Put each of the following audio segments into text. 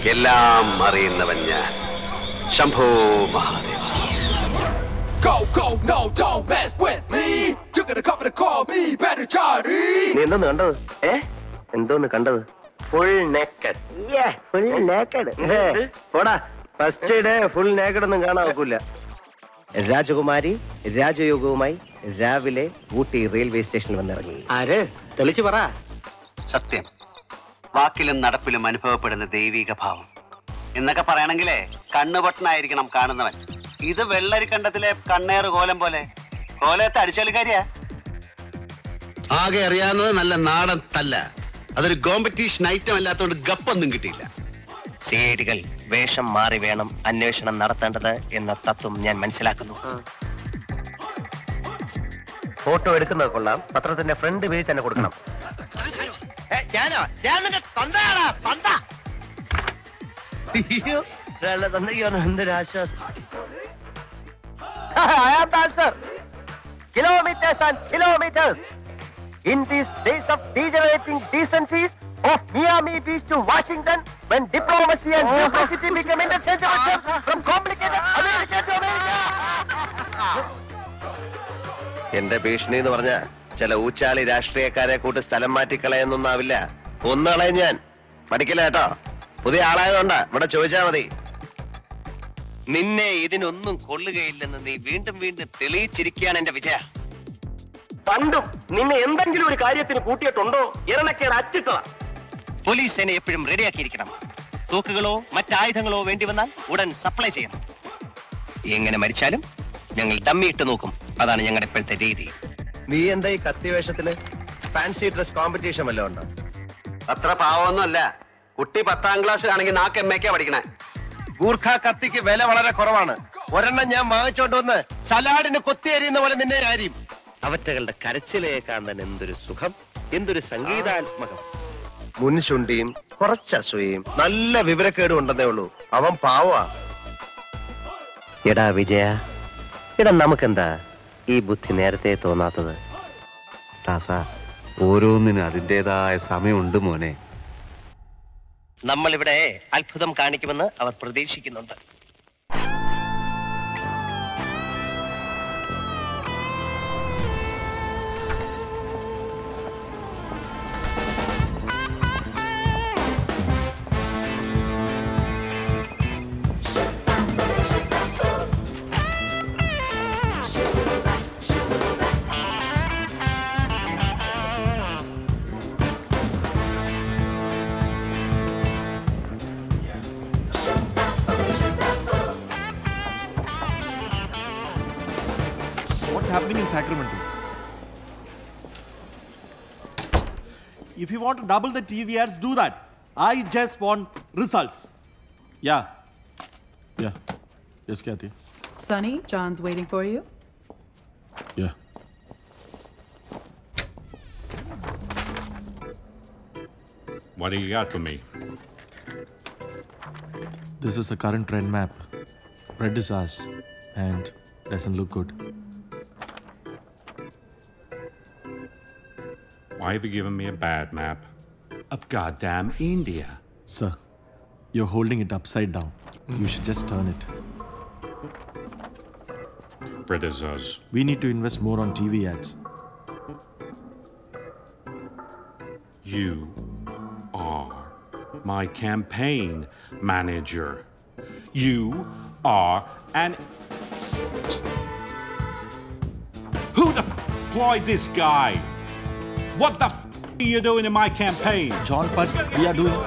എല്ലാം അറിയുന്നവൻ ഞാൻ ശംഭോ Mahadeva Go, go, no, don't mess with me. You're gonna come and call me better Johnny. നീ എന്തോന്ന് കണ്ടത് ഏ എന്തോന്ന് കണ്ടത് ഫുൾ നേക്കഡ് ഫുൾ നേക്കഡ് പോടാ ഫസ്റ്റ് ഡേ ഫുൾ നേക്കഡ് ഒന്നും കാണാൻ ഒക്കില്ല രാജകുമാരി രാജയോഗവുമായി രാവിലെ ഊട്ടി റെയിൽവേ സ്റ്റേഷനിൽ വന്നിറങ്ങി ആര് തെളിച്ചു പറ സത്യം വാക്കിലും നടപ്പിലും അനുഭവപ്പെടുന്ന ദൈവിക ഭാവം എന്നൊക്കെ പറയണെങ്കിലേ കണ്ണുപൊട്ടനായിരിക്കണം കാണുന്നവൻ ഇത് വെള്ളരിക്കണ്ടത്തിലെ കണ്ണേറ് കോലം പോലെ കോലത്തെ അടിച്ചോലിക്കാരിയാ ആകെ അറിയാവുന്നത് നല്ല നാടൻ തല്ല അതൊരു കോമ്പറ്റീഷൻ ഐറ്റം അല്ലാത്തതുകൊണ്ട് ഗപ്പൊന്നും കിട്ടിയില്ല സി ഐ ഡികൾ വേഷം മാറി വേണം അന്വേഷണം നടത്തേണ്ടത് എന്ന തത്വം ഞാൻ മനസ്സിലാക്കുന്നു ഫോട്ടോ എടുക്കുന്നത് കൊള്ളാം പത്രത്തിന്റെ ഫ്രണ്ട് പേജ് തന്നെ കൊടുക്കണം ഞാനോ ഞാൻ നിന്റെ തന്തയാടാ തന്ത അയ്യോ, ഒരാളുടെ തന്തയ്ക്കാണ് എന്തൊരാശ്വാസം I am the answer. Kilometers and kilometers. In these days of degenerating decencies of Miami Beach to Washington, when diplomacy and duplicity become interchangeable from complicated America to America. എന്റെ ഭീഷണി എന്ന് പറഞ്ഞ ചില ഊച്ചാളി രാഷ്ട്രീയക്കാരെ കൂട്ട് സ്ഥലം മാറ്റിക്കളയെന്നൊന്നാവില്ല ഒന്നുകളയും ഞാൻ മടിക്കില്ല കേട്ടോ പുതിയ ആളായതുകൊണ്ടാ ഇവിടെ ചോദിച്ചാ മതി നിന്നെ ഇതിനൊന്നും കൊള്ളുകയില്ലെന്ന് നീ വീണ്ടും വീണ്ടും തെളിയിച്ചിരിക്കുകയാണ് എന്റെ വിജയ പണ്ടും നിന്നെ എന്തെങ്കിലും ഒരു കാര്യത്തിന് കൂട്ടിയിട്ടുണ്ടോ ഇരണക്കേട് അച്ചിട്ടതാ പോലീസ് സേന എപ്പോഴും റെഡിയാക്കിയിരിക്കണം തോക്കുകളോ മറ്റായുധങ്ങളോ വേണ്ടി വന്നാൽ ഉടൻ സപ്ലൈ ചെയ്യണം എങ്ങനെ മരിച്ചാലും ഞങ്ങൾ ഡമ്മി ഇട്ട് നോക്കും അതാണ് ഞങ്ങളുടെ ഇപ്പോഴത്തെ രീതി നീ എന്താ ഈ കത്തി വേഷത്തില് ഫാൻസി ഡ്രസ് കോമ്പറ്റീഷൻ വല്ലതും ഉണ്ടോ അത്ര പാവമൊന്നുമല്ല കുട്ടി പത്താം ക്ലാസ് ആണെങ്കിൽ നാക്ക് എം എക്കാ പഠിക്കണേ ഗൂർഖ കത്തിക്ക് വില വളരെ കുറവാണ് ഒരെണ്ണം ഞാൻ വാങ്ങിച്ചോണ്ട് വന്ന് സലാഡിന് കൊത്തിയരിയുന്ന പോലെ നിന്നെ ആരിയും അവറ്റകളുടെ കരച്ചിലേക്കാൻ തന്നെ എന്തൊരു സുഖം എന്തൊരു സംഗീതാത്മകം മുൻശുണ്ടിയും കുറച്ച് അസൂയയും നല്ല വിവരക്കേടും ഉണ്ടെന്നേ ഉള്ളൂ അവൻ പാവാ എടാ വിജയ എടാ നമുക്കെന്താ ഈ ബുദ്ധി നേരത്തെ തോന്നാത്തത് ദാസ ഓരോന്നിനും അതിൻ്റെതായ സമയമുണ്ട് മോനെ നമ്മളിവിടെ അത്ഭുതം കാണിക്കുമെന്ന് അവർ പ്രതീക്ഷിക്കുന്നുണ്ട് What's happening in Sacramento? If you want to double the TV ads, do that. I just want results. Yeah. Yeah. Yes, Kathy. Sonny, John's waiting for you. Yeah. What do you got for me? This is the current trend map. Red is us and doesn't look good. Why have you given me a bad map of goddamn India? Sir, you're holding it upside down. You should just turn it. British us. We need to invest more on TV ads. You are my campaign manager. You are an. Who the f- employed this guy? What the f- are you doing in my campaign? John, but we are doing.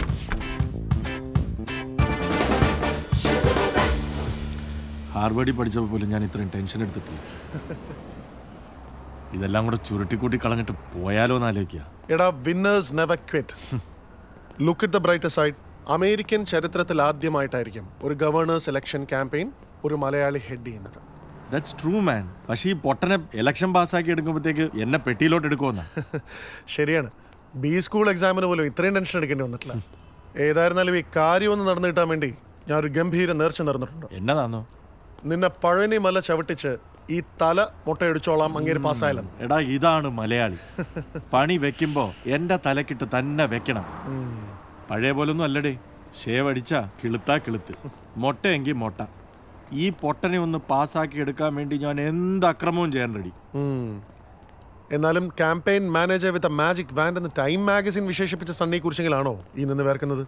ഹാർവേഡിൽ പഠിച്ചപ്പോൾ പോലും ഞാൻ ഇത്രയും tension എടുത്തിട്ടില്ല ഇതെല്ലാം കൂടെ ചുരുട്ടിക്കൂട്ടി കളഞ്ഞിട്ട് പോയാലോ എന്ന് ആലോചിക്കുക എടാ winners never quit look it the bright side American ചരിത്രത്തിൽ ആദ്യമായിട്ടായിരിക്കും ഒരു ഗവർണേഴ്സ് ഇലക്ഷൻ ക്യാമ്പയിൻ ഒരു മലയാളി ഹെഡ് ചെയ്യുന്നത് ദാറ്റ്സ് ട്രൂ മാൻ പക്ഷേ ഈ പൊട്ടനെ ഇലക്ഷൻ പാസ്സാക്കി എടുക്കുമ്പോഴത്തേക്ക് എന്നെ പെട്ടിയിലോട്ട് എടുക്കുമെന്നാ ശരിയാണ് ബി സ്കൂൾ എക്സാമിന് പോലും ഇത്രയും ടെൻഷൻ എടുക്കേണ്ടി വന്നിട്ടില്ല ഏതായിരുന്നാലും ഈ കാര്യം ഒന്ന് നടന്നു കിട്ടാൻ വേണ്ടി ഞാൻ ഒരു ഗംഭീര നേർച്ച നടന്നിട്ടുണ്ട് എന്നതാന്നോ നിന്നെ പഴനി മല ചവിട്ടിച്ച് ഈ തല മുട്ടയടിച്ചോളാം അങ്ങേര് പാസ്സായാലും എടാ ഇതാണ് മലയാളി പണി വെക്കുമ്പോ എന്റെ തലക്കിട്ട് തന്നെ വെക്കണം പഴയ പോലൊന്നും അല്ലടേ ഷേവ് അടിച്ചാ കിളുത്താ കിളുത്ത് മൊട്ടയെങ്കിൽ മൊട്ട ഈ പൊട്ടനെ ഒന്ന് പാസ്സാക്കി എടുക്കാൻ വേണ്ടി ഞാൻ എന്ത് അക്രമവും ചെയ്യാൻ റെഡി എന്നാലും campaign manager with a magic wand എന്ന് ടൈം മാഗസിൻ വിശേഷിപ്പിച്ച സണ്ണി കുരിശികളാണോ ഈ നിന്ന് വേർക്കുന്നത്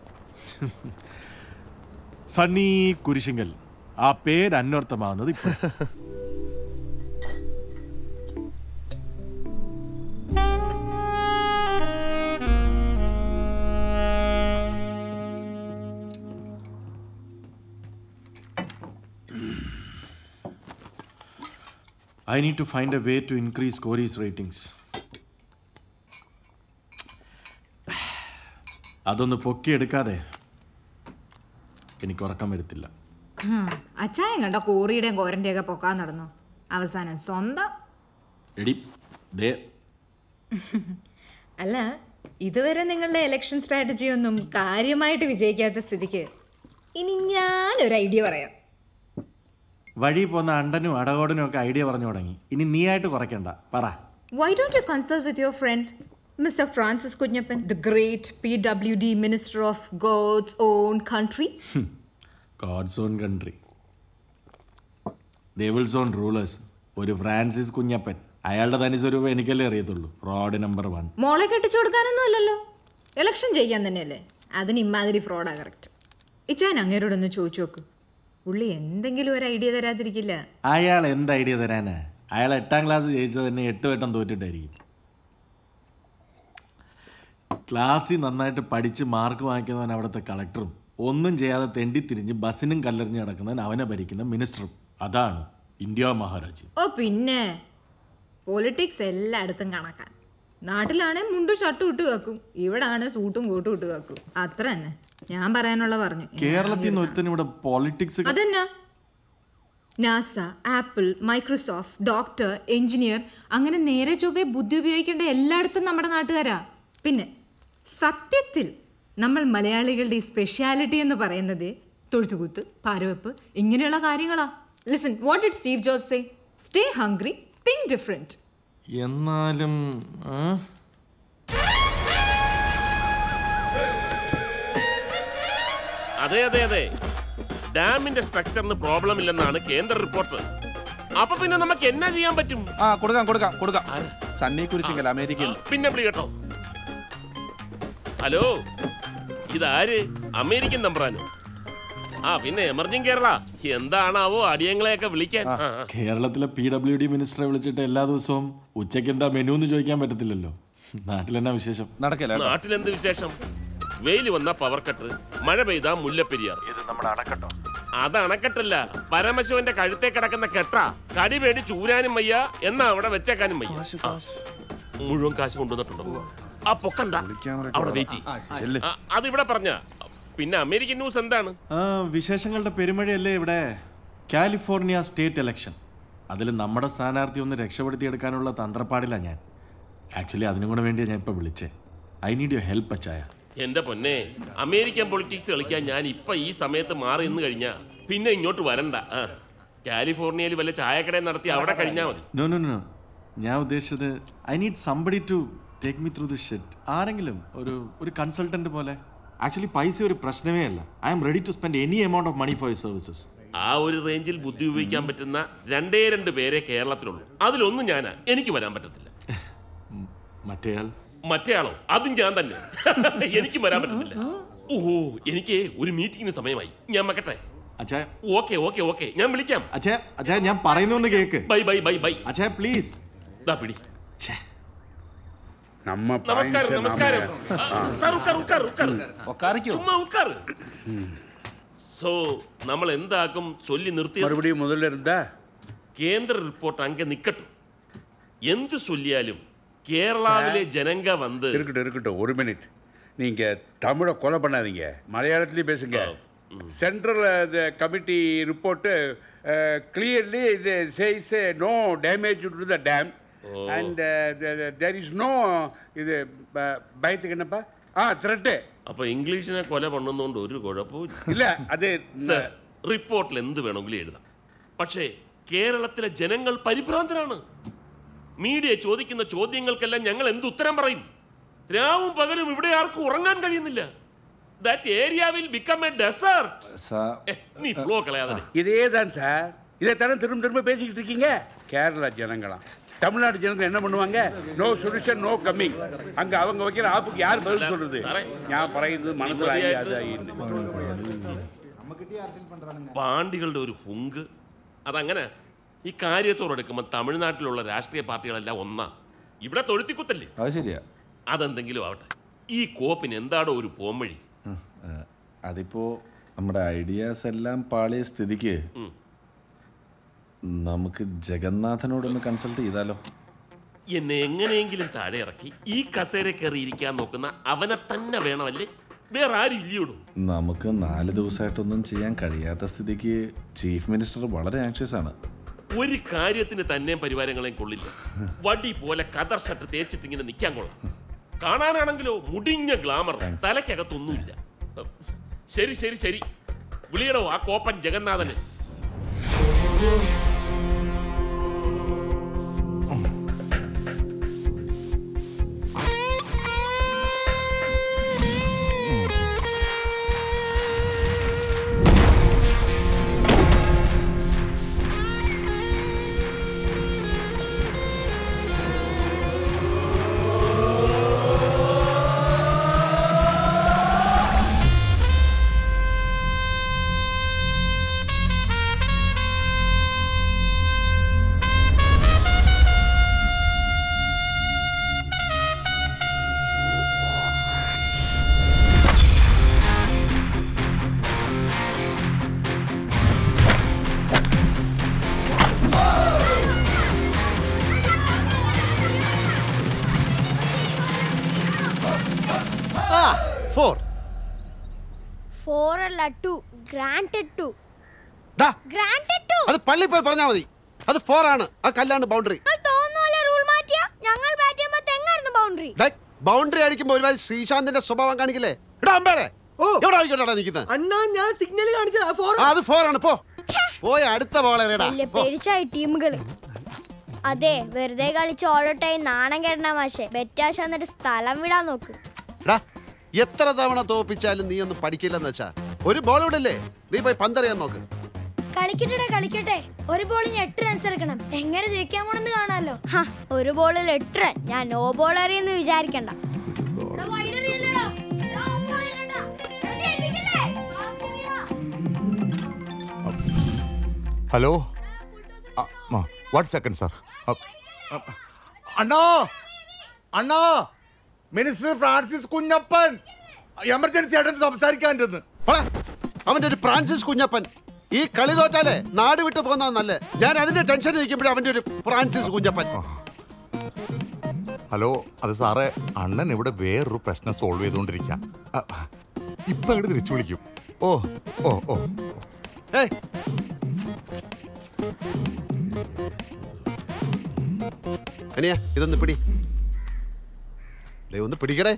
സണ്ണി കുരിശിങ്കൽ ആ പേര് അന്വർത്ഥമാവുന്നത് ഇപ്പോൾ I need to find a way to increase Corey's ratings. അതൊന്ന് പൊക്കിയെടുക്കാതെ എനിക്ക് ഉറക്കം വരത്തില്ല അച്ചായം കണ്ട കോറിയുടെയും കോരൻ്റെയും ഒക്കെ പൊക്കാൻ നടന്നു അവസാനം സ്വന്തം എടി ദേ അല്ല ഇതുവരെ നിങ്ങളുടെ ഇലക്ഷൻ സ്ട്രാറ്റജി ഒന്നും കാര്യമായിട്ട് വിജയിക്കാത്ത സ്ഥിതിക്ക് ഇനി ഞാനൊരു ഐഡിയ പറയാം വഴി പോന്ന അണ്ടനും അടകോടനും ഒക്കെ ഐഡിയ പറഞ്ഞു തുടങ്ങി ഇനി നീ ആയിട്ട് കുറയ്ക്കണ്ട പറ Why don't you consult with your friend, Mr. Francis Kunyapan, the great PWD Minister of God's own country? God's own country devil's own rulers ഒരു ഫ്രാൻസിസ് കുഞ്ഞപ്പൻ അയാളുടെ തനി സ്വരൂപം എനിക്കല്ലേ അറിയത്തുള്ളൂ ഫ്രോഡ് നമ്പർ വൺ മോളെ കെട്ടിച്ചു കൊടുക്കാനൊന്നും അല്ലല്ലോ ഇലക്ഷൻ ചെയ്യാൻ തന്നെയല്ലേ അതിന് ഇമാതിരി ഫ്രോഡാ കറക്റ്റ് ഇച്ചാൻ അങ്ങേരോടൊന്ന് ചോദിച്ചു നോക്ക് പുള്ളി എന്തെങ്കിലും ഒരു ഐഡിയ തരാതിരിക്കില്ല അയാൾ എന്ത് ഐഡിയ തരാനാ അയാൾ എട്ടാം ക്ലാസ് ജയിച്ചത് തന്നെ എട്ട് വട്ടം തോറ്റിട്ടായിരിക്കും ക്ലാസ്സിൽ നന്നായിട്ട് പഠിച്ച് മാർക്ക് വാങ്ങിക്കുന്നവൻ അവിടുത്തെ കളക്ടറും ഒന്നും ചെയ്യാതെ തെണ്ടി തിരിഞ്ഞ് ബസ്സിനും കല്ലെറിഞ്ഞ് നടക്കുന്നവൻ അവനെ ഭരിക്കുന്ന മിനിസ്റ്ററും അതാണ് ഇന്ത്യ മഹാരാജ്യം ഓ പിന്നെ പൊളിറ്റിക്സ് എല്ലായിടത്തും കണക്കാൻ നാട്ടിലാണെ മുണ്ടും ഷർട്ടും ഇട്ട് വെക്കും ഇവിടാണ് സൂട്ടും കോട്ടും ഇട്ട് വെക്കും അത്ര തന്നെ ഞാൻ പറയാനുള്ള പറഞ്ഞു കേരളത്തിൽ നിന്ന് ഒരുത്തനും ഇവിടെ പോളിറ്റിക്സ് അതെന്നാ NASA Apple Microsoft doctor engineer അങ്ങനെ നേരെ ചൊവ്വേ ബുദ്ധി ഉപയോഗിക്കേണ്ട എല്ലായിടത്തും നമ്മുടെ നാട്ടുകാരാ പിന്നെ സത്യത്തിൽ നമ്മൾ മലയാളികളുടെ ഈ സ്പെഷ്യാലിറ്റി എന്ന് പറയുന്നത് തൊഴുത്തുകുത്ത് പാരവെപ്പ് ഇങ്ങനെയുള്ള കാര്യങ്ങളാ listen what it Steve Job say stay hungry think different എന്നാലും ആ? അതെ അതെ അതെ ഡാമിന്റെ സ്ട്രക്ചറിന് പ്രോബ്ലം ഇല്ലെന്നാണ് കേന്ദ്ര റിപ്പോർട്ട് അപ്പൊ പിന്നെ നമുക്ക് എന്നാ ചെയ്യാൻ പറ്റും ആ കൊടുക്കാം കൊടുക്കാം കൊടുക്കാം സണ്ണി കുരിശിങ്കൽ അമേരിക്കയിൽ പിന്നെ വിളി കേട്ടോ ഹലോ ഇതാര് അമേരിക്കൻ നമ്പറാനോ ആ പിന്നെ എമർജിങ് കേരള എന്താണാവോ അടിയങ്ങളെയൊക്കെ വിളിക്കാൻ ആ, ആ. കേരളത്തിലെ പി ഡബ്ല്യു ഡി മിനിസ്റ്ററെ വിളിച്ചിട്ട് എല്ലാ ദിവസവും ഉച്ചയ്ക്ക് എന്താ മെനു എന്ന് ചോദിക്കാൻ പറ്റത്തില്ലല്ലോ നാട്ടിലെന്നാ വിശേഷം നടക്കില്ല നാട്ടിലെന്ത് വിശേഷം വെയില് വന്ന പവർ കട്ട് മഴ പെയ്താ മുല്ലപ്പെരിയാർ ഇത് നമ്മുടെ അണക്കെട്ടോ അത് അണക്കെട്ടല്ല പരമശിവന്റെ കഴുത്തേ കിടക്കുന്ന കെട്ടാ കടി പേടി ചൂരാനും വയ്യ എന്നാ അവിടെ വെച്ചേക്കാനും വയ്യ ആ. മുഴുവൻ കാശ് കൊണ്ടുവന്നിട്ടുണ്ടോ ആ പൊക്കണ്ട അവിടെ വെയിറ്റ് അതിവിടെ പറഞ്ഞ പിന്നെ അമേരിക്കൻ ന്യൂസ് എന്താണ് ആ വിശേഷങ്ങളുടെ പെരുമഴയല്ലേ ഇവിടെ കാലിഫോർണിയ സ്റ്റേറ്റ് ഇലക്ഷൻ അതിൽ നമ്മുടെ സ്ഥാനാർത്ഥി ഒന്ന് രക്ഷപ്പെടുത്തിയെടുക്കാനുള്ള തന്ത്രപ്പാടില്ല ഞാൻ ആക്ച്വലി അതിനും കൂടെ വേണ്ടിയാണ് ഞാൻ ഇപ്പോൾ വിളിച്ചേ ഐ നീഡ് യു ഹെൽപ്പ് അച്ചായ എന്റെ പൊന്നെ അമേരിക്കൻ പൊളിറ്റിക്സ് കളിക്കാൻ ഞാൻ ഇപ്പൊ ഈ സമയത്ത് മാറി നിന്ന് കഴിഞ്ഞാ പിന്നെ ഇങ്ങോട്ട് വരണ്ട ആ കാലിഫോർണിയയിൽ വല്ല ചായക്കടയിൽ നടത്തി അവിടെ കഴിഞ്ഞാ മതി നോ നോ നോ ഞാൻ ഉദ്ദേശിച്ചത് I need somebody to take me through the shit ആരെങ്കിലും ഒരു ഒരു കൺസൾട്ടന്റ് പോലെ ആക്ച്വലി പൈസ ഒരു പ്രശ്നമേ അല്ല I am ready to spend any amount of money for services ആ ഒരു റേഞ്ചിൽ ബുദ്ധി ഉപയോഗിക്കാൻ പറ്റുന്ന രണ്ടേ രണ്ട് പേരെ കേരളത്തിലുള്ളൂ അതിലൊന്നും ഞാനാ എനിക്ക് വരാൻ പറ്റത്തില്ല മറ്റേയാൾ മറ്റേയാളോ അതും ഞാൻ തന്നെ എനിക്ക് വരാൻ പറ്റത്തില്ല ഓഹോ എനിക്ക് ഒരു മീറ്റിംഗിന് സമയമായി ഞാൻ വെക്കട്ടെ അച്ഛാ ഓക്കെ ഓക്കെ ഓക്കെ ഞാൻ വിളിക്കാം അച്ഛാ അച്ഛാ ഞാൻ പറയുന്നൊന്ന് കേക്ക് ബൈ ബൈ ബൈ ബൈ അച്ഛാ പ്ലീസ് ദാ പിടി നമ്മ നമസ്കാരം നമസ്കാരം ആ, സാർ ഉക്കാർ ഉക്കാർ ഉക്കാർ ചുമ്മാ ഉക്കാർ സോ നമ്മൾ എന്താക്കും ചൊല്ലി നിർത്തി மறுபடியும் முதல்ல இருந்தா കേന്ദ്ര റിപ്പോർട്ട് അങ്ക നിക്കട്ടും എന്ത് ചൊല്ലിയാലും കേരളാവിലെ ജനങ്ക വന്ന് இருக்கட்டும் இருக்கட்டும் ஒரு மினிட் நீங்க தமிழை கொலை பண்ணாதீங்க மலையாளத்திலயும் பேசுங்க சென்ட்ரல் கமிட்டி ரிப்போர்ட்டு கிளியர்லி இது says no damage to the dam and there is no இது ப- பயத்துக்கு என்னப்பா ஆ த்ரெட்டு അപ്പൊ ഇംഗ്ലീഷിനെ കൊല പണ്ണുന്നോണ്ട് ഒരു കുഴപ്പവും ഇല്ല അത് സർ റിപ്പോർട്ടിൽ എന്ത് വേണമെങ്കിലും എഴുതാം പക്ഷേ കേരളത്തിലെ ജനങ്ങൾ പരിഭ്രാന്തരാണ് മീഡിയ ചോദിക്കുന്ന ചോദ്യങ്ങൾക്കെല്ലാം ഞങ്ങൾ എന്ത് ഉത്തരം പറയും രാവും പകലും ഇവിടെ ആർക്കും ഉറങ്ങാൻ കഴിയുന്നില്ല that area will become a desert sir നീ ഫ്ലോ കളയാതെ இதே தான் சார் இதைத்தானே திரும்ப திரும்ப பேசிக்கிட்டு இருக்கீங்க கேரளா ஜனங்களாம் தமிழ்நாடு ஜனங்க என்ன பண்ணுவாங்க நோ சொல்யூஷன் நோ கம்மிங் அங்க அவங்க வைக்கிற ஆப்புக்கு யார் பதில் சொல்றது ഞാൻ പറയുന്നത് മനസ്സിലായി അതായി പാണ്ടികളുടെ ഒരു ഹുങ്ക് അതങ്ങനെ ഈ കാര്യത്തോടെടുക്കുമ്പോൾ തമിഴ്നാട്ടിലുള്ള രാഷ്ട്രീയ പാർട്ടികളെല്ലാം ഒന്നാ ഇവിടെ തൊഴുത്തിക്കുത്തല്ലേ അത് ശരിയാ അതെന്തെങ്കിലും ആവട്ടെ ഈ കോപ്പിന് എന്താണോ ഒരു പോംവഴി ഏഹ്, അതിപ്പോ നമ്മുടെ ഐഡിയാസ് എല്ലാം പാളിയ സ്ഥിതിക്ക് നമുക്ക് ജഗന്നാഥനോടൊന്ന് കൺസൾട്ട് ചെയ്താലോ എന്നെ എങ്ങനെയെങ്കിലും താഴെ ഇറക്കി ഈ കസേര കയറി ഇരിക്കാൻ നോക്കുന്ന അവനെ തന്നെ വേണമല്ലേ വേറെ ആരും ഇല്ലയോടും നമുക്ക് നാല് ദിവസമായിട്ടൊന്നും ചെയ്യാൻ കഴിയാത്ത സ്ഥിതിക്ക് ചീഫ് മിനിസ്റ്റർ വളരെ ആങ്ഷ്യസ് ആണ് ഒരു കാര്യത്തിന് തന്നെയും പരിവാരങ്ങളെയും കൊള്ളില്ല വടി പോലെ കതർ ഷർട്ട് തേച്ചിട്ട് ഇങ്ങനെ നിൽക്കാൻ കൊള്ളാം കാണാനാണെങ്കിലോ മുടിഞ്ഞ ഗ്ലാമർ തലയ്ക്കകത്തൊന്നുമില്ല ശരി ശരി ശരി വിളിയടോ ആ കോപ്പൻ ജഗന്നാഥന് ആ ഫോർ ഫോർ അല്ല ടു ഗ്രാൻറ്റഡ് ടു ഡാ ഗ്രാൻറ്റഡ് ടു അത് പള്ളി പോയി പറഞ്ഞാൽ മതി അത് ഫോർ ആണ് ആ കല്ലാണ് ബൗണ്ടറി തോന്നുന്ന റൂൾ മാറ്റിയ ഞങ്ങൾ ബാറ്റ് ചെയ്യുമ്പോൾ തെങ്ങായിരുന്നു ബൗണ്ടറി ബൗണ്ടറി അടിക്കുമ്പോൾ ഒരുപാട് ശ്രീശാന്തിന്റെ സ്വഭാവം കാണിക്കില്ലേ എടാ അമ്പേരെ എവിടെ ആയിക്കോട്ടെ നിൽക്കുന്നത് അണ്ണാ ഞാൻ സിഗ്നൽ കാണിച്ച ഫോർ ആ അത് ഫോർ ആണ് പോ പോയ അടുത്ത ബോളെ വലിയ പെരിച്ചായി ടീമുകള് അതെ വെറുതെ കളിച്ച് ഓളോട്ടായി നാണം കേടണ മാഷെ ബെറ്റാശ എന്നിട്ട് സ്ഥലം വിടാൻ നോക്ക് എടാ എത്ര തവണ തോപ്പിച്ചാലും നീ ഒന്നും പഠിക്കില്ലെന്ന് വെച്ചാ ഒരു ബോൾ ഇടല്ലേ നീ പോയി പന്തറിയാൻ നോക്ക് കളിക്കട്ടെ കളിക്കട്ടെ ഒരു ബോളിന് എട്ട് റൺസ് എടുക്കണം എങ്ങനെ ജയിക്കാൻ പോണെന്ന് കാണാലോ ഒരു ബോളിൽ എട്ട് റൺ ഞാൻ നോ ബോൾ അറിയെന്ന് വിചാരിക്കണ്ട ഹലോ വൺ സെക്കൻഡ് സാർ അണ്ണാ അണ്ണാ മിനിസ്റ്റർ ഫ്രാൻസിസ് കുഞ്ഞപ്പൻ എമർജൻസി ആയിട്ട് സംസാരിക്കാണ്ടെന്ന് അവന്റെ ഒരു ഫ്രാൻസിസ് കുഞ്ഞപ്പൻ ഈ കളി തോറ്റാലേ നാട് വിട്ടു പോകുന്ന നല്ല ഞാൻ അതിന്റെ ടെൻഷൻ നിൽക്കുമ്പോഴേ അവന്റെ ഒരു ഫ്രാൻസിസ് കുഞ്ഞപ്പൻ ഹലോ അത് സാറേ അണ്ണൻ ഇവിടെ വേറൊരു പ്രശ്നം സോൾവ് ചെയ്തുകൊണ്ടിരിക്കാം ഇപ്പൊ അങ്ങോട്ട് തിരിച്ചു വിളിക്കും ഓ ഓ ഓ ഏയ് അനിയ ഇതൊന്ന് പിടി ഡേ ഒന്ന് പിടിക്കടേ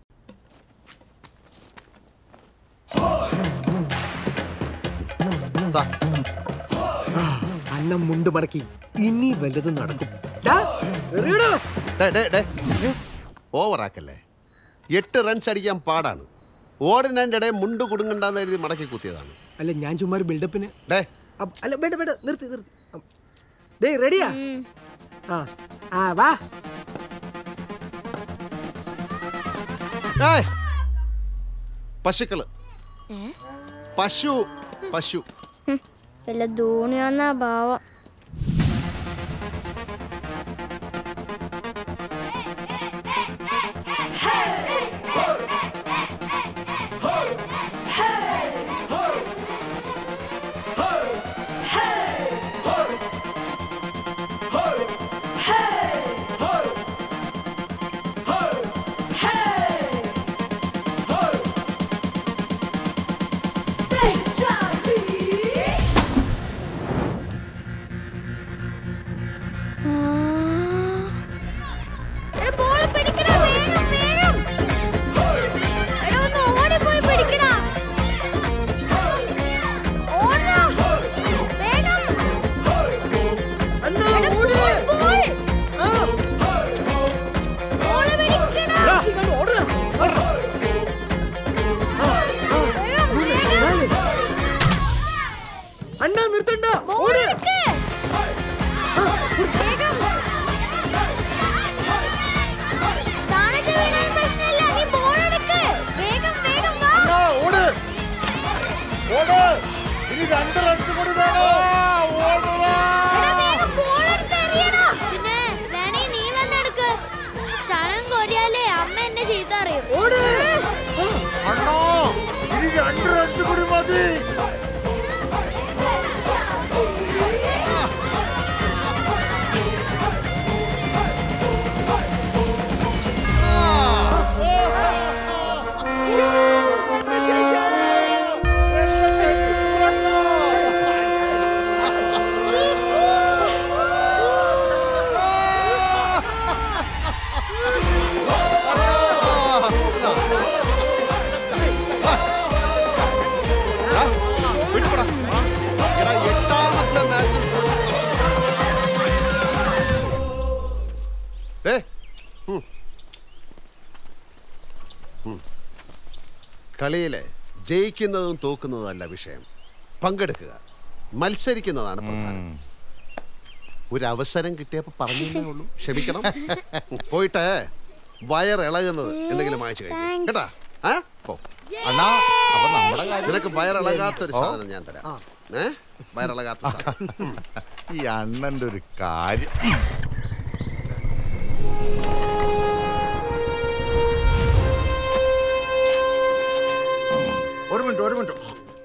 ദാ. അണ്ണൻ മുണ്ട് മടക്കി ഇനി വല്ലതും നടക്കും ഡേ, ഡേ, ഡേ. ഓവറാക്കല്ലേ എട്ട് റൺസ് അടിക്കാൻ പാടാണ് ഓടിനതിൻ്റെ ഇടയിൽ മുണ്ട് കുടുങ്ങണ്ടെന്ന് എഴുതി മടക്കി കുത്തിയതാണ് അല്ല ഞാൻ ചുമ്മാ ഒരു ബിൽഡപ്പിന് ഡേ അല്ല വേണ്ട വേണ്ട നിർത്തി നിർത്തി അം. ഡേയ് റെഡിയാ ആ ആ വാ ഏയ് പശുക്കള് പശു പശു വല്ല ധോണി വന്ന ഭാവം ഏ ഉം. ഉം. കളിയിലെ ജയിക്കുന്നതും തോക്കുന്നതും അല്ല വിഷയം പങ്കെടുക്കുക മത്സരിക്കുന്നതാണ് പ്രധാനം ഒരു അവസരം കിട്ടിയപ്പോ പറഞ്ഞേ ഉള്ളൂ ക്ഷമിക്കണം പോയിട്ട് വയറിളകുന്നത് എന്തെങ്കിലും വാങ്ങിച്ചു കഴിക്കും കേട്ടാ ആ പോ അണ്ണാ അപ്പൊ നമ്മുടെ കാര്യം നിനക്ക് വയറിളകാത്തൊരു ഓ. സാധനം ഞാൻ തരാം ഏ വയറിളകാത്ത സാധനം ഉം. ഈ അണ്ണന്റെ ഒരു കാര്യം ഒരു മിനിറ്റ് ഒരു മിനിറ്റ്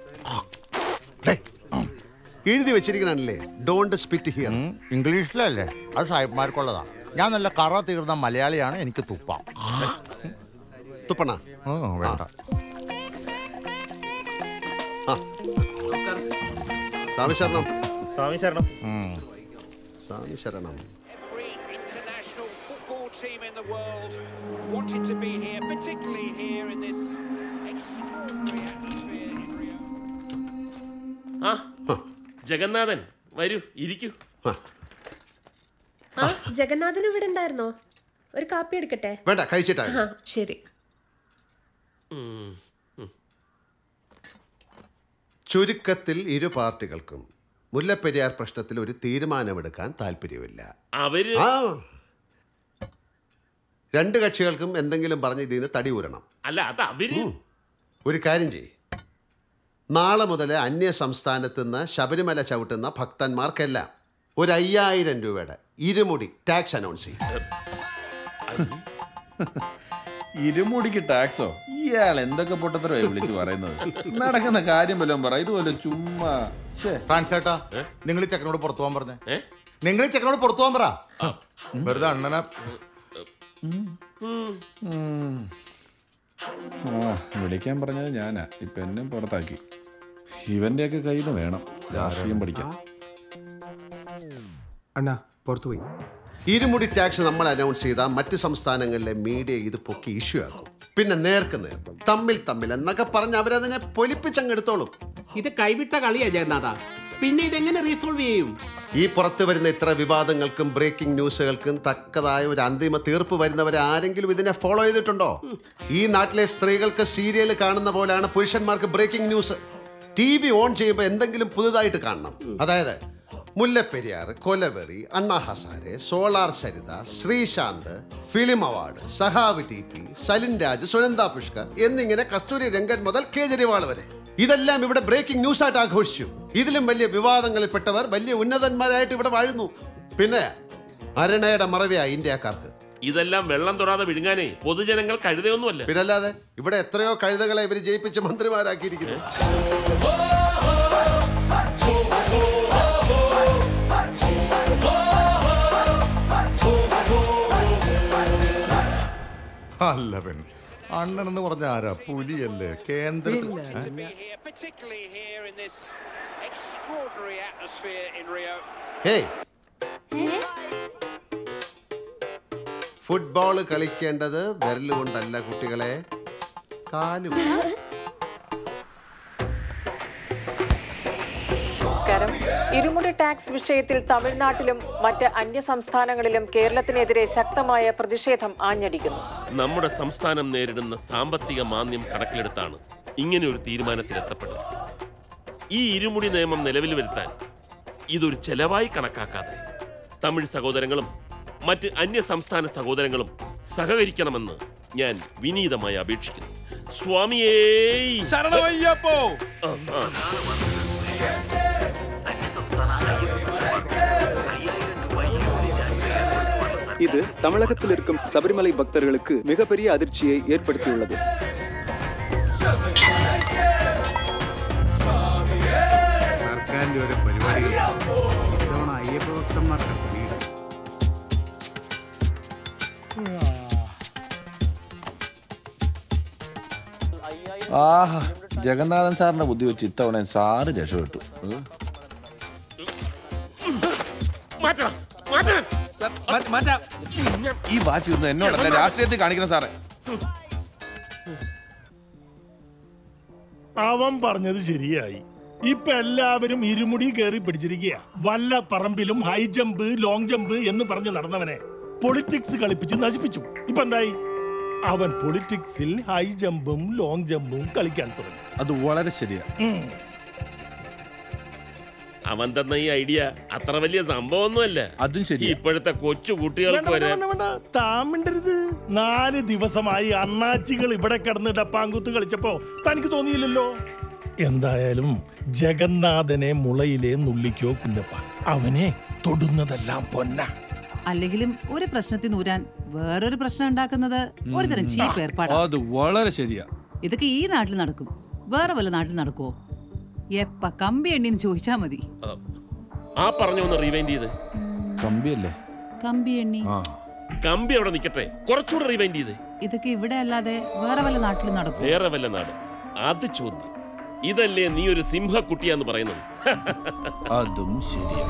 എഴുതി വെച്ചിരിക്കണല്ലേ ഡോണ്ട് സ്പിറ്റ് ഹിയർ ഇംഗ്ലീഷിലല്ലേ അത് സാഹിബ്മാർക്കുള്ളതാ ഞാൻ നല്ല കറ തീർന്ന മലയാളിയാണ് എനിക്ക് തുപ്പാം തുപ്പണ വേണ്ട സ്വാമി ശരണം സ്വാമി ശരണം സ്വാമി ശരണം international football team in the world wanted to be here, particularly here in this extraordinary atmosphere in Rio. ആ ജഗന്നാഥൻ വരൂ ഇരിക്കൂ ആ ജഗന്നാഥൻ ഇവിടെ ഉണ്ടായിരുന്നോ ഒരു കാപ്പി എടുക്കട്ടെ വേണ്ട കഴിച്ചിട്ടാ ആ, ശരി ചുരുക്കത്തിൽ ഇരു പാർട്ടികൾക്കും മുല്ലപ്പെരിയാർ പ്രശ്നത്തിൽ ഒരു തീരുമാനമെടുക്കാൻ താല്പര്യമില്ല അവര് ആ രണ്ട് കക്ഷികൾക്കും എന്തെങ്കിലും പറഞ്ഞ് ഇതിൽ നിന്ന് തടി ഊരണം അല്ല അത് അവര് ഒരു കാര്യം ചെയ്യ് നാളെ മുതൽ അന്യ സംസ്ഥാനത്ത് നിന്ന് ശബരിമല ചവിട്ടുന്ന ഭക്തന്മാർക്കെല്ലാം ഒരു അയ്യായിരം രൂപയുടെ ഇരുമുടി ടാക്സ് അനൗൺസ് ചെയ്യും ഇരുമുടിക്ക് ടാക്സോ ഇയാൾ എന്തൊക്കെ പൊട്ടത്തരമായി വിളിച്ചു പറയുന്നത് നടക്കുന്ന കാര്യം വല്ലതും പറ ഇതുപോലെ ചുമ്മാ ഫ്രാൻസ് ചേട്ടാ നിങ്ങൾ ഈ ചെക്കനോട് പുറത്തു പോകാൻ പറഞ്ഞേ നിങ്ങൾ ഈ ചെക്കനോട് പുറത്തു പോകാൻ പറ വെറുതെ അണ്ണനെ ഉം. ആ വിളിക്കാൻ പറഞ്ഞത് ഞാനാ ഇപ്പൊ എന്നെ പുറത്താക്കി ഇവന്റെയൊക്കെ കയ്യിൽ നിന്ന് വേണം രാഷ്ട്രീയം പഠിക്കാൻ അണ്ണാ പുറത്തു പോയി ഇരുമുടി ടാക്സ് നമ്മൾ അനൗൺസ് ചെയ്താൽ മറ്റ് സംസ്ഥാനങ്ങളിലെ മീഡിയ ഇത് പൊക്കി ഇഷ്യൂ ആക്കും പിന്നെ നേർക്ക് നേർ തമ്മിൽ തമ്മിൽ എന്നൊക്കെ പറഞ്ഞ് അവരതിനെ പൊലിപ്പിച്ചങ്ങെടുത്തോളും ഇത് കൈവിട്ട കളിയാ ജഗന്നാഥ പിന്നെ ഇതെങ്ങനെ റീസോൾവ് ചെയ്യും ഈ പുറത്തു വരുന്ന ഇത്ര വിവാദങ്ങൾക്കും ബ്രേക്കിംഗ് ന്യൂസുകൾക്കും തക്കതായ ഒരു അന്തിമ തീർപ്പ് വരുന്നവരെ ആരെങ്കിലും ഇതിനെ ഫോളോ ചെയ്തിട്ടുണ്ടോ ഈ നാട്ടിലെ സ്ത്രീകൾക്ക് സീരിയൽ കാണുന്ന പോലെയാണ് പുരുഷന്മാർക്ക് breaking news T V on ചെയ്യുമ്പോൾ എന്തെങ്കിലും പുതുതായിട്ട് കാണണം അതായത് Mullaperiyar Kolaveri Anna Hazare solar Saritha Sreesanth film award സഹാവ് ടി പി സലിൻ രാജ് സുനന്ദ പുഷ്കർ എന്നിങ്ങനെ കസ്തൂരി രംഗൻ മുതൽ കേജ്രിവാൾ വരെ ഇതെല്ലാം ഇവിടെ ബ്രേക്കിംഗ് ന്യൂസ് ആയിട്ട് ആഘോഷിച്ചു ഇതിലും വലിയ വിവാദങ്ങളിൽപ്പെട്ടവർ വലിയ ഉന്നതന്മാരായിട്ട് ഇവിടെ വാഴുന്നു പിന്നെ അരണയുടെ മറവിയാ ഇന്ത്യക്കാർക്ക് ഇതെല്ലാം വെള്ളം തൊടാതെ വിഴുങ്ങാനേ പൊതുജനങ്ങൾ കഴുതയൊന്നുമല്ല പിന്നല്ലാതെ ഇവിടെ എത്രയോ കഴുതകളെ ഇവർ ജയിപ്പിച്ച് മന്ത്രിമാരാക്കിയിരിക്കുന്നു അല്ല പെൺ അണ്ണൻ എന്ന് പറഞ്ഞ ആരാ പുലിയല്ലേ കേന്ദ്ര Here, particularly here in this extraordinary atmosphere in Rio. Hey football കളിക്കേണ്ടത് വിരലുകൊണ്ടല്ല കുട്ടികളെ കാലുകൊണ്ട് നമസ്കാരം ഇരുമുടി ടാക്സ് വിഷയത്തിൽ തമിഴ്നാട്ടിലും മറ്റ് അന്യ സംസ്ഥാനങ്ങളിലും കേരളത്തിനെതിരെ ശക്തമായ പ്രതിഷേധം ആഞ്ഞടിക്കുന്നു നമ്മുടെ സംസ്ഥാനം നേരിടുന്ന സാമ്പത്തിക മാന്ദ്യം കണക്കിലെടുത്താണ് ഇങ്ങനെ ഒരു തീരുമാനത്തിലെത്തപ്പെട്ടത് ഈ ഇരുമുടി നിയമം നിലവിൽ വരുത്താൻ ഇതൊരു ചെലവായി കണക്കാക്കാതെ തമിഴ് സഹോദരങ്ങളും മറ്റ് അന്യ സംസ്ഥാന സഹോദരങ്ങളും സഹകരിക്കണമെന്ന് ഞാൻ വിനീതമായി അപേക്ഷിക്കുന്നു സ്വാമിയേ ശരണമയ്യപ്പോ ആ, ആ. இது தமிழகத்தில் இருக்கும் சபரிமலை பக்தர்களுக்கு மிகப்பெரிய அதிர்ச்சியை ஏற்படுத்தியுள்ளது സർക്കാരിന്റെ ഓരോ പരിപാടികൾ ഇത്തവണ അയ്യപ്പ ഭക്തന്മാർക്ക് വീട് ആഹാ ജഗന്നാഥൻ സാറിന്റെ ബുദ്ധി വെച്ച് ഇത്തവണ സാറ് രക്ഷപ്പെട്ടു ഉം. മാറ്റണം മാറ്റണം ഈ വാശി ഒന്നും എന്നോടല്ല രാഷ്ട്രീയത്തിൽ കാണിക്കണം സാറേ അവൻ പറഞ്ഞത് ശരിയായി ഇപ്പൊ എല്ലാവരും ഇരുമുടി കയറി പിടിച്ചിരിക്കുക വല്ല പറമ്പിലും ഹൈ ജമ്പ് ലോങ് ജമ്പ് എന്ന് പറഞ്ഞ് നടന്നവനെ പൊളിറ്റിക്സ് കളിപ്പിച്ച് നശിപ്പിച്ചു ഇപ്പൊ എന്തായി അവൻ പൊളിറ്റിക്സിൽ ഹൈ ജമ്പും ലോങ് ജമ്പും കളിക്കാൻ തുടങ്ങി അത് വളരെ ശരിയാ ഉം. അവൻ തന്ന ഈ ഐഡിയ അത്ര വലിയ സംഭവമൊന്നുമല്ല അതും ശരി ഇപ്പോഴത്തെ കൊച്ചു വേണ്ട, കുട്ടികൾക്ക് വരെ വേണ്ട, വേണ്ട, വേണ്ട. താൻ മിണ്ടരുത് നാല് ദിവസമായി അണ്ണാച്ചികൾ ഇവിടെ കിടന്ന് ഡപ്പാങ്കുത്ത് കളിച്ചപ്പോ തനിക്ക് തോന്നിയില്ലല്ലോ എന്തായാലും ജഗന്നാഥനെ മുളയിലെ നുള്ളിക്കോ കുഞ്ഞപ്പ അവനെ തൊടുന്നതെല്ലാം പൊന്ന അല്ലെങ്കിലും ഒരു പ്രശ്നത്തിൽ നൂരാൻ വേറൊരു പ്രശ്നം ഉണ്ടാക്കുന്നത് ഒരുതരം ചീപ്പ് ഏർപ്പാടാ അത് വളരെ ശരിയാ ഇതൊക്കെ ഈ നാട്ടിൽ നടക്കും വേറെ വല്ല നാട്ടിൽ നടക്കുവോ എപ്പ കമ്പി എണ്ണിന്ന് ചോദിച്ചാ മതി ആ പറഞ്ഞ ഒന്ന് റീവൈൻഡ് ചെയ്ത് കമ്പിയല്ലേ കമ്പി എണ്ണി ആ കമ്പി അവിടെ നിൽക്കട്ടെ കുറച്ചുകൂടെ റീവൈൻഡ് ചെയ്ത് ഇതൊക്കെ ഇവിടെ അല്ലാതെ വേറെ വല്ല നാട്ടിൽ നടക്കും വേറെ വല്ല നാട് അത് ചോദ്യം ഇതല്ലേ നീ ഒരു സിംഹക്കുട്ടിയാന്ന് പറയുന്നത് അതും ശരിയാ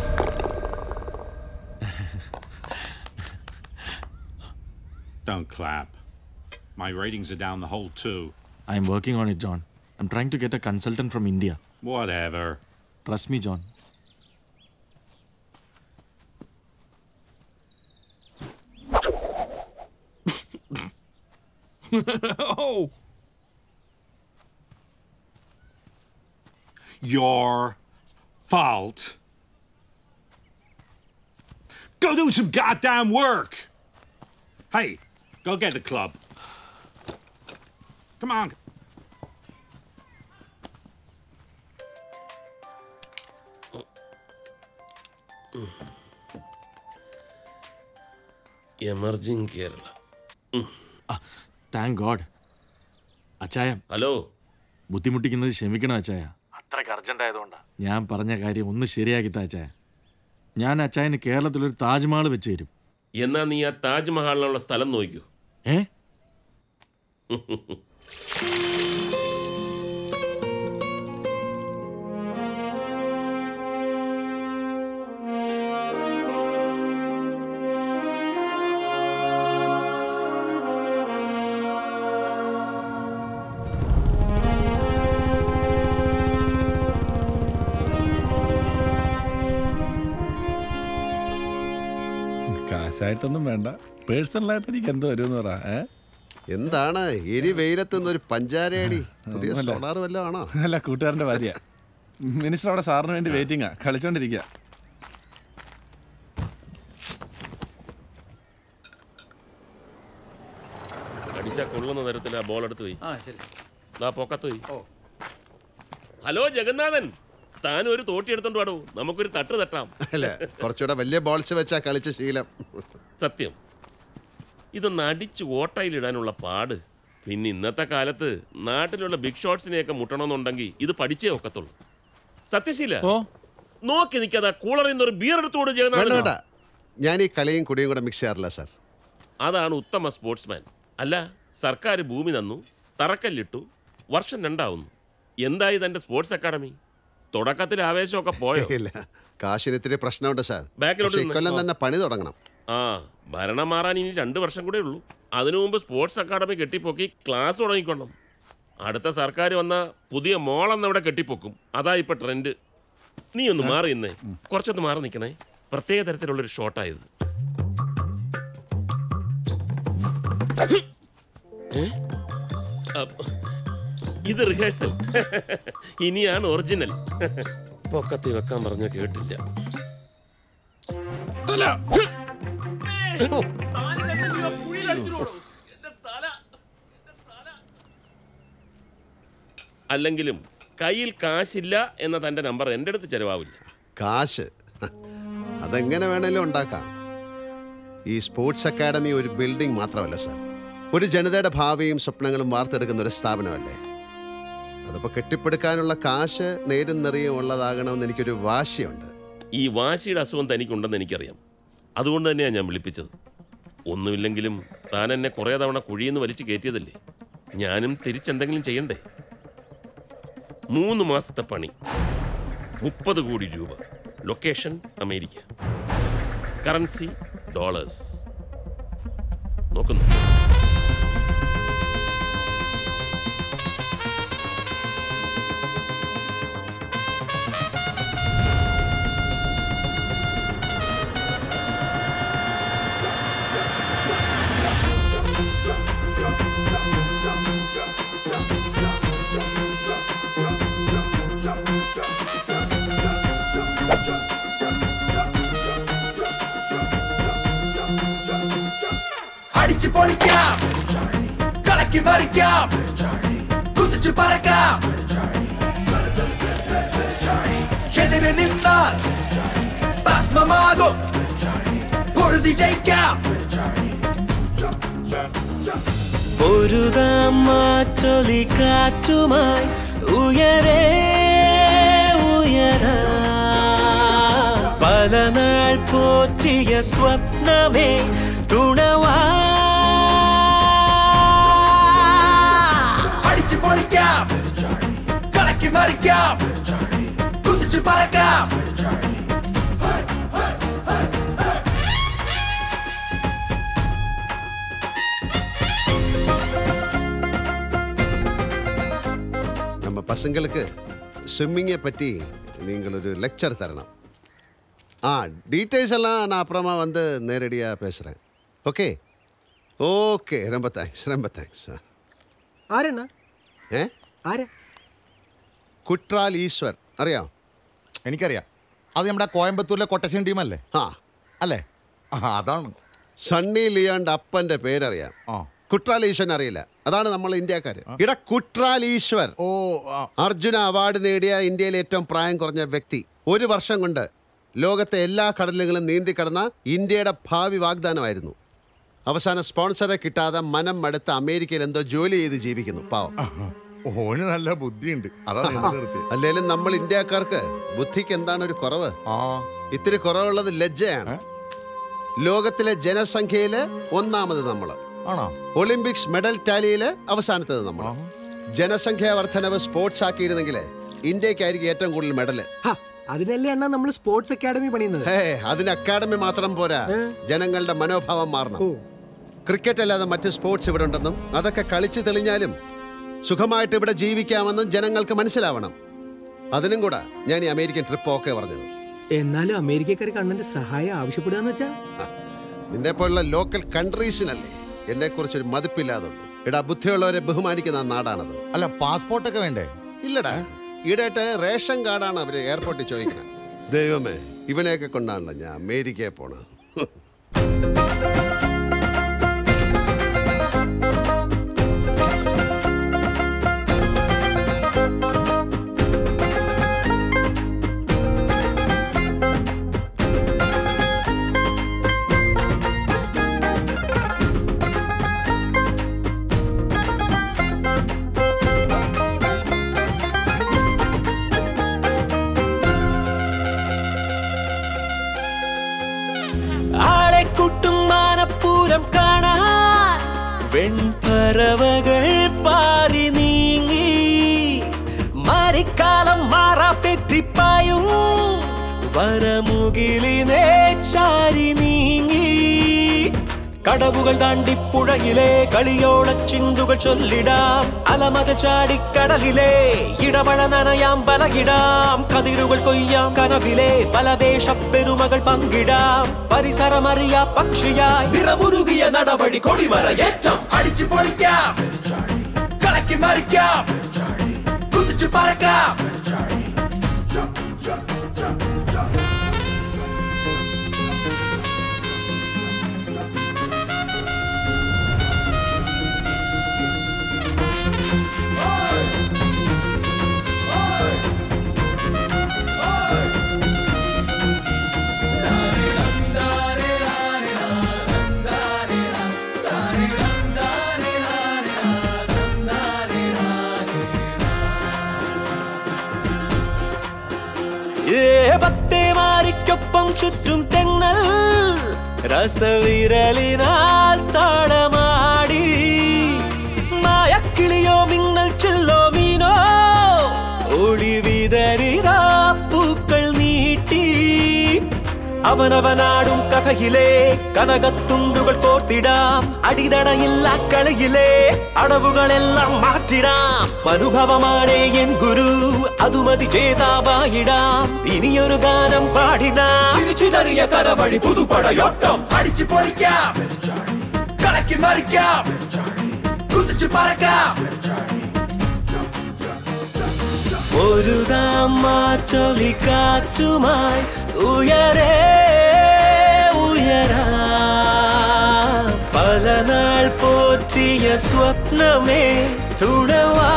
Don't clap. My ratings are down the hole too. I'm working on it, John. I'm trying to get a consultant from India. Whatever. Trust me, John. oh. Your fault. Go do some goddamn work. Hey, go get the club. Come on. Emerging Kerala thank god അച്ചായ hello ബുദ്ധിമുട്ടിക്കുന്നത് ക്ഷമിക്കണം അച്ചായ അത്രയ്ക്ക് urgent ആയതുകൊണ്ടാ ഞാൻ പറഞ്ഞ കാര്യം ഒന്ന് ശരിയാക്കി താ അച്ചായ ഞാൻ അച്ചായന് കേരളത്തിലൊരു താജ്മഹൽ വെച്ച് തരും എന്നാ നീ ആ താജ്മഹലിനുള്ള സ്ഥലം നോക്കൂ ഏ കാശായിട്ടൊന്നും വേണ്ട പേഴ്സണലായിട്ട് എനിക്ക് എന്തോ വരുമെന്ന് പറ ഏ എന്താണ് എരി വെയിലത്ത് ഒരു പഞ്ചാരയടി പുതിയ ഒന്നുമല്ല. സോളാർ വല്ലതും ആണോ അല്ല കൂട്ടുകാരൻ്റെ ഭാര്യ മിനിസ്റ്റർ അവിടെ സാറിന് വേണ്ടി വെയിറ്റിംഗാ കളിച്ചോണ്ടിരിക്കുക അടിച്ചാ കൊള്ളുന്ന തരത്തിൽ ആ ബോൾ എടുത്ത് പോയി ദാ പൊക്കത്ത് പോയി ഹലോ ജഗന്നാഥൻ താൻ ഒരു തോട്ടി എടുത്തോണ്ട് പാടൂ നമുക്കൊരു തട്ട് തട്ടാം അല്ല കുറച്ചുകൂടെ വലിയ ബോൾസ് വെച്ചാ കളിച്ച ശീലം സത്യം ഇതൊന്ന് അടിച്ച് ഓട്ടയിലിടാനുള്ള പാട് പിന്നെ ഇന്നത്തെ കാലത്ത് നാട്ടിലുള്ള ബിഗ് ഷോട്ട്സിനെയൊക്കെ മുട്ടണമെന്നുണ്ടെങ്കിൽ ഇത് പഠിച്ചേ ഒക്കത്തുള്ളൂ സത്യശീല നോക്കി നിൽക്കാതെ കൂളറിൽ നിന്ന് ഒരു ബിയർ എടുത്തോട് വേണ്ട ജഗന്നാഥൻ വേണ്ട ഞാൻ ഈ കളിയും കുടിയും കൂടെ മിക്സ് ചെയ്യാറില്ല സാർ അതാണ് ഉത്തമ സ്പോർട്സ്മാൻ അല്ല സർക്കാർ ഭൂമി തന്നു തറക്കല്ലിട്ടു വർഷം രണ്ടാവുന്നു എന്തായി തന്റെ സ്പോർട്സ് അക്കാഡമി തുടക്കത്തിൽ ആവേശമൊക്കെ പോയോ ഇല്ല കാശിന് ഇത്തിരി പ്രശ്നമുണ്ട് സാർ ബാക്കിലോട്ട് പക്ഷേ നിന്ന്. ഇക്കൊല്ലം ഓ. തന്നെ പണി തുടങ്ങണം ആ ഭരണം മാറാൻ ഇനി രണ്ട് വർഷം കൂടെ ഉള്ളൂ അതിനു മുമ്പ് സ്പോർട്സ് അക്കാഡമി കെട്ടിപ്പൊക്കി ക്ലാസ് തുടങ്ങിക്കൊള്ളണം അടുത്ത സർക്കാർ വന്ന പുതിയ മോളെന്ന് ഇവിടെ കെട്ടിപ്പൊക്കും അതാ ഇപ്പൊ ട്രെൻഡ് നീ ഒന്ന് മാറി ഇന്നേ കുറച്ചൊന്ന് മാറി നിൽക്കണേ പ്രത്യേക തരത്തിലുള്ളൊരു ഷോട്ടായത് ഏ? അപ്പ് ഇത് റിഹേഴ്സൽ ഇനിയാണ് ഒറിജിനൽ പൊക്കത്തി വെക്കാൻ പറഞ്ഞ കേട്ടില്ല അല്ലെങ്കിലും കയ്യിൽ കാശില്ല എന്ന തന്റെ നമ്പർ എൻ്റെ അടുത്ത് ചെലവാവില്ല കാശ് അതെങ്ങനെ വേണേലും ഉണ്ടാക്കാം ഈ സ്പോർട്സ് അക്കാഡമി ഒരു ബിൽഡിംഗ് മാത്രമല്ല സാർ ഒരു ജനതയുടെ ഭാവിയും സ്വപ്നങ്ങളും വാർത്തെടുക്കുന്ന ഒരു സ്ഥാപനമല്ലേ അതിപ്പോൾ കെട്ടിപ്പടുക്കാനുള്ള കാശ് നേരും നിറയും ഉള്ളതാകണമെന്ന് എനിക്കൊരു വാശിയുണ്ട് ഈ വാശിയുടെ അസുഖം തനിക്കുണ്ടെന്ന് എനിക്കറിയാം അതുകൊണ്ട് തന്നെയാണ് ഞാൻ വിളിപ്പിച്ചത് ഒന്നുമില്ലെങ്കിലും താൻ എന്നെ കുറേ തവണ കുഴിയെന്ന് വലിച്ചു കയറ്റിയതല്ലേ ഞാനും തിരിച്ചെന്തെങ്കിലും ചെയ്യണ്ടേ മൂന്ന് മാസത്തെ പണി മുപ്പത് കോടി രൂപ ലൊക്കേഷൻ അമേരിക്ക കറൻസി ഡോളേഴ്സ് നോക്കുന്നു അടിച്ചു പൊളിക്കാം കളക്കി മറിക്കാം കുതിച്ചു പറക്കാം എതിരെ നിന്നാൽ ഭസ്മമാകും പൊഴുതി ജയിക്കാം പൊരുതാം മാറ്റൊലി കാറ്റുമായി ഉയരേ ഉയരാ പല നാൾ പോറ്റിയ സ്വപ്നമേ തുണവാ അടിച്ചു പൊളിക്കാം കളക്കി മറിക്കാം കുതിച്ചു പറക്കാം நம்ம பசங்களுக்கு ஸ்விம்மிங்கை பற்றி நீங்கள் ஒரு லெக்சர் தரணும் ஆ டீட்டெயில்ஸ் எல்லாம் நான் அப்புறமா வந்து நேரடியாக பேசுகிறேன் ஓகே ஓகே ரொம்ப தேங்க்ஸ் ரொம்ப தேங்க்ஸ் ആരെണ്ണ ഏ ആരെ കുട്രാൽ ഈശ്വർ അറിയാം എനിക്കറിയാം അത് നമ്മുടെ കോയമ്പത്തൂരിലെ കൊട്ടശ്ശേരി ടീമല്ലേ ആ അല്ലേ ആ, അതാണ് സണ്ണി ലിയോന്റെ അപ്പന്റെ പേരറിയാം കുട്രാൽ ഈശ്വരൻ അറിയില്ല അതാണ് നമ്മൾ ഇന്ത്യക്കാര് ഇട കുട്രാൽ ഈശ്വർ ഓ അർജുന അവാർഡ് നേടിയ ഇന്ത്യയിലെ ഏറ്റവും പ്രായം കുറഞ്ഞ വ്യക്തി ഒരു വർഷം കൊണ്ട് ലോകത്തെ എല്ലാ കടലുകളും നീന്തി കടന്ന ഇന്ത്യയുടെ ഭാവി വാഗ്ദാനമായിരുന്നു അവസാനം സ്പോൺസറെ കിട്ടാതെ മനം മടുത്ത് അമേരിക്കയിൽ എന്തോ ജോലി ചെയ്ത് ജീവിക്കുന്നു പാവം ഓന് നല്ല ബുദ്ധിയുണ്ട് അതാ നീന്തൽ നിർത്തിയത്. അല്ലേലും നമ്മൾ ഇന്ത്യക്കാർക്ക് ബുദ്ധിക്ക് എന്താണ് ഒരു കുറവ് ഇത്തിരി കുറവുള്ളത് ലജ്ജയാണ് ലോകത്തിലെ ജനസംഖ്യയില് ഒന്നാമത് നമ്മൾ ആണോ ഒളിമ്പിക്സ് മെഡൽ ടാലിയില് അവസാനത്തത് നമ്മൾ ജനസംഖ്യാ വർധനവ് സ്പോർട്സ് ആക്കിയിരുന്നെങ്കിൽ ഇന്ത്യക്കായിരിക്കും ഏറ്റവും കൂടുതൽ മെഡല് അതിനല്ലേ അണ്ണാ നമ്മൾ സ്പോർട്സ് അക്കാഡമി പണിയുന്നത് ഹേ അതിന് അക്കാഡമി മാത്രം പോരാ ജനങ്ങളുടെ മനോഭാവം മാറണം ക്രിക്കറ്റ് അല്ലാതെ മറ്റ് സ്പോർട്സ് ഇവിടെ ഉണ്ടെന്നും അതൊക്കെ കളിച്ചു തെളിഞ്ഞാലും സുഖമായിട്ട് ഇവിടെ ജീവിക്കാമെന്നും ജനങ്ങൾക്ക് മനസ്സിലാവണം അതിനും കൂടെ ഞാൻ ഈ അമേരിക്കൻ ട്രിപ്പ് ഓക്കെ പറഞ്ഞത് എന്നാലും അമേരിക്കക്കാർ കണ്ണന്റെ സഹായം ആവശ്യപ്പെടുക വെച്ചാ നിന്നെ പോലുള്ള ലോക്കൽ കൺട്രീസിനല്ലേ എന്നെ കുറിച്ച് ഒരു മതിപ്പില്ലാതുള്ളൂ ഇടാ ബുദ്ധിയുള്ളവരെ ബഹുമാനിക്കുന്ന നാടാണത് അല്ല പാസ്പോർട്ടൊക്കെ വേണ്ടേ ഇല്ലടാ ഈടായിട്ട് റേഷൻ കാർഡാണ് അവര് എയർപോർട്ടിൽ ചോദിക്കുന്നത് ദൈവമേ ഇവനെയൊക്കെ കൊണ്ടാണല്ലോ ഞാൻ അമേരിക്കയിൽ പോണത് ആളെ കൂട്ടും മാനപ്പൂരം കാണാൻ വെൺപറവകൾ പാറി നീങ്ങി മാരിക്കാലം മാറാ പെറ്റിപ്പായും വരമുകിലിനെ ചാരി നീങ്ങി കടവുകൾ താണ്ടി പുഴയിലെ കളിയോള ചിന്തുകൾ ചൊല്ലിടാം അലമത ചാടിക്കടലിലെ ഇടമഴ നനയാം പലകിടാം കതിരുകൾ കൊയ്യാം കനവിലെ പല വേഷപ്പെരുമകൾ പങ്കിടാം പരിസരമറിയ പക്ഷിയായി നിറമുരുകിയ നടപടി കൊടിമറയേറ്റം അടിച്ചു പൊളിക്കാം കളക്കി മറിക്കാം കുതിച്ചു പറക്കാം ഏ പത്തേ മാരിക്കൊപ്പം ചുറ്റും തെങ്ങൽ രസവിരലിനാൽ താളമാടി മായക്കിളിയോ മിന്നൽ ചെല്ലോ മീനോ ഒളി വിതറിതാ പൂക്കൾ നീട്ടി അവനവനാടും കഥയിലെ കനകത്തുണ്ടുകൾ കോർത്തിടാം അടിതടയില്ല കളിയിലെ അടവുകളെല്ലാം മാറ്റിടാം അനുഭവമാണ് എൻ ഗുരു അതുമതി ചേതാവായിടാം ഇനിയൊരു ഗാനം പാടിനാം ചിരിച്ചിതറിയ കരവഴി പുതുപടയോട്ടം അടിച്ചു പൊളിക്കാം കളക്കി മറിക്കാം കുതിച്ചു പറക്കാം ഒരു മാറ്റൊലി കാറ്റുമായി ഉയരേ ഉയരാ പല പോറ്റിയ സ്വപ്നമേ തുണവാ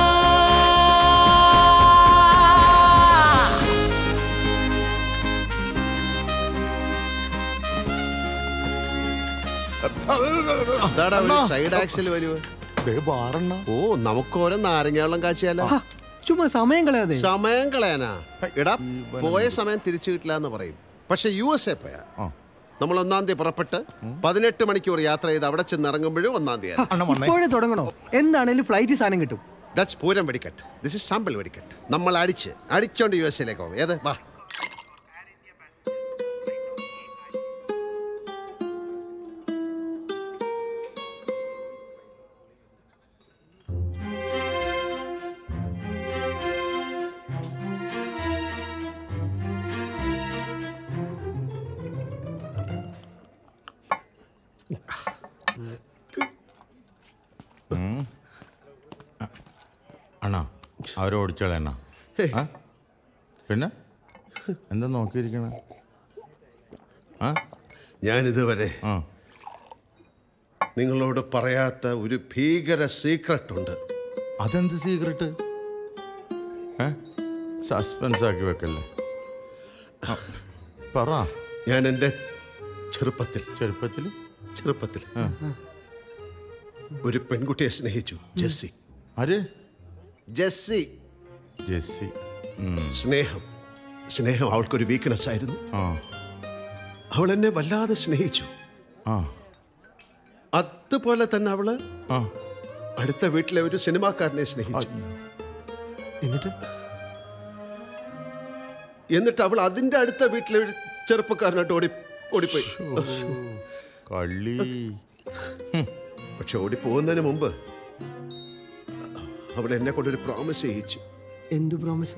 അതാടാ ഒരു സൈഡ് ആക്സിൽ വരുവോ ഓ നമുക്ക് ഓരോ നാരങ്ങ വെള്ളം കാച്ചിയാലോ ചുമ്മാ സമയം കളയാതെ സമയം കളയാനാ എടാ പോയ സമയം തിരിച്ചു കിട്ടില്ല എന്ന് പറയും പക്ഷെ യു എസ് എ പോയാ നമ്മൾ ഒന്നാം തീയതി പുറപ്പെട്ട് പതിനെട്ട് മണിക്കൂർ യാത്ര ചെയ്ത് അവിടെ ചെന്ന് ഇറങ്ങുമ്പോഴും ഒന്നാം തീയതി ഇപ്പോഴേ തുടങ്ങണോ എന്താണേലും ഫ്ലൈറ്റ് സാധനം കിട്ടും ദാറ്റ്സ് പൂരം വെടിക്കെട്ട് ദിസ് ഇസ് സാമ്പിൾ വെടിക്കെട്ട് നമ്മൾ അടിച്ച് അടിച്ചോണ്ട് യു എസ് എയിലേക്ക് പോകും ഏത് വാ അണ്ണാ അവരെ ഓടിച്ചോളെ അണ്ണാ ആ? പിന്നെ എന്താ നോക്കിയിരിക്കണ ആ ഞാൻ ഇതുവരെ നിങ്ങളോട് പറയാത്ത ഒരു ഭീകര സീക്രട്ട് ഉണ്ട് അതെന്ത് സീക്രട്ട് ഏ സസ്പെൻസ് ആക്കി വെക്കല്ലേ ആ, പറ ഞാൻ എൻ്റെ ചെറുപ്പത്തിൽ ചെറുപ്പത്തിൽ ചെറുപ്പത്തിൽ ഒരു പെൺകുട്ടിയെ സ്നേഹിച്ചു ജെസ്സി ആര് ജെസ്സി ജെസ്സി സ്നേഹം സ്നേഹം അവൾക്കൊരു വീക്ക്നെസ് ആയിരുന്നു അവൾ എന്നെ വല്ലാതെ സ്നേഹിച്ചു ആ അതുപോലെ തന്നെ അവള് അടുത്ത വീട്ടിലെ ഒരു സിനിമാക്കാരനെ സ്നേഹിച്ചു എന്നിട്ട് എന്നിട്ട് അവൾ അതിന്റെ അടുത്ത വീട്ടിലെ ഒരു ചെറുപ്പക്കാരനായിട്ട് ഓടി ഓടിപ്പോയി കള്ളി പക്ഷെ ഓടിപ്പോകുന്നതിന് മുമ്പ് അവൾ എന്നെ കൊണ്ടൊരു പ്രോമിസ് ചെയ്യിച്ചു എന്തു promise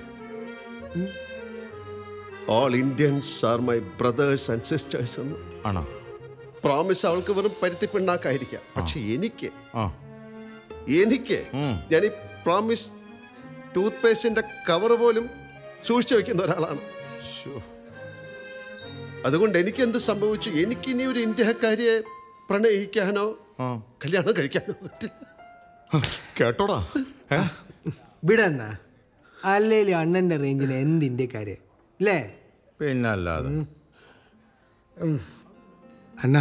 all Indians are my brothers and sisters എന്ന് ആണോ പ്രോമിസ് അവൾക്ക് വെറും പരുത്തി പിണ്ണാക്കായിരിക്കാം പക്ഷെ എനിക്ക് ആ എനിക്ക് ഞാൻ ഈ പ്രോമിസ് ടൂത്ത് പേസ്റ്റിന്റെ കവർ പോലും സൂക്ഷിച്ചു വെക്കുന്ന ഒരാളാണ് അതുകൊണ്ട് എനിക്ക് എന്ത് സംഭവിച്ചു എനിക്ക് ഇനി ഒരു ഇന്ത്യക്കാരിയെ പ്രണയിക്കാനോ കല്യാണം കഴിക്കാനോ പറ്റില്ല കേട്ടോടാ വിടണ്ണ അല്ലേലും അണ്ണന്റെ റേഞ്ചിന് എന്ത് ഇന്ത്യക്കാര് അല്ലേ പിന്നല്ലാതെ അണ്ണ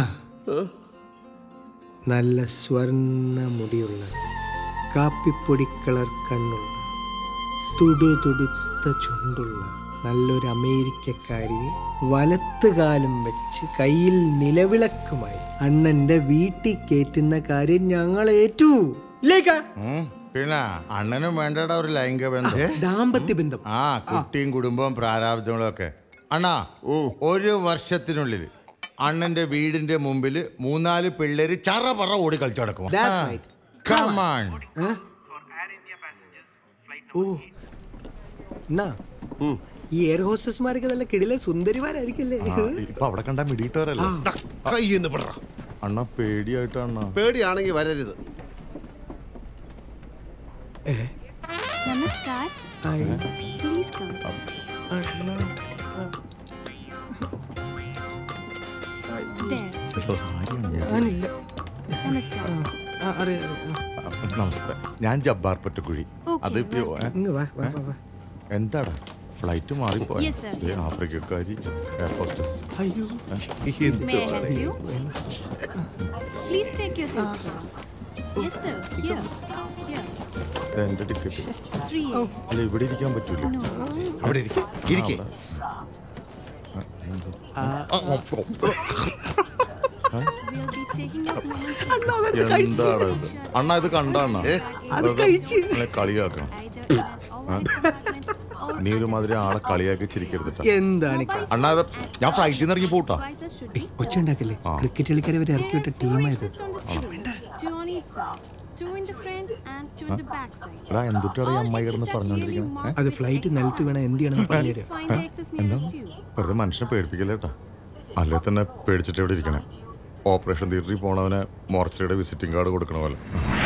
നല്ല സ്വർണ്ണ മുടിയുള്ള കാപ്പിപ്പൊടി കളർ കണ്ണുള്ള തുടു തുടുത്ത ചുണ്ടുള്ള നല്ലൊരു അമേരിക്കക്കാരിയെ വലത്തുകാലം വെച്ച് കയ്യിൽ നിലവിളക്കുമായി അണ്ണന്റെ വീട്ടിൽ കയറ്റുന്ന കാര്യം ഞങ്ങൾ ഏറ്റു ഇല്ലേക്കാ ഉം. പിന്നെ അണ്ണനും വേണ്ടടാ ഒരു ലൈംഗിക ബന്ധം ദാമ്പത്യ ബന്ധം ആ കുട്ടിയും കുടുംബവും പ്രാരാബ്ദങ്ങളും ഒക്കെ അണ്ണാ ഒരു വർഷത്തിനുള്ളിൽ അണ്ണന്റെ വീടിന്റെ മുമ്പിൽ മൂന്നാല് പിള്ളേര് ചറ പറ ഓടി കളിച്ചു നടക്കും That's right. Come on. ഓ എന്നാ ഈ എയർ ഹോസ്റ്റസ്മാരൊക്കെ നല്ല കിടിലെ സുന്ദരിമാരായിരിക്കില്ലേ ആ, ഇപ്പൊ അവിടെ കണ്ട മിടിയിട്ടവരല്ലേ കയ്യിന്ന് വിടറ അണ്ണ പേടിയായിട്ട് അണ്ണ പേടിയാണെങ്കിൽ വരരുത് नमस्कार प्लीज कम ഞാനില്ല नमस्कार ആ, അറിയാം, അറിയാം. ആ. നമസ്തേ ഞാൻ ജബ്ബാർ പറ്റക്കുഴി Okay, അത് ഇപ്പൊ ഏ? ഇങ്ങ് വാ, വാ, വാ, വാ. എന്താടാ ഫ്ലൈറ്റ് മാറിപ്പോയ Yes, sir. ആഫ്രിക്കക്കാരി എയർപോർട്ടസ് അയ്യോ May I help you? Please take your seats here. Yes, sir. Here. Here. എന്റെ ടിക്കറ്റ് Three. അല്ല ഇവിടെ ഇരിക്കാൻ പറ്റൂല No. അവിടെ ഇരിക്ക്, ഇരിക്ക്. We'll be taking off moments. എന്താണ് ഇത് അണ്ണ ഇത് കണ്ടാണ അത് കഴിച്ച്. കളിയാക്കണം ആ? നീ ഒരു മാതിരി ആളെ കളിയാക്കി ചിരിക്കരുതിട്ടാ എന്താണ് ഈ കളി? അണ്ണാ അത് ഞാൻ ഫ്ലൈറ്റിൽ നിന്ന് ഇറങ്ങി പോട്ടാ ഒച്ച ഉണ്ടാക്കില്ലേ ക്രിക്കറ്റ് കളിക്കാരെ വരെ ഇറക്കി വിട്ട ടീമായത് Two on each side. Two in the front and two in the back side. എടാ എന്തുട്ടാണ് ഈ അമ്മായി കിടന്ന് പറഞ്ഞോണ്ടിരിക്കണേ അത് ഫ്ലൈറ്റ് നിലത്ത് വീണ എന്ത് ചെയ്യണമെന്ന് Please പറഞ്ഞുതരാം find the access എന്താ nearest you. വെറുതെ മനുഷ്യനെ പേടിപ്പിക്കല്ലേട്ടാ അല്ലേ തന്നെ പേടിച്ചിട്ട് എവിടെ ഇരിക്കണേ ഓപ്പറേഷൻ തിയേറ്ററിൽ പോണവനെ മോർച്ചറിയുടെ വിസിറ്റിംഗ് കാർഡ് കൊടുക്കണ പോലെ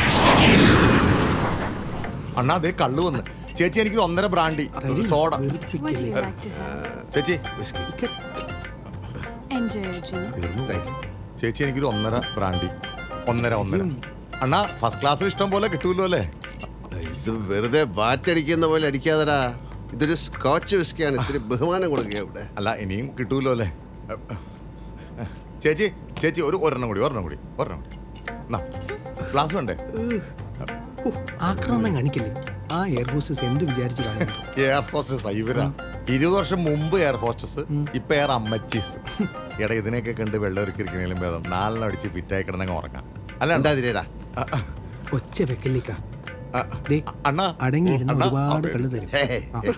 അണ്ണാ അതേ കള്ളു വന്ന് ചേച്ചി എനിക്ക് ഒന്നര ബ്രാൻഡി ഒരു soda What do you like to have? ചേച്ചി Enjoy your drink. തീർന്നു. ചേച്ചി എനിക്കൊരു ഒന്നര ബ്രാൻഡി ഒന്നര ഒന്നര അണ്ണാ ഫസ്റ്റ് ക്ലാസ്സിൽ ഇഷ്ടം പോലെ കിട്ടൂല്ലോ അല്ലേ ഇത് വെറുതെ ബാറ്റടിക്കുന്ന പോലെ അടിക്കാതെടാ ഇതൊരു സ്കോച്ച് വിസ്കിയാണ് ഇത്തിരി ബഹുമാനം കൊടുക്കുക ഇവിടെ അല്ല ഇനിയും കിട്ടൂല്ലോ അല്ലേ ചേച്ചി ചേച്ചി ഒരു ഒരെണ്ണം കൂടി ഒരെണ്ണം കൂടി ഒരെണ്ണം കൂടി എന്നാ ഗ്ലാസ് വേണ്ടേ ആക്രാന്തം കാണിക്കല്ലേ ആ എയർ ഹോസ്റ്റസ് എന്ത് വിചാരിച്ചു കാണുന്നു എയർ ഹോസ്റ്റസ് ഇവരാ ഇരുപത് വർഷം മുമ്പ് എയർ ഹോസ്റ്റസ് ഇപ്പൊ എയർ അമ്മച്ചീസ് എടാ ഇതിനെയൊക്കെ കണ്ട് വെള്ളം ഒരുക്കിരിക്കുന്നതിലും ഭേദം നാലെണ്ണം അടിച്ച് ഫിറ്റായി കിടന്നങ്ങ് ഉറങ്ങാം അല്ല ഉണ്ടാതിരേടാ ഒച്ച വെക്കല്ലേക്ക അണ്ണാ അടങ്ങിയിരുന്ന അണ്ണാ, ഒരുപാട് അതെ. കള്ളു തരും ഹേ, ഹേ. ആ.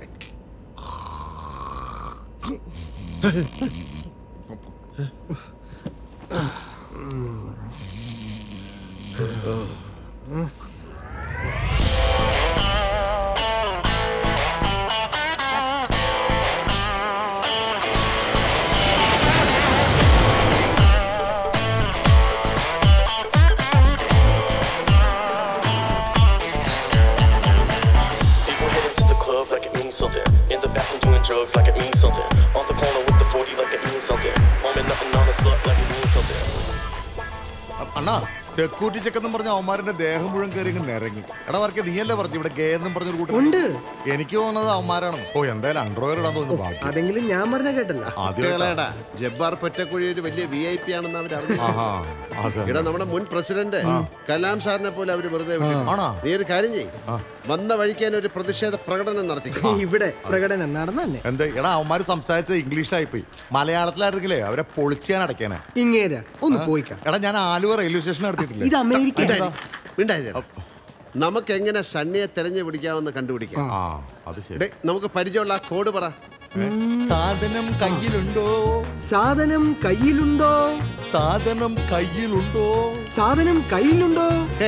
People heading to the club like it means something. In the bathroom doing drugs like it means something. On the corner with the 40 like it means something. Home and nothing on a slut like it means something. അണ്ണാ security check എന്നും പറഞ്ഞ അവന്മാരുടെ ദേഹം മുഴുവൻ കയറി ഇങ്ങ് നിരങ്ങി എടാ വർക്ക് നീയല്ലേ പറഞ്ഞു ഇവിടെ ഗേ എന്നും പറഞ്ഞൊരു കൂട്ടം ഉണ്ട്. എനിക്ക് തോന്നുന്നത് അവന്മാരാണ് ഓ എന്തായാലും അണ്ടർവെയർ ഇടാൻ തോന്നുന്നു ഭാഗ്യം. അതെങ്കിലും ഞാൻ പറഞ്ഞ കേട്ടല്ല കുട്ടികളെടാ ജബ്ബാർ പൊറ്റക്കുഴി ഒരു വലിയ വി ഐ പി ആണെന്ന് അവർ ആഹാ, അത് അറിഞ്ഞു ഇവിടെ നമ്മുടെ മുൻ പ്രസിഡന്റ് കലാം സാറിനെ പോലെ അവര് വെറുതെ വിട്ടിട്ട്. ആണോ? നീ ഒരു കാര്യം ചെയ്യ് വന്ന വഴിക്കാൻ ഒരു പ്രതിഷേധ പ്രകടനം നടത്തി ഇവിടെ പ്രകടനം നടന്ന തന്നെ എന്താ എടാ അവന്മാര് സംസാരിച്ചത് ഇംഗ്ലീഷിലായി പോയി മലയാളത്തിലായിരുന്നെങ്കിലേ അവരെ പൊളിച്ചാൻ അടയ്ക്കാനാ ഇങ്ങേര ഒന്ന് പോയിക്കാം എടാ ഞാൻ ആലുവ റെയിൽവേ സ്റ്റേഷൻ നടത്തിയിട്ടില്ല ഇത് അമേരിക്ക. നമുക്ക് എങ്ങനെ സണ്ണിയെ തെരഞ്ഞു പിടിക്കാമെന്ന് കണ്ടുപിടിക്കാം ആ അത് ശരി ഡേ, നമുക്ക് പരിചയമുള്ള ആ കോഡ് പറ സാധനം കയ്യിലുണ്ടോ സാധനം കയ്യിലുണ്ടോ സാധനം കയ്യിലുണ്ടോ സാധനം കയ്യിലുണ്ടോ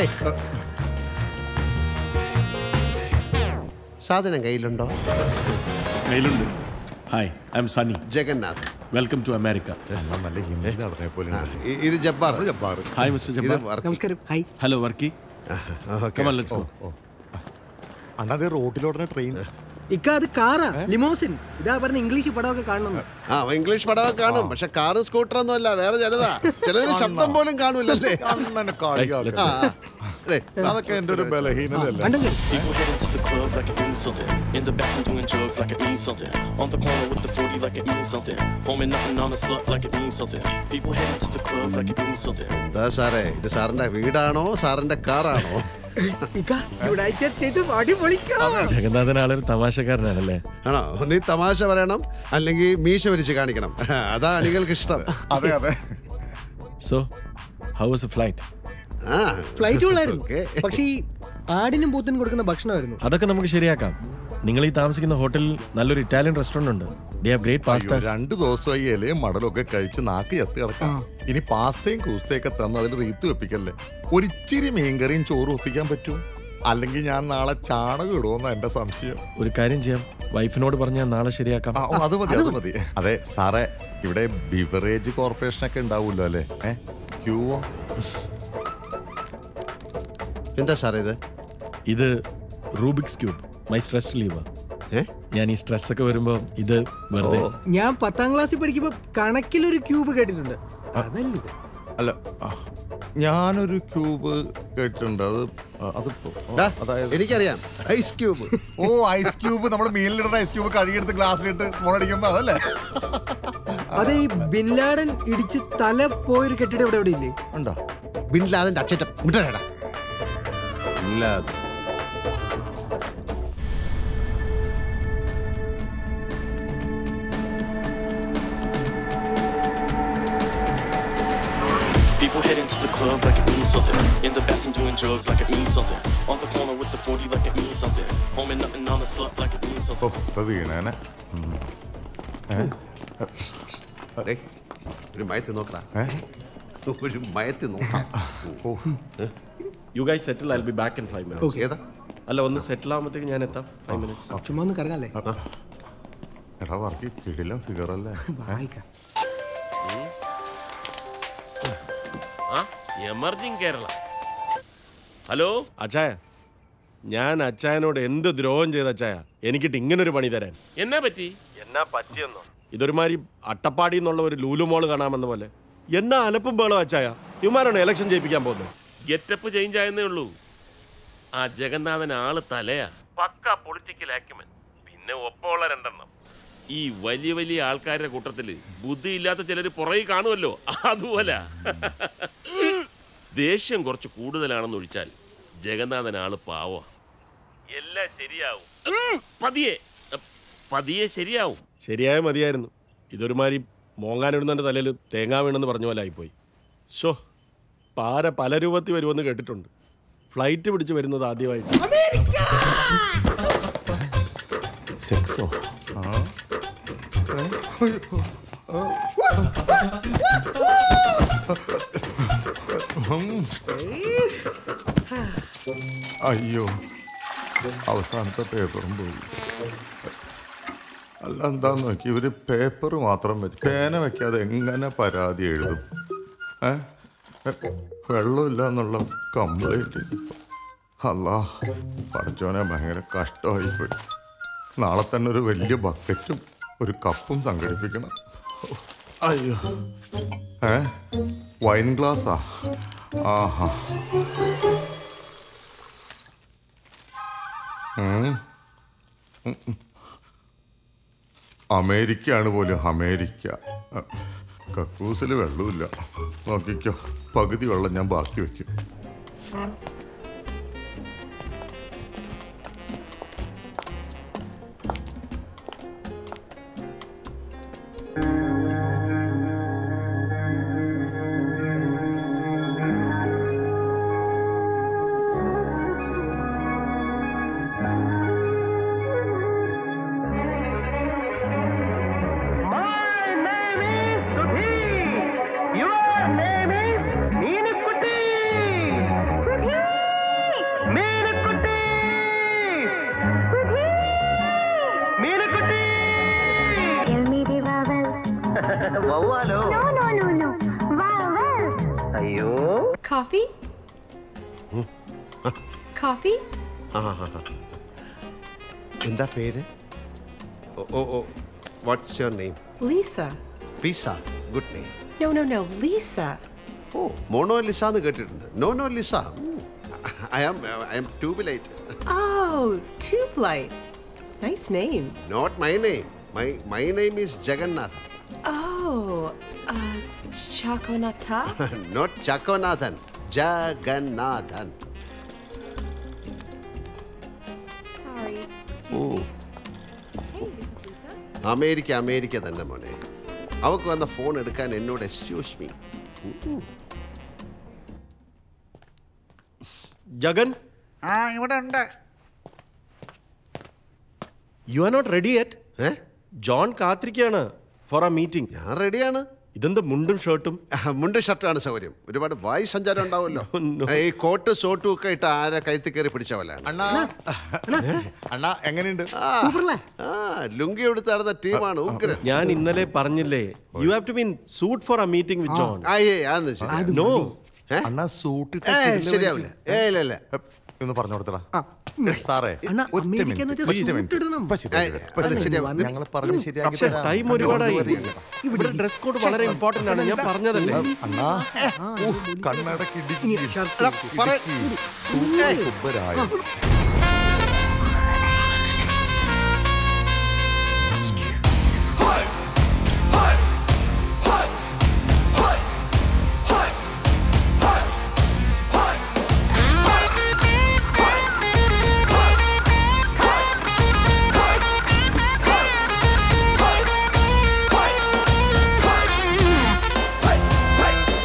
സാധനം കയ്യിലുണ്ടോ കയ്യിലുണ്ട് hi I'm Sunny Jagannath welcome to America നല്ല ഹിന്ദി നടന്നെ പോലെ ഇ- ഇത് ജബ്ബാർ ജബ്ബാർ ഹായ് മിസ്റ്റർ ഇത് ജബ്ബാർ വർക്കി. നമസ്കാരം hi hello Varkey Come on, let's go. അണ്ണാ അത് റോട്ടിലോടനെ ട്രെയിൻ ഇക്ക അത് കാറാ ലിമോസിൻ ഇതാ പറഞ്ഞ ഇംഗ്ലീഷ് പടമൊക്കെ കാണുന്നു ആ ഇംഗ്ലീഷ് പടമൊക്കെ കാണും പക്ഷെ കാറും സ്കൂട്ടറൊന്നും അല്ല വേറെ ചിലതാ ചിലതിന് ശബ്ദം പോലും കാണൂലല്ലേ അണ്ണനെ കളിയാക്ക. ആ, ഡേ, അതൊക്കെ എന്റെ ഒരു ബലഹീനതല്ല People heading to the club like it means something. In the bathroom doing drugs like it means something. On the corner with the 40 like it means something. Home and nothing on a slut like it means something. People heading to the club like it means something. ദാ സാറേ ഇത് സാറിന്റെ വീടാണോ സാറിന്റെ കാറാണോ ഇക്ക United States പാടി പൊളിക്കാം ജഗന്നാഥൻ ആളൊരു തമാശക്കാരനാണല്ലേ ആണോ നീ തമാശ പറയണം അല്ലെങ്കിൽ മീശ വരിച്ച് കാണിക്കണം അതാ അണികൾക്ക് ഇഷ്ടം അതെ അതെ so how was a flight ആ ഫ്ലൈറ്റ് ഉള്ളായിരുന്നു പക്ഷേ ഈ ആടിനും പൂത്തിനും കൊടുക്കുന്ന ഭക്ഷണമായിരുന്നു അതൊക്കെ നമുക്ക് ശരിയാക്കാം നിങ്ങൾ ഈ താമസിക്കുന്ന ഹോട്ടലിൽ നല്ലൊരു ഇറ്റാലിയൻ റെസ്റ്റോറന്റ് ഉണ്ട് ദേ ഹാവ് ഗ്രേറ്റ് അയ്യോ, പാസ്ത രണ്ടു ദിവസമായി ഇലയും മടലും ഒക്കെ കഴിച്ച് നാക്ക് ചത്ത് കിടക്കാം ഇനി പാസ്തയും കൂസ്തയൊക്കെ തന്ന് അതിൽ റീത്ത് വെപ്പിക്കല്ലേ ഒരിച്ചിരി മീൻകറിയും ചോറും ഒപ്പിക്കാൻ പറ്റുമോ അല്ലെങ്കിൽ ഞാൻ നാളെ ചാണകം ഇടുമെന്ന എന്റെ സംശയം ഒരു കാര്യം ചെയ്യാം വൈഫിനോട് പറഞ്ഞാൽ നാളെ ശരിയാക്കാം ആ, ഓ, അത് മതി അത് മതി അതെ സാറേ ഇവിടെ ബിവറേജ് കോർപ്പറേഷൻ ഒക്കെ ഉണ്ടാവൂല്ലോ അല്ലേ ഏ ക്യൂവോ എന്താ സാറേ ഇത് ഇത് Rubik's cube my stress leave ഞാൻ ഈ സ്ട്രെസ് ഒക്കെ വരുമ്പോൾ ഇത് വെറുതെ ഞാൻ പത്താം ക്ലാസ്സിൽ പഠിക്കുമ്പോ കണക്കിലൊരു ക്യൂബ് കേട്ടിട്ടുണ്ട് അതല്ല ഇത് അല്ല ആ, ഞാനൊരു ക്യൂബ് കേട്ടിട്ടുണ്ട് അത് ആ, അത് ഡാ, അതായത് എനിക്കറിയാം ഐസ് ക്യൂബ് ഓ ഐസ് ക്യൂബ് നമ്മൾ മീനിലിടുന്ന ഐസ് ക്യൂബ് കഴുകിയെടുത്ത് ഗ്ലാസ്സിലിട്ട് സ്മോൾ അടിക്കുമ്പോ അതല്ലേ അതെ ഈ ബിൻലാഡൻ ഇടിച്ച് തല പോയൊരു കെട്ടിടം ഇവിടെ എവിടെ ഇല്ലേ ഉണ്ടോ ബിൻലാദന്റെ അച്ചറ്റം വിട്ടേടാ ബിൻലാദ് People heading to the club like it means something. In the bathroom doing drugs like it means something. On the corner with the 40 like it means something. Home and nothing on a slut like it means something. ഇപ്പൊ വീണേനെ ഉം. ഏ? ഡേയ്, ഒരു മയത്തി നോക്കടാ ഒരു മയത്തി നോക്കാം you guys settle I be back in five minutes ഏതാ അല്ല ഒന്ന് സെറ്റിൽ ആകുമ്പോഴത്തേക്ക് ഞാൻ എത്താം ഫൈവ് മിനിറ്റ്സ് ചുമ്മാ ഒന്ന് കറങ്ങാല്ലേ എടാ വർക്ക് കിടിലം ഫിഗർ അല്ലേ വായിക്കാം ആ എമർജിങ് കേരള ഹലോ അച്ചായ ഞാൻ അച്ചായനോട് എന്ത് ദ്രോഹം ചെയ്ത അച്ചായ എനിക്കിട്ട് ഇങ്ങനൊരു പണി തരാൻ എന്നാ പറ്റി എന്നാ പറ്റിയെന്നോ ഇതൊരുമാതിരി അട്ടപ്പാടി എന്നുള്ള ഒരു ലൂലുമോള് കാണാമെന്ന പോലെ എന്നാ അലപ്പും ബേളോ അച്ചായ ഇവന്മാരാണ് ഇലക്ഷൻ ജയിപ്പിക്കാൻ പോകുന്നത് ഗെറ്റപ്പ് ചേഞ്ച് ആയെന്നേ ഉള്ളൂ ആ ജഗന്നാഥൻ ആള് തലയാ പക്ക പൊളിറ്റിക്കൽ ആക്യുമൻ പിന്നെ ഒപ്പമുള്ള രണ്ടെണ്ണം ഈ വലിയ വലിയ ആൾക്കാരുടെ കൂട്ടത്തില് ബുദ്ധിയില്ലാത്ത ചിലര് പുറകെ കാണുമല്ലോ അതുപോലെ ദേഷ്യം കുറച്ച് കൂടുതലാണെന്ന് ഒഴിച്ചാൽ ജഗന്നാഥൻ ആള് പാവ എല്ലാം ശരിയാവും ഉം, പതിയെ പതിയെ ശരിയാവും ശരിയായ മതിയായിരുന്നു ഇതൊരുമാതിരി മോങ്ങാനിടുന്നതിൻ്റെ തലയിൽ തേങ്ങാ വീണെന്ന് പറഞ്ഞ പോലെ ആയിപ്പോയി ഷോ പാര പല രൂപത്തിൽ വരുമെന്ന് കേട്ടിട്ടുണ്ട് ഫ്ലൈറ്റ് പിടിച്ച് വരുന്നത് ആദ്യമായിട്ട് സെക്സോ അയ്യോ അവസാനത്തെ പേപ്പറും പോയി അല്ല എന്താന്ന് നോക്കി ഇവര് പേപ്പർ മാത്രം വെച്ച് പേന വെക്കാതെ എങ്ങനെ പരാതി എഴുതും ഏ വെള്ളമില്ല എന്നുള്ള കംപ്ലൈൻറ്റ് അല്ലാ പഠിച്ചോനെ ഭയങ്കര കഷ്ടമായിപ്പോയി നാളെ തന്നെ ഒരു വലിയ ബക്കറ്റും ഒരു കപ്പും സംഘടിപ്പിക്കണം അയ്യോ ഏ വൈൻ ഗ്ലാസ്സാ ആഹാ ഉം. ഉം, ഉം. അമേരിക്കയാണ് പോലും അമേരിക്ക കക്കൂസിൽ വെള്ളമില്ല നോക്കിക്കോ പകുതി വെള്ളം ഞാൻ ബാക്കി വെക്കും വവ്വാലോ അയ്യോ Coffee? Coffee? ആ, ആ, ആ. എന്താ പേര് ഓ ഓ ഓ what's your name Lisa. Pizza good name No, no, no, Lisa. ഓ മോണോ ലിസ എന്ന് കേട്ടിട്ടുണ്ട് no no Lisa I am I am tube light Oh, Tube Light. Nice name. Not my name my my name is Jagannath Oh, uh, Chakonata? നോട്ട് ചക്കോനാഥൻ Jagannathan Sorry. ഓ America America തന്നെ മോനെ അവക്ക് വന്ന ഫോൺ എടുക്കാൻ എന്നോട് എക്സ്ക്യൂസ് മീ ജഗൻ ആ ഇവിടെ ഉണ്ട് you are not ready yet John കാത്തിരിക്കുകയാണ് ഫോർ ആ മീറ്റിംഗ് ഞാൻ റെഡിയാണ് ഇതെന്താ മുണ്ടും ഷർട്ടും മുണ്ട് ഷർട്ടാണ് സൗകര്യം ഒരുപാട് വായു സഞ്ചാരം ഉണ്ടാവുമല്ലോ ഈ കോട്ട് സോട്ടും ഒക്കെ ഇട്ട് ആരെ കഴുത്തി കയറി പിടിച്ചവലാണ് അണ്ണാ അണ്ണാ എങ്ങനെയുണ്ട് ആ ലുങ്കി എടുത്ത് നടന്ന ടീമാണ് ഉഗ്രൻ ഞാൻ ഇന്നലെ പറഞ്ഞില്ലേ you have to mean suit for a meeting with John അയ്യേ അതൊന്നും ശരി നോ അണ്ണാ സൂട്ട് ഏയ്, ശരിയാവില്ല ഏയ് ഇല്ല ഇല്ല ഒന്ന് പറഞ്ഞു കൊടുത്തടാ സാറേ അണ്ണാ, ഒറ്റ അമേരിക്ക minute, എന്ന് വെച്ചാൽ ഒറ്റ suit minute. ഇടണം. ഇപ്പൊ ശരിയാക്കി ഏയ്, തരാം, ഇപ്പൊ അത് ശരിയാക്കി ശരിയാവും. തരാം. ഞങ്ങൾ പറഞ്ഞ് ശരിയാക്കി പക്ഷെ തരാം. ടൈം ഒരുപാടായി വരില്ല. ഇവിടെ ഡ്രസ് കോഡ് വളരെ ഇമ്പോർട്ടന്റ് ആണ് ഞാൻ പറഞ്ഞതല്ലേ അണ്ണാ ഊഹ്, കണ്ണടക്കി ഇടുക്കി. എടാ, പറ- ഇടുക്കി. Super സുബ്ബരായ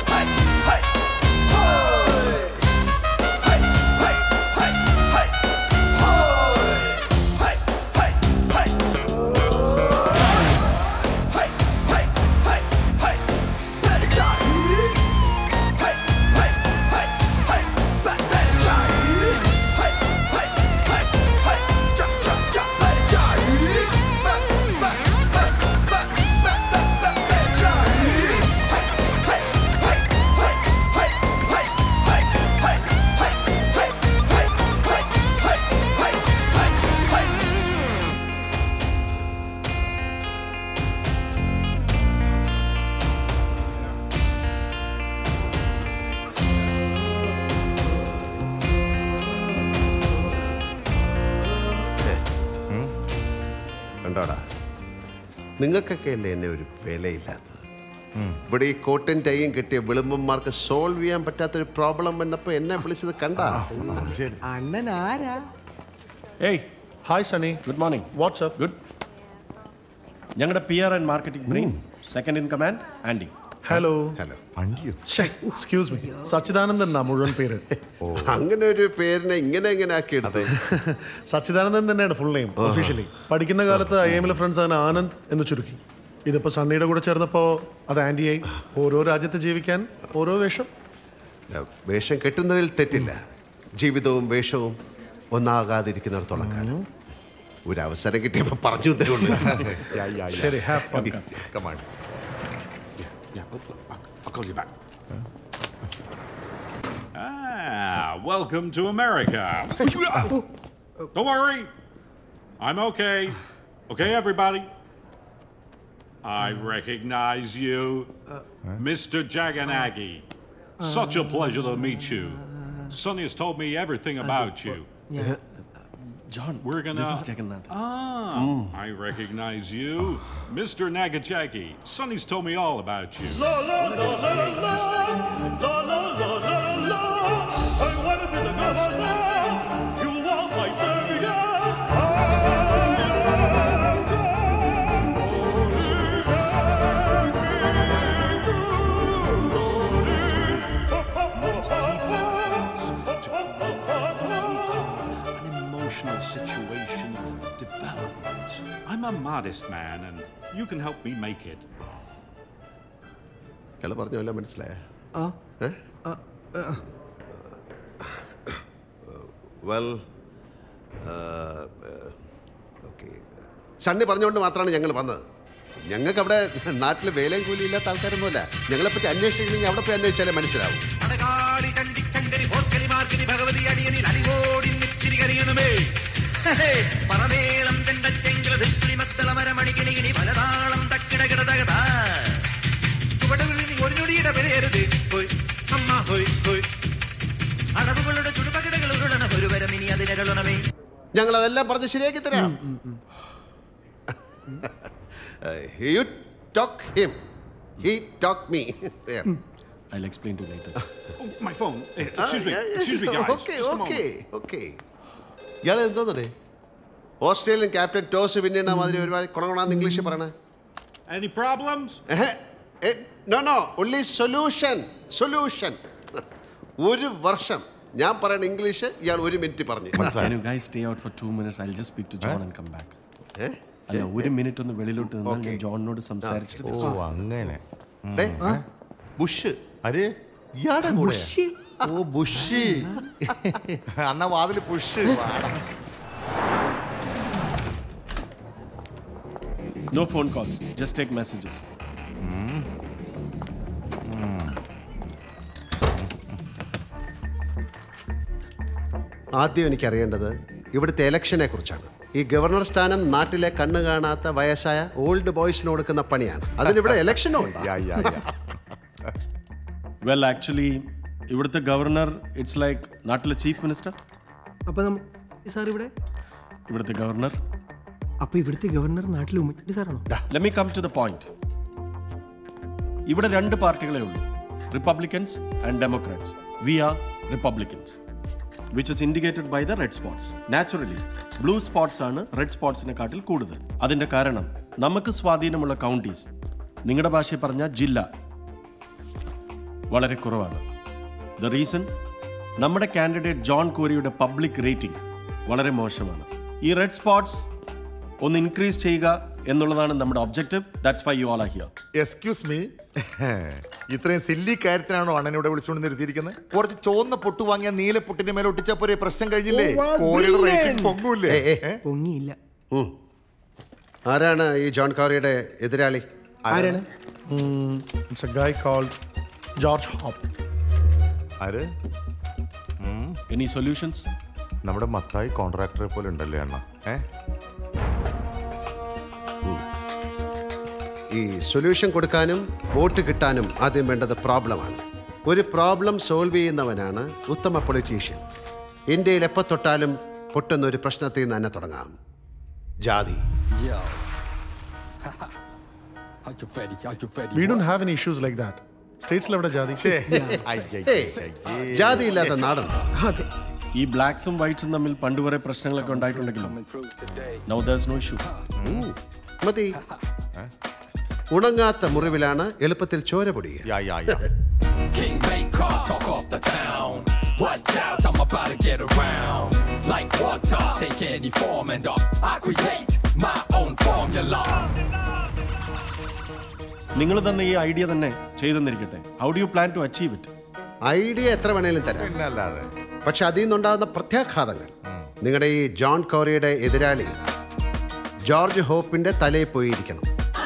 Hey! നിങ്ങൾക്കൊക്കെ അല്ലേ എന്നെ ഒരു വിലയില്ലാത്തത് ഇവിടെ ഈ കോട്ടും ടൈയും കിട്ടിയ വിളുമ്പന്മാർക്ക് സോൾവ് ചെയ്യാൻ പറ്റാത്തൊരു പ്രോബ്ലം വന്നപ്പോൾ എന്നെ വിളിച്ചത് കണ്ട അണ്ണൻ ആരാ ഏയ് hi Sunny good morning what's up good ഞങ്ങളുടെ P R and marketing brain second in command Andy hello hello വണ്ടിയോ എക്സ്ക്യൂസ് മീ സച്ചിദാനന്ദൻ എന്നാ മുഴുവൻ പേര് അങ്ങനെ ഒരു പേരിനെ ഇങ്ങനെ ഇങ്ങനെ ആക്കി എടുത്തത് സച്ചിദാനന്ദൻ തന്നെയാണ് ഫുൾ നെയിം ഒഫീഷ്യലി പഠിക്കുന്ന കാലത്ത് ഐ എമ്മിലെ ഫ്രണ്ട്സ് അതിന് ആനന്ദ് എന്ന് ചുരുക്കി ഇതിപ്പോൾ സണ്ണിയുടെ കൂടെ ചേർന്നപ്പോൾ അത് ആൻറ്റിയായി ഓരോ രാജ്യത്ത് ജീവിക്കാൻ ഓരോ വേഷം വേഷം കെട്ടുന്നതിൽ തെറ്റില്ല ജീവിതവും വേഷവും ഒന്നാകാതിരിക്കുന്നിടത്തോളം കാലം ഒരു അവസരം കിട്ടിയപ്പോൾ പറഞ്ഞു തരുള്ളൂ ശരി have fun Yeah, I'll, I'll, I'll call you back. Ah, welcome to America. Don't worry. I'm okay. Okay, everybody. I recognize you, Mr. Jaganagi. Such a pleasure to meet you. Sonny has told me everything about you. John, We're gonna. this is Jagannath. Ah, Mm. I recognize you, Mr. Nagajagi. Sonny's told me all about you. An emotional situational development. I'm a modest man, and you can help me make it. ചില പറഞ്ഞ വല്ല മനസ്സിലായ ആ well okay Sunny പറഞ്ഞുകൊണ്ട് മാത്രമാണ് ഞങ്ങൾ വന്നത് ഞങ്ങൾക്ക് അവിടെ നാട്ടിൽ വേലയും കൂലി ഇല്ലാത്ത ആൾക്കാരൊന്നുമല്ല ഞങ്ങളെപ്പറ്റി അന്വേഷിക്കണമെങ്കിൽ അവിടെ പോയി അന്വേഷിച്ചാലേ മനസ്സിലാവും അടകാളി ചണ്ടി ചങ്കരി പോർക്കലി മാർക്കലി ഭഗവതി അടിയനിൽ അടിവോടി നെച്ചിരി കരിയണമേ പറമേളം ചെണ്ടച്ചെങ്കില വെക്കിളി മത്തള മരമണി കിണികിണി പലതാളം തക്കിട കിടതകത ചുവടുകളിൽ ഒരു ഞൊടിയുടെ വിലയരുത് ഹോയ് അമ്മ ഹോയ് ഹോയ് അടവുകളുടെ ചുടുപകിടകൾ ഉരുളണ ഒരു വരം ഇനി അതിനരുളണമേ ഞങ്ങൾ അതെല്ലാം പറഞ്ഞ് ശരിയാക്കി തരാം you talk him he talk me I'll explain to you later. Oh, my phone. Eh, Excuse me. Excuse me, guys. Okay Just a okay moment. Okay ഇയാൾ എന്തോന്നേ ഓസ്ട്രേലിയൻ ക്യാപ്റ്റൻ ടോസ് പിന്നീട് മാതിരി ഒരുപാട് കുണകുണാന്ന് ഇംഗ്ലീഷ് പറയണേ Any problems? No no only solution solution ഒരു വർഷം ഞാൻ പറയുന്ന ഇംഗ്ലീഷ് ഇയാൾ ഒരു മിനിറ്റ് പറഞ്ഞു Can you guys stay out for two minutes? I'll just speak to John and come back. അല്ല ഒരു മിനിറ്റ് ഒന്ന് വെളിയിലോട്ട് നിന്നാൽ ഞാൻ ജോണിനോട് സംസാരിച്ചിട്ട് തിരിച്ചു വരാം. അങ്ങനെ ബുഷ് അരെ ഇയാടെ കൂടെ ബുഷ്? ഓ ബുഷ് അന്നാ വാതില് പുഷ് വാടാ No phone calls. Just take messages. ആദ്യം എനിക്കറിയേണ്ടത് ഇവിടുത്തെ ഇലക്ഷനെ കുറിച്ചാണ് ഈ ഗവർണർ സ്ഥാനം നാട്ടിലെ കണ്ണു കാണാത്ത വയസ്സായ ഓൾഡ് ബോയ്സിന് കൊടുക്കുന്ന പണിയാണ് അതിനിവിടെ ഇലക്ഷനോ ഉണ്ട് വെൽ ആക്ച്വലി ഇവിടുത്തെ ഗവർണർ ഇറ്റ്സ് ലൈക്ക് നാട്ടിലെ ചീഫ് മിനിസ്റ്റർ അപ്പൊ നമ്മ സാർ ഇവിടെ ഇവിടുത്തെ ഗവർണർ അപ്പൊ ഇവിടുത്തെ ഗവർണർ നാട്ടിൽ ഉമ്മൻചാണ്ടി സാറാണോ let me come to the point ഇവിടെ രണ്ട് പാർട്ടികളേ ഉള്ളൂ Republicans and Democrats we are Republicans which is indicated by the red spots naturally blue spots ആണ് റെഡ് സ്പോട്ട്സിനെക്കാട്ടിൽ കൂടുതൽ അതിന്റെ കാരണം നമുക്ക് സ്വാധീനമുള്ള കൗണ്ടീസ് നിങ്ങളുടെ ഭാഷയിൽ പറഞ്ഞ ജില്ല വളരെ കുറവാണ് ദ റീസൺ നമ്മുടെ കാൻഡിഡേറ്റ് ജോൺ കോരിയുടെ പബ്ലിക് റേറ്റിംഗ് വളരെ മോശമാണ് ഈ റെഡ് സ്പോട്ട്സ് ഒന്ന് ഇൻക്രീസ് ചെയ്യുക എന്നുള്ളതാണ് നമ്മുടെ objective that's why you all are here excuse me ഇത്രയും സില്ലി കാര്യത്തിനാണോ അണ്ണൻ ഇവിടെ വിളിച്ചുകൊണ്ട് നിർത്തിയിരിക്കുന്നത് കുറച്ച് ചുവന്ന പൊട്ട് വാങ്ങിയ നീല പൊട്ടിന്റെ മേലെ ഒട്ടിച്ച പോരെ പ്രശ്നം കഴിഞ്ഞില്ലേ Oh, wow, കോരിയുടെ brilliant. റേറ്റിംഗ് പൊങ്ങൂല്ലേ ഏയ്, ഏയ്. പൊങ്ങിയില്ല ആരാണ് ഈ ജോൺ കോറിയുടെ എതിരാളി ആരാണ് it's a guy called George Hope ആര് എനി സൊല്യൂഷൻസ് നമ്മുടെ മത്തായി കോൺട്രാക്ടറെ പോലെ ഉണ്ടല്ലേ അണ്ണ ഏ ഈ സൊല്യൂഷൻ കൊടുക്കാനും വോട്ട് കിട്ടാനും ആദ്യം വേണ്ടത് പ്രോബ്ലമാണ് ഒരു പ്രോബ്ലം സോൾവ് ചെയ്യുന്നവനാണ് ഉത്തമ പൊളിറ്റീഷ്യൻ ഇന്ത്യയിൽ എപ്പോൾ തൊട്ടാലും പൊട്ടുന്ന ഒരു പ്രശ്നത്തിൽ നിന്ന് തന്നെ തുടങ്ങാം ജാതി we don't have any issues like that സ്റ്റേറ്റ്സിൽ എവിടെ ജാതി ജാതി ഇല്ലാത്ത നാടാണ് അതെ ഈ ബ്ലാക്സും വൈറ്റ്സും തമ്മിൽ പണ്ട് കുറെ പ്രശ്നങ്ങളൊക്കെ ഉണ്ടായിട്ടുണ്ടെങ്കിലും നൗ ദേഴ്സ് നോ ഇഷ്യൂ മതി ഉണങ്ങാത്ത മുറിവിലാണ് എളുപ്പത്തിൽ ചോര പൊടിയുക Kingmaker, talk off the town. Watch out, I'm about to get around. Like water, take any form and up. I create my own formula. നിങ്ങൾ തന്നെ ഈ ഐഡിയ തന്നെ ചെയ്തെന്നിരിക്കട്ടെ how do you plan to achieve it idea എത്ര വേണേലും തരാം പക്ഷെ അതിൽ നിന്നുണ്ടാകുന്ന പ്രത്യാഘാതങ്ങൾ നിങ്ങളുടെ ഈ ജോൺ കോറിയുടെ എതിരാളി ജോർജ് ഹോപ്പിന്റെ തലയിൽ പോയിരിക്കണം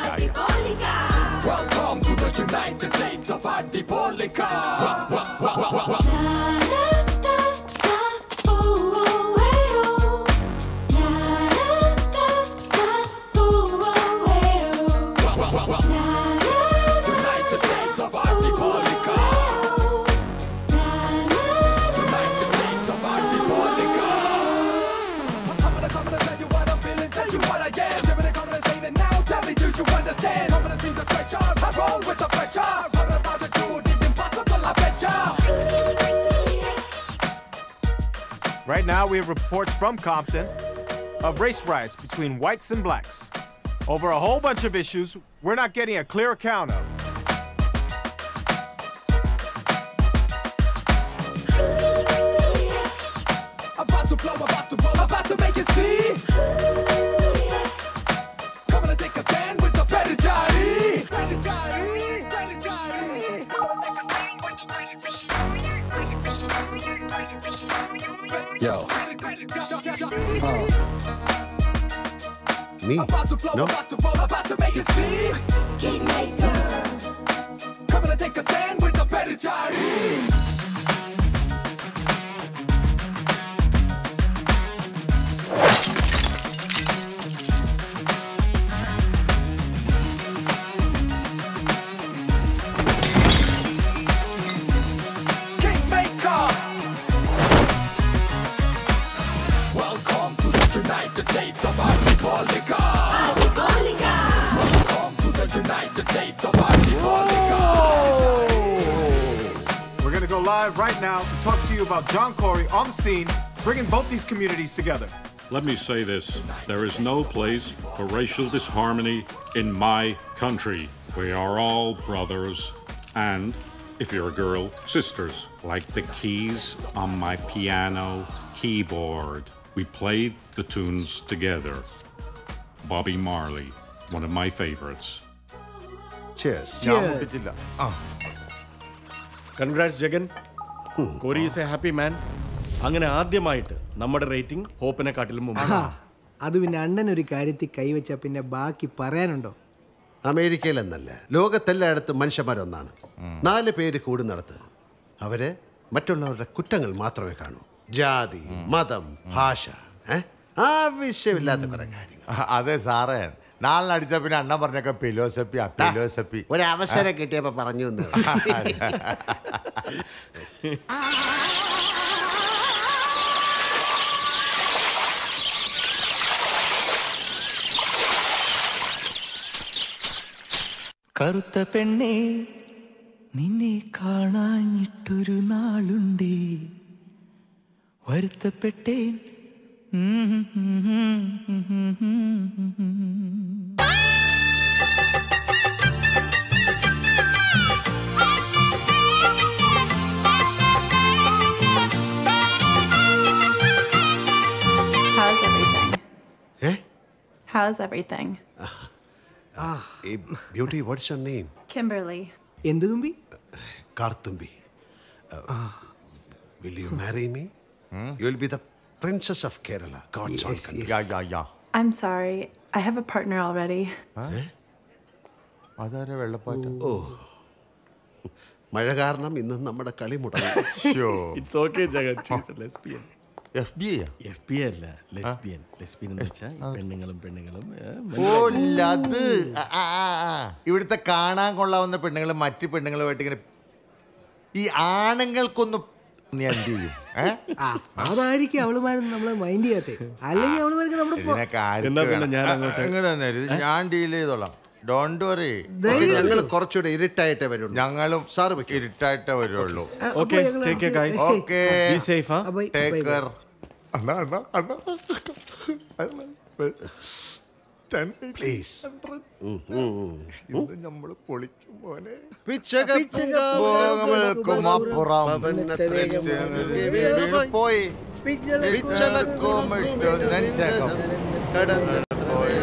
Welcome to the United States of Adipolica. United States of Adipolica. United States of Adipolica. I'm gonna come and tell you what I'm feeling, tell you what I am. Tell me to come and say it now. Tell me, do you understand? Come and see the pressure. I roll with the pressure. I'm about to do the impossible, I bet ya. Right now, we have reports from Compton of race riots between whites and blacks over a whole bunch of issues we're not getting a clear account of. About to blow, about to roll, about to make it see. Coming to take a stand with the Pedigree. Pedigree, Pedigree. Yo. Me? About to blow, No? about to roll, about to make it see. Kingmaker. Coming to take a stand with the Pedigree. Kingmaker. Welcome to the United States of Adipolica. Welcome to the United States of Adipolica. We're going to go live right now to talk to you about John Corey on the scene, bringing both these communities together. Let me say this there is no place for racial disharmony in my country. We are all brothers, and if you're a girl, sisters, like the keys on my piano keyboard. We played the tunes together. Bobby Marley, one of my favorites. Cheers. ഞാൻ പൊട്ടിച്ചില്ല. Congrats Jagan കോരി is A happy മാൻ അങ്ങനെ ആദ്യമായിട്ട് നമ്മുടെ rating ഹോപ്പിനെ കാട്ടിലും മുമ്പ് ആ, അത് പിന്നെ അണ്ണൻ ഒരു കാര്യത്തിൽ കൈവച്ച പിന്നെ ബാക്കി പറയാനുണ്ടോ അമേരിക്കയിൽ എന്നല്ല ലോകത്തെല്ലായിടത്തും മനുഷ്യന്മാരൊന്നാണ് നാല് പേര് കൂടുന്നിടത്ത് അവര് മറ്റുള്ളവരുടെ കുറ്റങ്ങൾ മാത്രമേ കാണൂ ജാതി മതം ഭാഷ ഏ? ആവശ്യമില്ലാത്ത കുറെ കാര്യങ്ങൾ അതെ സാറേ നാളെ അടിച്ച പിന്നെ അണ്ണൻ പറഞ്ഞൊക്കെ ഫിലോസഫി ഫിലോസഫി ഒരവസരം കിട്ടിയപ്പോ പറഞ്ഞു എന്ന് കറുത്ത പെണ്ണേ നിന്നെ കാണാഞ്ഞിട്ടൊരു നാളുണ്ടേ വരുത്തപ്പെട്ടേൻ How's everything? Eh? How's everything? Beauty what's your name Kimberly. എന്ത് തുമ്പി Karthumbi will you marry me you will be the princess of Kerala God's own country I'm sorry. I have a partner already. അതാരെ വെള്ളപ്പാട്ട് ഓ മഴ കാരണം ഇന്ന് നമ്മുടെ കളി മുടങ്ങി it's okay Jagan lesbian F B F B അല്ല ലെസ്ബിയൻ ലെസ്ബിയൻ എന്ന് വെച്ചാൽ പെണ്ണുങ്ങളും പെണ്ണുങ്ങളും ഏ, ഓ അത് ആ, ആ, ആ, ആ. ഇവിടുത്തെ കാണാൻ കൊള്ളാവുന്ന പെണ്ണുങ്ങൾ മറ്റു പെണ്ണുങ്ങളുമായിട്ട് ഇങ്ങനെ ഈ ആണുങ്ങൾക്കൊന്നും നീ എന്ത് ചെയ്യും ഏ? ആ അതായിരിക്കും അവളുമാരും നമ്മളെ മൈൻഡ് ചെയ്യാത്തേ അല്ലെങ്കിൽ അവളുമാർക്ക് നമ്മുടെ ഇതിനൊക്കെ ആർക്ക് എന്നാ പിന്നെ വേണം? ഞാൻ ആ, അങ്ങോട്ട് ഇങ്ങോട്ട് വന്നേ. ഇത് ഞാൻ ഡീൽ ചെയ്തോളാം ഡോണ്ട് വറി ഞങ്ങൾ കുറച്ചുകൂടെ ഇരുട്ടായിട്ടേ വരുള്ളൂ ഞങ്ങളും സാറ് ഇരുട്ടായിട്ടേ വരുള്ളൂ Okay, take care, guys. Okay. Be safe, huh? Bye, Take bye, care. അണ്ണാ അണ്ണാ അണ്ണാ ടെൻ പ്ലീസ് ഇന്ന് നമ്മള് പൊളിക്കും മോനെ ഭോഗമേൽക്കുമപ്പുറം പോയി പിച്ചളക്കുമിട്ടു നെഞ്ചകം പോയി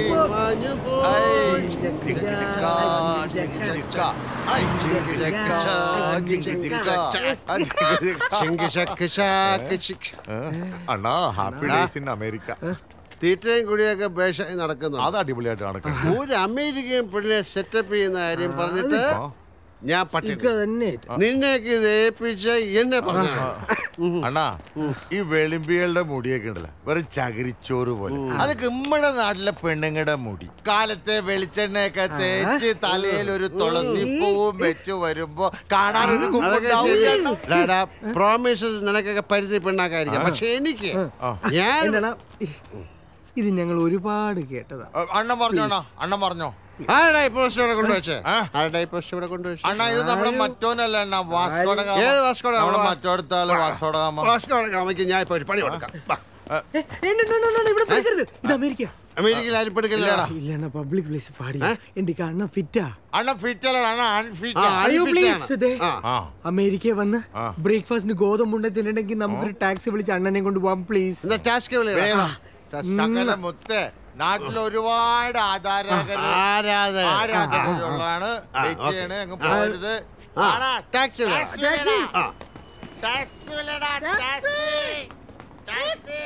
ഐ, ജിങ്ക് ജിക്ക, ജിങ്ക് ജിക്ക. ഐ, ജിങ്ക് ജിക്ക, ജിങ്ക് ജിക്ക. ആ, ജിങ്ക് ജിക്ക. ഏ? അണ്ണാ ഹാപ്പി ഡേയ്സ് ഇൻ അമേരിക്ക തീറ്റയും കുടിയൊക്കെ ബേഷായി നടക്കുന്നു അത് അടിപൊളിയായിട്ട് നടക്കണം ഒരു അമേരിക്കൻ പിള്ളേ സെറ്റപ്പ് ചെയ്യുന്ന കാര്യം പറഞ്ഞിട്ട് ഞാൻ പട്ടി ഇക്ക തന്നെ നിന്നെയൊക്കെ ഇത് ഏൽപ്പിച്ച് എന്നെ പറഞ്ഞു അണ്ണാ ഈ വെളിമ്പികളുടെ മുടിയൊക്കെ ഉണ്ടല്ലോ വെറും ചകിരിച്ചോറ് പോലെ അതൊക്കെ നമ്മുടെ നാട്ടിലെ പെണ്ണുങ്ങളുടെ മുടി കാലത്തെ വെളിച്ചെണ്ണയൊക്കെ തേച്ച് തലയിൽ ഒരു തുളസി പൂവും വെച്ച് വരുമ്പോ കാണാനൊരു കുമ്പുണ്ടാവില്ല. പ്രോമിസസ് നിനക്കൊക്കെ പരിധി പെണ്ണാക്കായിരിക്കും പക്ഷെ എനിക്ക് ഞാൻ എന്നടാ, ഇത് ഞങ്ങൾ ഒരുപാട് കേട്ടതാ അ, അണ്ണൻ പറഞ്ഞോ അണ്ണാ അണ്ണൻ പറഞ്ഞോ ആരുടെ പോസ്റ്റ് ഇവിടെ കൊണ്ടുവച്ചേ ആരുടെ പോസ്റ്റ് ഇവിടെ കൊണ്ടുവച്ചു അണ്ണാ ഇത് നമ്മുടെ മറ്റോനല്ല അണ്ണാ വാസ്കോഡ ഗാമ. ഏത് വാസ്കോഡ ഗാമ? നമ്മുടെ മറ്റോടത്തെ ആള് വാസ്കോഡ ഗാമ. വാസ്കോഡ ഗാമയ്ക്ക് ഞാൻ ഇപ്പൊ ഒരു പണി കൊടുക്കാം വാ. ഏ, no, no, no, no, no, ഇവിടെ പിടിക്കരുത് ഇത് അമേരിക്ക അമേരിക്കയിൽ ആരും പെടുക്കില്ലടാ ഇല്ല പബ്ലിക് പ്ലേസ് പാടി എന്റെ അണ്ണ ഫിറ്റാ അണ്ണൻ ഫിറ്റ് അല്ല അണ്ണ അൺഫിറ്റ് അയ്യോ പ്ലീസ് അമേരിക്ക വന്ന് ബ്രേക്ക്ഫാസ്റ്റിന് ഗോതമ്പുണ്ടെ തിന്നിട്ടുണ്ടെങ്കിൽ നമുക്കൊരു ടാക്സി വിളിച്ച് അണ്ണനെ കൊണ്ട് പോവാം പ്ലീസ് ടാക്സി ചക്കന്റെ മുത്ത് നാട്ടിൽ ഒരുപാട് ആധാരകര് ആരാധകർ. ആരാധകരുള്ളതാണ് ആ, വെയിറ്റ് ഓക്കേ. ചെയ്യണേ അങ്ങ് ആ. പോകരുത് ആ, ആടാ, ടാക്സി വിളി. ടാക്സി വിളിയെടാ. ആ. ടാക്സി വിളിയെടാ, taxi. Taxi.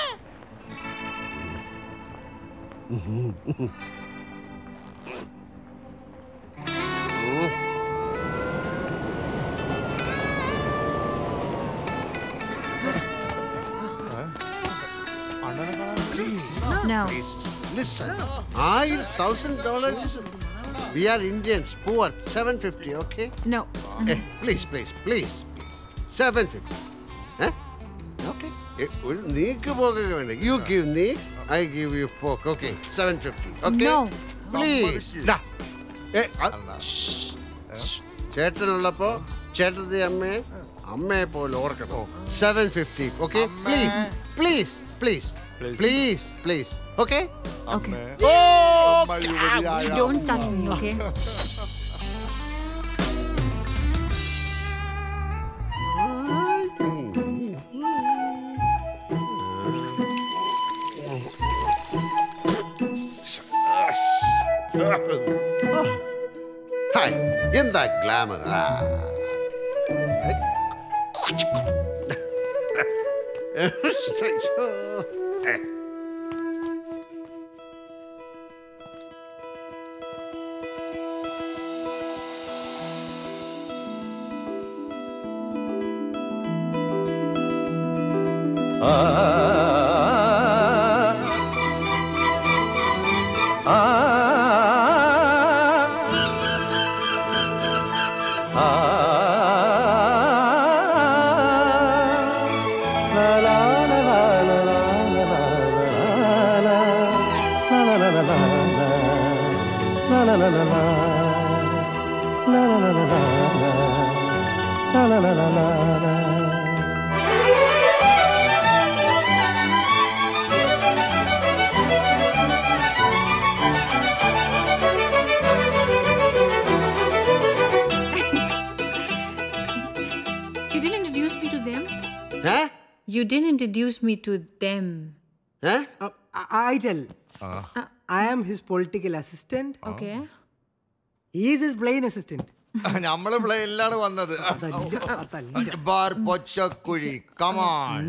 No. Please, listen. Oil, thousand dollars is. We are Indians, poor. Seven fifty, okay? No. Eh, please, please, please, please. Seven fifty. Eh? Okay. Eh, ഒരു നീക്ക് പോക്കൊക്കെ വേണ്ട you give knee I give you poke okay seven fifty okay No. Please ചേട്ടനുള്ളപ്പോ ചേട്ടന്റെ അമ്മയെ അമ്മയെ പോലെ ഓർക്കണം seven fifty okay please please please please please okay Okay. Oh, Don't touch me, okay? Hi എന്താ glamour You didn't introduce me to them. Huh? You didn't introduce me to them. Huh? Uh, I I tell. I am his political assistant. Okay. He is his plain assistant. നമ്മള് പ്ലെയിനിലാണ് വന്നത് bar പൊച്ചക്കുഴി come on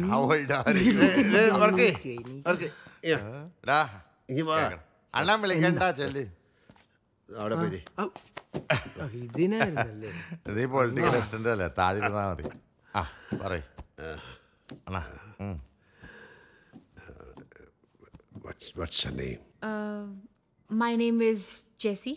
അണ്ണൻ വിളിക്കണ്ട ചെല്ല് അവിടെ പോയി ഇതിനായിരുന്നല്ലേ നീ political assistant അല്ലേ താഴെ ഇരുന്നാ മതി ആ പറയ് അണ്ണാ ഉം. What's, what's her name? Uh, my name is Jessie.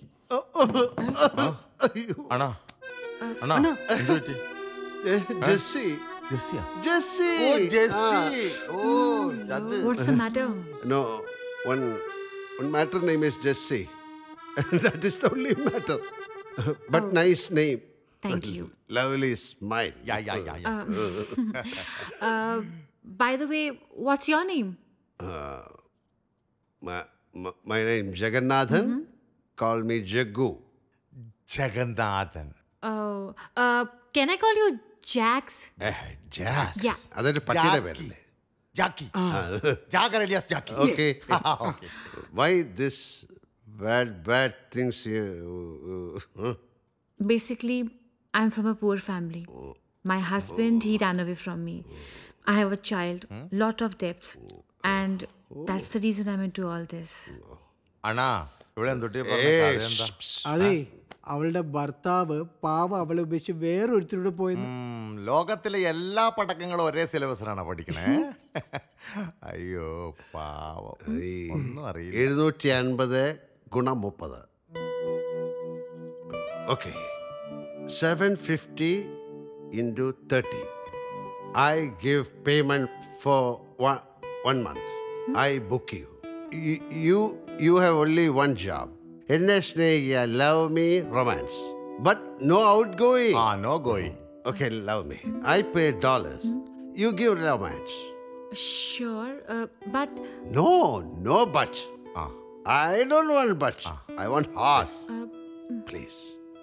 അണ്ണാ അണ്ണാ എന്ത് പറ്റി ജെസ്സി ജെസ്സിയാ ജെസ്സി ഓ ജെസ്സി ഓ അത് What's the matter? No, one one matter name is Jesse. that is the only matter. but nice name. Thank you. Lovely smile. Yeah, yeah, yeah, yeah. Um, uh, by the way, what's your name? Uh, my, my, my name Jagannathan. Call me Jaggu. Jagannathan. Oh, uh, can I call you Jax? Eh, Jack. Yeah. അതൊരു പട്ടിയുടെ Jackie. പേരല്ലേ Jackie. Ah. Jagger alias Jackie. Okay. okay. Why this bad, bad things you. huh? Basically, I'm from a poor family. My husband, he ran away from me. I have a child, lot of debts, and that's the reason I'm into all this. അണ്ണാ ഇവിടെ എന്തൊട്ടിയാ ഏയ്, പറഞ്ഞ എന്താ അതെ അവളുടെ ഭർത്താവ് പാവ അവളെ ഉപേക്ഷിച്ച് വേറൊരുത്തരുടെ പോയെന്ന് ഉം, ലോകത്തിലെ എല്ലാ പടക്കങ്ങളും ഒരേ സിലബസിലാണ് പഠിക്കണേ അയ്യോ പാവം ഒന്നും അറിയില്ല എഴുന്നൂറ്റി അൻപത് ഗുണം മുപ്പത് okay seven fifty into thirty I give payment for one month I book you you you have only one job എന്നെ സ്നേഹിക്കുക love me romance but no outgoing ah no going okay love me I pay dollars you give romance Sure, uh, but No, no but. I don't want but. I want horse. Please.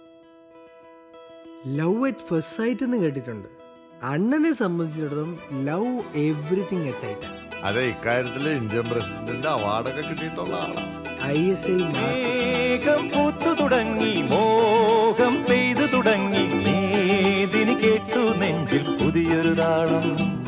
Love at first sight എന്ന് കേട്ടിട്ടുണ്ട് അണ്ണനെ സംബന്ധിച്ചിടത്തോളം love everything at sight അതെ ഇക്കാര്യത്തിൽ Indian പ്രസിഡന്റിന്റെ അവാർഡൊക്കെ കിട്ടിയിട്ടുള്ള ആളാണ് I S I മേഘം പൂത്തു തുടങ്ങി മോഹം പെയ്തു തുടങ്ങി മേദിനി കേട്ടു നെഞ്ചിൽ പുതിയൊരു താളം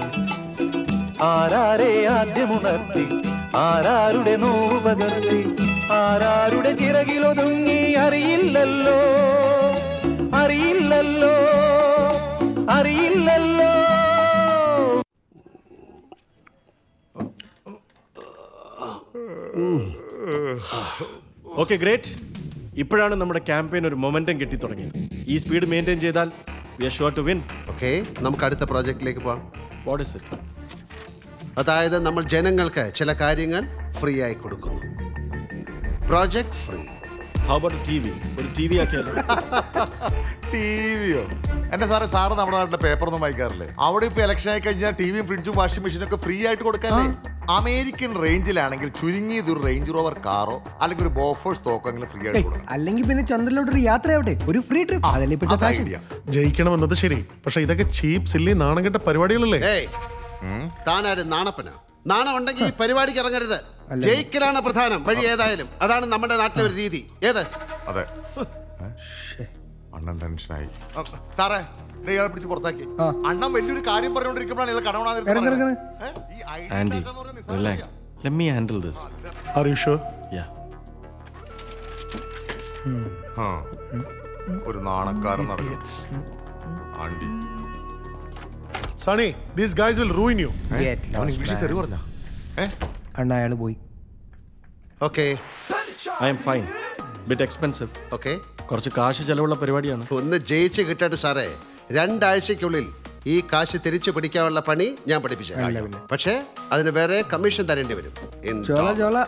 ആരാരെ ആദ്യമുണർത്തി ആരാരുടെ നോവ് പകർത്തി ആരാരുടെ ചിറകിലൊതുങ്ങി അറിയില്ലല്ലോ അറിയില്ലല്ലോ അറിയില്ലല്ലോ ഓക്കെ ഗ്രേറ്റ് ഇപ്പോഴാണ് നമ്മുടെ ക്യാമ്പയിൻ ഒരു മൊമെന്റം കിട്ടി തുടങ്ങിയത് ഈ സ്പീഡ് മെയിൻറ്റെയിൻ ചെയ്താൽ we are sure to win okay നമുക്ക് അടുത്ത പ്രോജക്റ്റിലേക്ക് പോവാം വാട്ട് ഇസ് ഇറ്റ് അതായത് നമ്മൾ ജനങ്ങൾക്ക് ചില കാര്യങ്ങൾ ഫ്രീ ആയി കൊടുക്കുന്നു project free how about T V ഒരു ടി വി ആക്കിയാലോ ടി വിയോ എന്റെ സാറേ സാറ് നമ്മുടെ നാട്ടിലെ പേപ്പർ ഒന്നും വായിക്കാറില്ലേ അവിടെ ഇപ്പൊ ഇലക്ഷൻ ആയി കഴിഞ്ഞാൽ ടിവിയും ഫ്രിഡ്ജും വാഷിംഗ് മെഷീനും ഒക്കെ ഫ്രീ ആയിട്ട് കൊടുക്കാല്ലേ അമേരിക്കൻ റേഞ്ചിലാണെങ്കിൽ ചുരുങ്ങിയത് ഒരു റേഞ്ച് റോവർ കാറോ അല്ലെങ്കിൽ ഒരു ബോഫേഴ്സ് തോക്കെങ്കിലും ഫ്രീ ആയിട്ട് കൊടുക്കാം അല്ലെങ്കിൽ പിന്നെ ചന്ദ്രനിലോട്ടൊരു യാത്രയാവട്ടെ ഒരു ഫ്രീ ട്രിപ്പ് അതല്ലേ ഇപ്പോഴത്തെ അത് ഫാഷൻ idea. ജയിക്കണമെന്നത് ശരി പക്ഷെ ഇതൊക്കെ ചീപ്പ് സില്ലി നാണം കെട്ട പരിപാടികളല്ലേ ഏയ് താനാര് നാണപ്പന നാണം ഉണ്ടെങ്കിൽ ഈ പരിപാടിക്ക് ഇറങ്ങരുത് ജയിക്കലാണ് പ്രധാനം വഴി ഏതായാലും അതാണ് നമ്മുടെ നാട്ടിലെ ഒരു രീതി ഏത് അതെ അണ്ണൻ ടെൻഷനായി ആ, സാറേ ദേ ഇയാളെ പിടിച്ച് പുറത്താക്കി അണ്ണൻ വലിയൊരു കാര്യം പറഞ്ഞുകൊണ്ടിരിക്കുമ്പോഴാണ് ഇയാൾ കടവണാൻ Andy relax let me handle this are you sure yeah ഒരു നാണക്കാരൻ നടക്കും Andy Sunny these guys will ruin you അവൻ ഇംഗ്ലീഷിൽ തെറി പറഞ്ഞ അണ്ണ അയാൾ പോയി okay I'm fine bit expensive okay കുറച്ച് കാശ് ചെലവുള്ള പരിപാടിയാണ് ഒന്ന് ജയിച്ച് കിട്ടട്ടെ സാറേ രണ്ടാഴ്ചക്കുള്ളിൽ ഈ കാശ് തിരിച്ചു പിടിക്കാനുള്ള പണി ഞാൻ പഠിപ്പിച്ചേക്കാം പക്ഷേ അതിന് വേറെ കമ്മീഷൻ തരേണ്ടി വരും In Chola dollars. Chola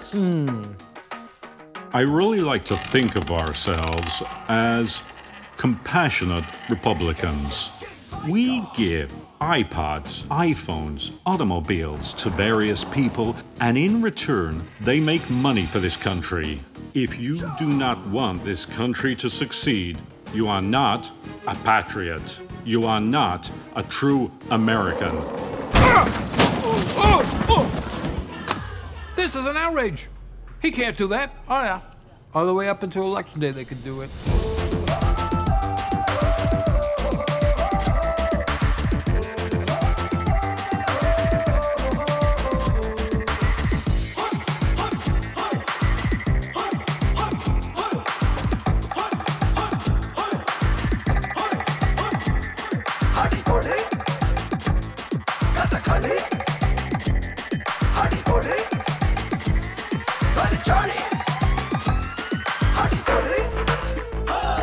I really like to think of ourselves as compassionate Republicans. We give iPods, iPhones, automobiles to various people, and in return, they make money for this country. If you do not want this country to succeed, you are not a patriot. You are not a true American. This is an outrage. He can't do that. Oh, yeah. All the way up until election day, they could do it. അടിപൊളി കഥകളി അടിപൊളി പരിചാടി അടിപൊളി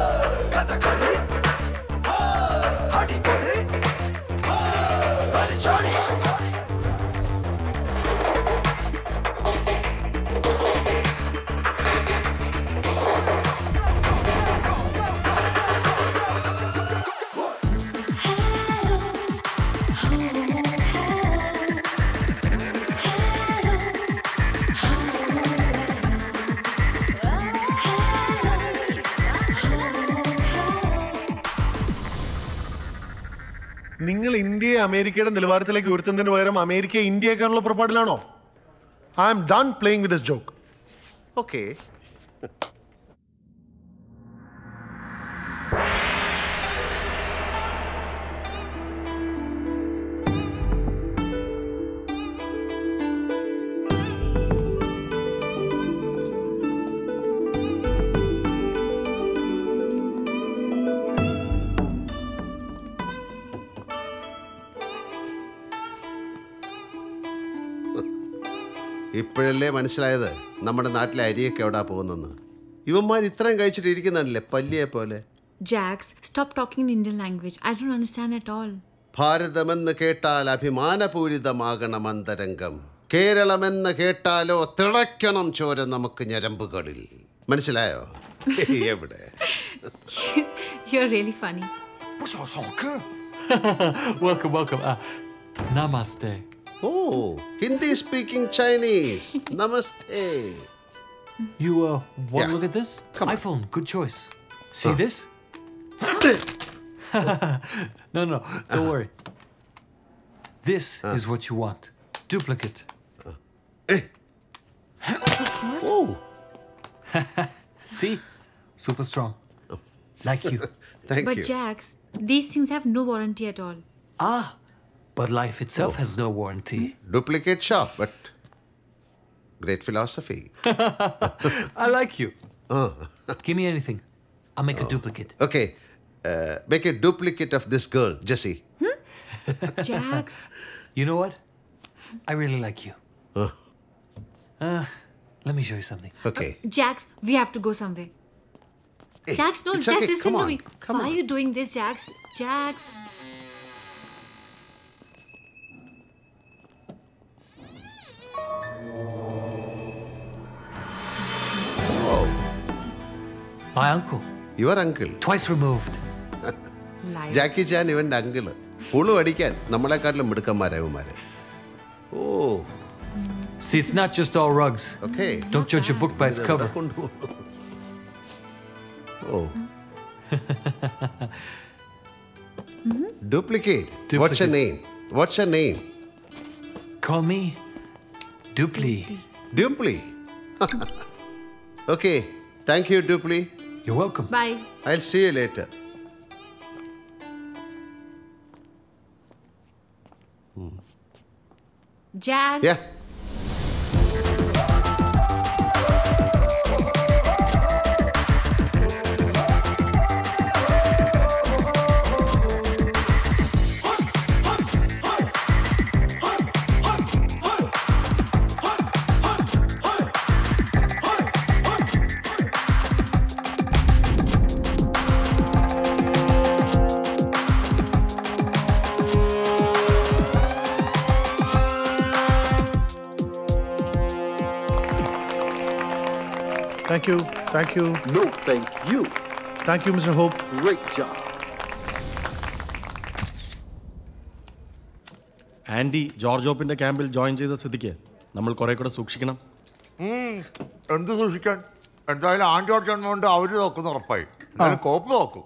നിങ്ങൾ ഇന്ത്യയെ അമേരിക്കയുടെ നിലവാരത്തിലേക്ക് ഉയർത്തുന്നതിന് പകരം അമേരിക്കയെ ഇന്ത്യയെക്കാനുള്ള പുറപ്പാടിലാണോ I'm done playing with this joke okay ഇപ്പോഴല്ലേ മനസ്സിലായത് നമ്മുടെ നാട്ടിലെ അരിയൊക്കെ എവിടാ പോകുന്നെന്ന് ഇവന്മാർ ഇത്രയും കഴിച്ചിട്ട് ഇരിക്കുന്നുണ്ടല്ലേ പല്ലിയെ പോലെ Jax, stop talking in Indian language. I don't understand at all. ഭാരതമെന്ന് കേട്ടാൽ അഭിമാനപൂരിതമാകണം അന്തരംഗം കേരളമെന്ന് കേട്ടാലോ തിളയ്ക്കണം ചോര നമുക്ക് ഞരമ്പുകളിൽ മനസ്സിലായോ എവിടെ You're really funny. welcome, welcome. Uh, namaste. ഓ Hindi speaking Chinese namaste You uh, want Yeah. to look at this? iPhone, good choice. See this? no, no, don't worry. This is what you want. Duplicate. Oh. See? Super strong. Like you. Thank but Jax, these things have no warranty at all. Ah, but life itself has no warranty. Duplicate shop but great philosophy I like you. Give me anything. I'll make a duplicate. Okay make a duplicate of this girl Jessie Jax. You know what? I really like you. Uh, let me show you something. Okay. Jax, we have to go somewhere. Hey, Jax, no, it's Jax, okay. listen Come to on. me. Why are you doing this, Jax? Jax. My uncle. Your uncle Twice removed. Jackie Chan ഇവന്റെ uncle പുളു അടിക്കാൻ നമ്മളെക്കാട്ടിലും മിടുക്കന്മാരാ ഇവന്മാര് ഓ See, it's not just all rugs. Okay. Don't judge a book by its cover. ഓ duplicate what's a name what's a name Call me Dupli. Dupli okay thank you Dupli You're welcome. Bye. I see you later Jax. Yeah. Thank you. Thank you. No, thank you. Thank you, Mr. Hope. Great job. Andy George ഓപ്പിന്റെ ക്യാമ്പിൽ join ചെയ്ത സ്ഥിതിക്ക് നമ്മൾ കുറെ കൂടെ സൂക്ഷിക്കണം ഉം, എന്ത് സൂക്ഷിക്കാൻ എന്തായാലും ആൻഡ്രോയിഡ് ഗവൺമെന്റ് അവര് നോക്കുന്ന ഉറപ്പായി എന്തായാലും കോപ്പ് നോക്കും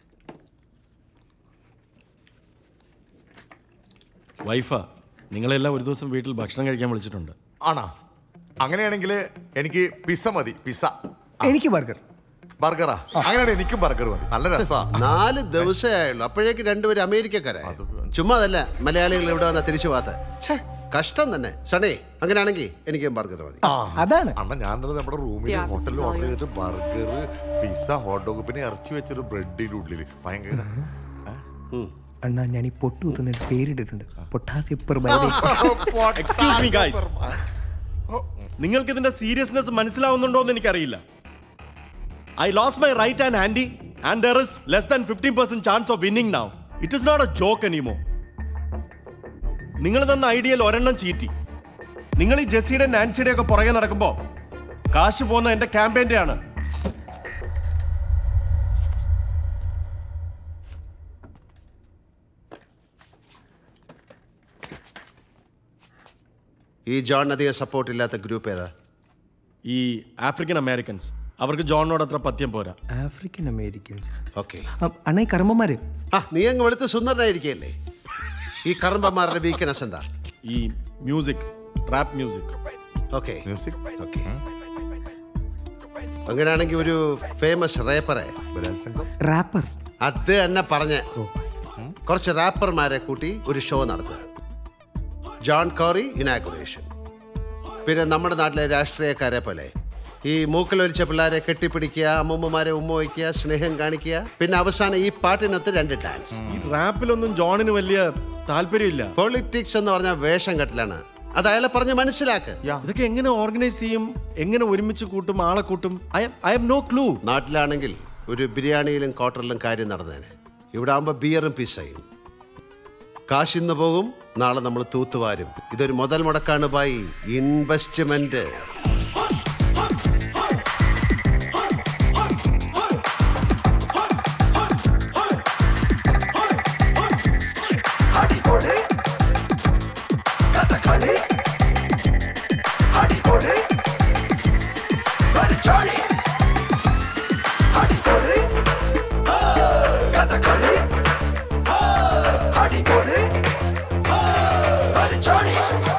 വൈഫാ നിങ്ങളെല്ലാം ഒരു ദിവസം വീട്ടിൽ ഭക്ഷണം കഴിക്കാൻ വിളിച്ചിട്ടുണ്ട് ആണോ അങ്ങനെയാണെങ്കിൽ എനിക്ക് പിസ്സ മതി പിസ്സ എനിക്ക് ബർഗർ ബർഗറാ അങ്ങനെയാണെങ്കിൽ എനിക്കും ബർഗർ മതി നല്ല രസാ നാല് ദിവസമേ ആയുള്ളൂ അപ്പോഴേക്ക് രണ്ടുപേരും അമേരിക്കക്കാരായി ചുമ്മാ അതല്ല മലയാളികൾ ഇവിടെ വന്ന തിരിച്ചു പോകാത്ത ഛേ കഷ്ടം തന്നെ സണേ അങ്ങനെയാണെങ്കിൽ എനിക്ക് ബർഗർ മതി അതാണ് അണ്ണ ഞാൻ തന്നെ നമ്മുടെ റൂമിൽ Yeah, ഹോട്ടലിൽ this is ഓർഡർ all ചെയ്തിട്ട് ബർഗർ പിസ്സ ഹോട്ട് ഡോഗ് പിന്നെ ഇറച്ചി വെച്ചൊരു ബ്രെഡിന്റെ ഉള്ളിൽ ഭയങ്കര അണ്ണാ ഞാൻ ഈ പൊട്ടു കുത്തുന്ന പേരിട്ടിട്ടുണ്ട് പൊട്ടാസ്യം എക്സ്ക്യൂസ് മീ ഗൈസ് നിങ്ങൾക്ക് ഇതിന്റെ സീരിയസ്നെസ് മനസ്സിലാവുന്നുണ്ടോ എന്ന് എനിക്കറിയില്ല I lose my right and handy and there is less than fifteen percent chance of winning now it is not a joke എനിമോ നിങ്ങൾ തന്ന ഐഡിയയിൽ ഒരെണ്ണം ചീറ്റി നിങ്ങൾ ഈ ജെസ്സിയുടെ നാൻസിയുടെ ഒക്കെ പുറകെ നടക്കുമ്പോ കാശ് പോകുന്ന എന്റെ ക്യാമ്പയിന്റെ ആണ് ഈ ജോൺ അധികം സപ്പോർട്ട് ഇല്ലാത്ത ഗ്രൂപ്പ് ഏതാ ഈ ആഫ്രിക്കൻ അമേരിക്കൻസ് അവർക്ക് ജോണിനോട് അത്ര പത്യം പോരാ ആഫ്രിക്കൻ അമേരിക്കൻസ് ഓക്കെ അണ്ണാ ഈ കർമ്മന്മാര് ആ നീ അങ്ങ് വെളുത്ത് സുന്ദരനായിരിക്കല്ലേ ഈ കറമ്പന്മാരുടെ വീക്ക്നെസ് എന്താ ഈ music rap music okay okay അങ്ങനെയാണെങ്കിൽ ഒരു ഫേമസ് റേപ്പറെ റാപ്പർ അത് തന്നെ പറഞ്ഞ കുറച്ച് റാപ്പർമാരെ കൂട്ടി ഒരു ഷോ നടത്തുക ജോൺ കോറി ഇനാഗുറേഷൻ പിന്നെ നമ്മുടെ നാട്ടിലെ രാഷ്ട്രീയക്കാരെ പോലെ ഈ മൂക്കിലൊലിച്ച പിള്ളേരെ കെട്ടിപ്പിടിക്കുക അമ്മൂമ്മമാരെ ഉമ്മ വയ്ക്കുക സ്നേഹം കാണിക്കുക പിന്നെ അവസാനം ഈ പാട്ടിനൊത്ത് രണ്ട് ഡാൻസ് ഈ റാപ്പിലൊന്നും ജോണിന് വലിയ താല്പര്യമില്ല പൊളിറ്റിക്സ് എന്ന് പറഞ്ഞാൽ വേഷം കെട്ടലാണ് അത് അയാളെ പറഞ്ഞ് മനസ്സിലാക്ക് ഇതൊക്കെ എങ്ങനെ ഓർഗനൈസ് ചെയ്യും എങ്ങനെ ഒരുമിച്ച് കൂട്ടും ആളെ കൂട്ടും I I have no clue നാട്ടിലാണെങ്കിൽ ഒരു ബിരിയാണിയിലും ക്വാർട്ടറിലും കാര്യം നടന്നേനെ ഇവിടെ ആകുമ്പോൾ ബിയറും പിസയും കാശിന്ന് പോകും നാളെ നമ്മൾ തൂത്തുവാരും ഇതൊരു മുതൽ മുടക്കാണ് ബൈ ഇൻവെസ്റ്റ്മെന്റ് അടിപൊളി കഥകളി അടിപൊളി പരിചാടി അടിപൊളി കഥകളി അടിപൊളി പരിചാടി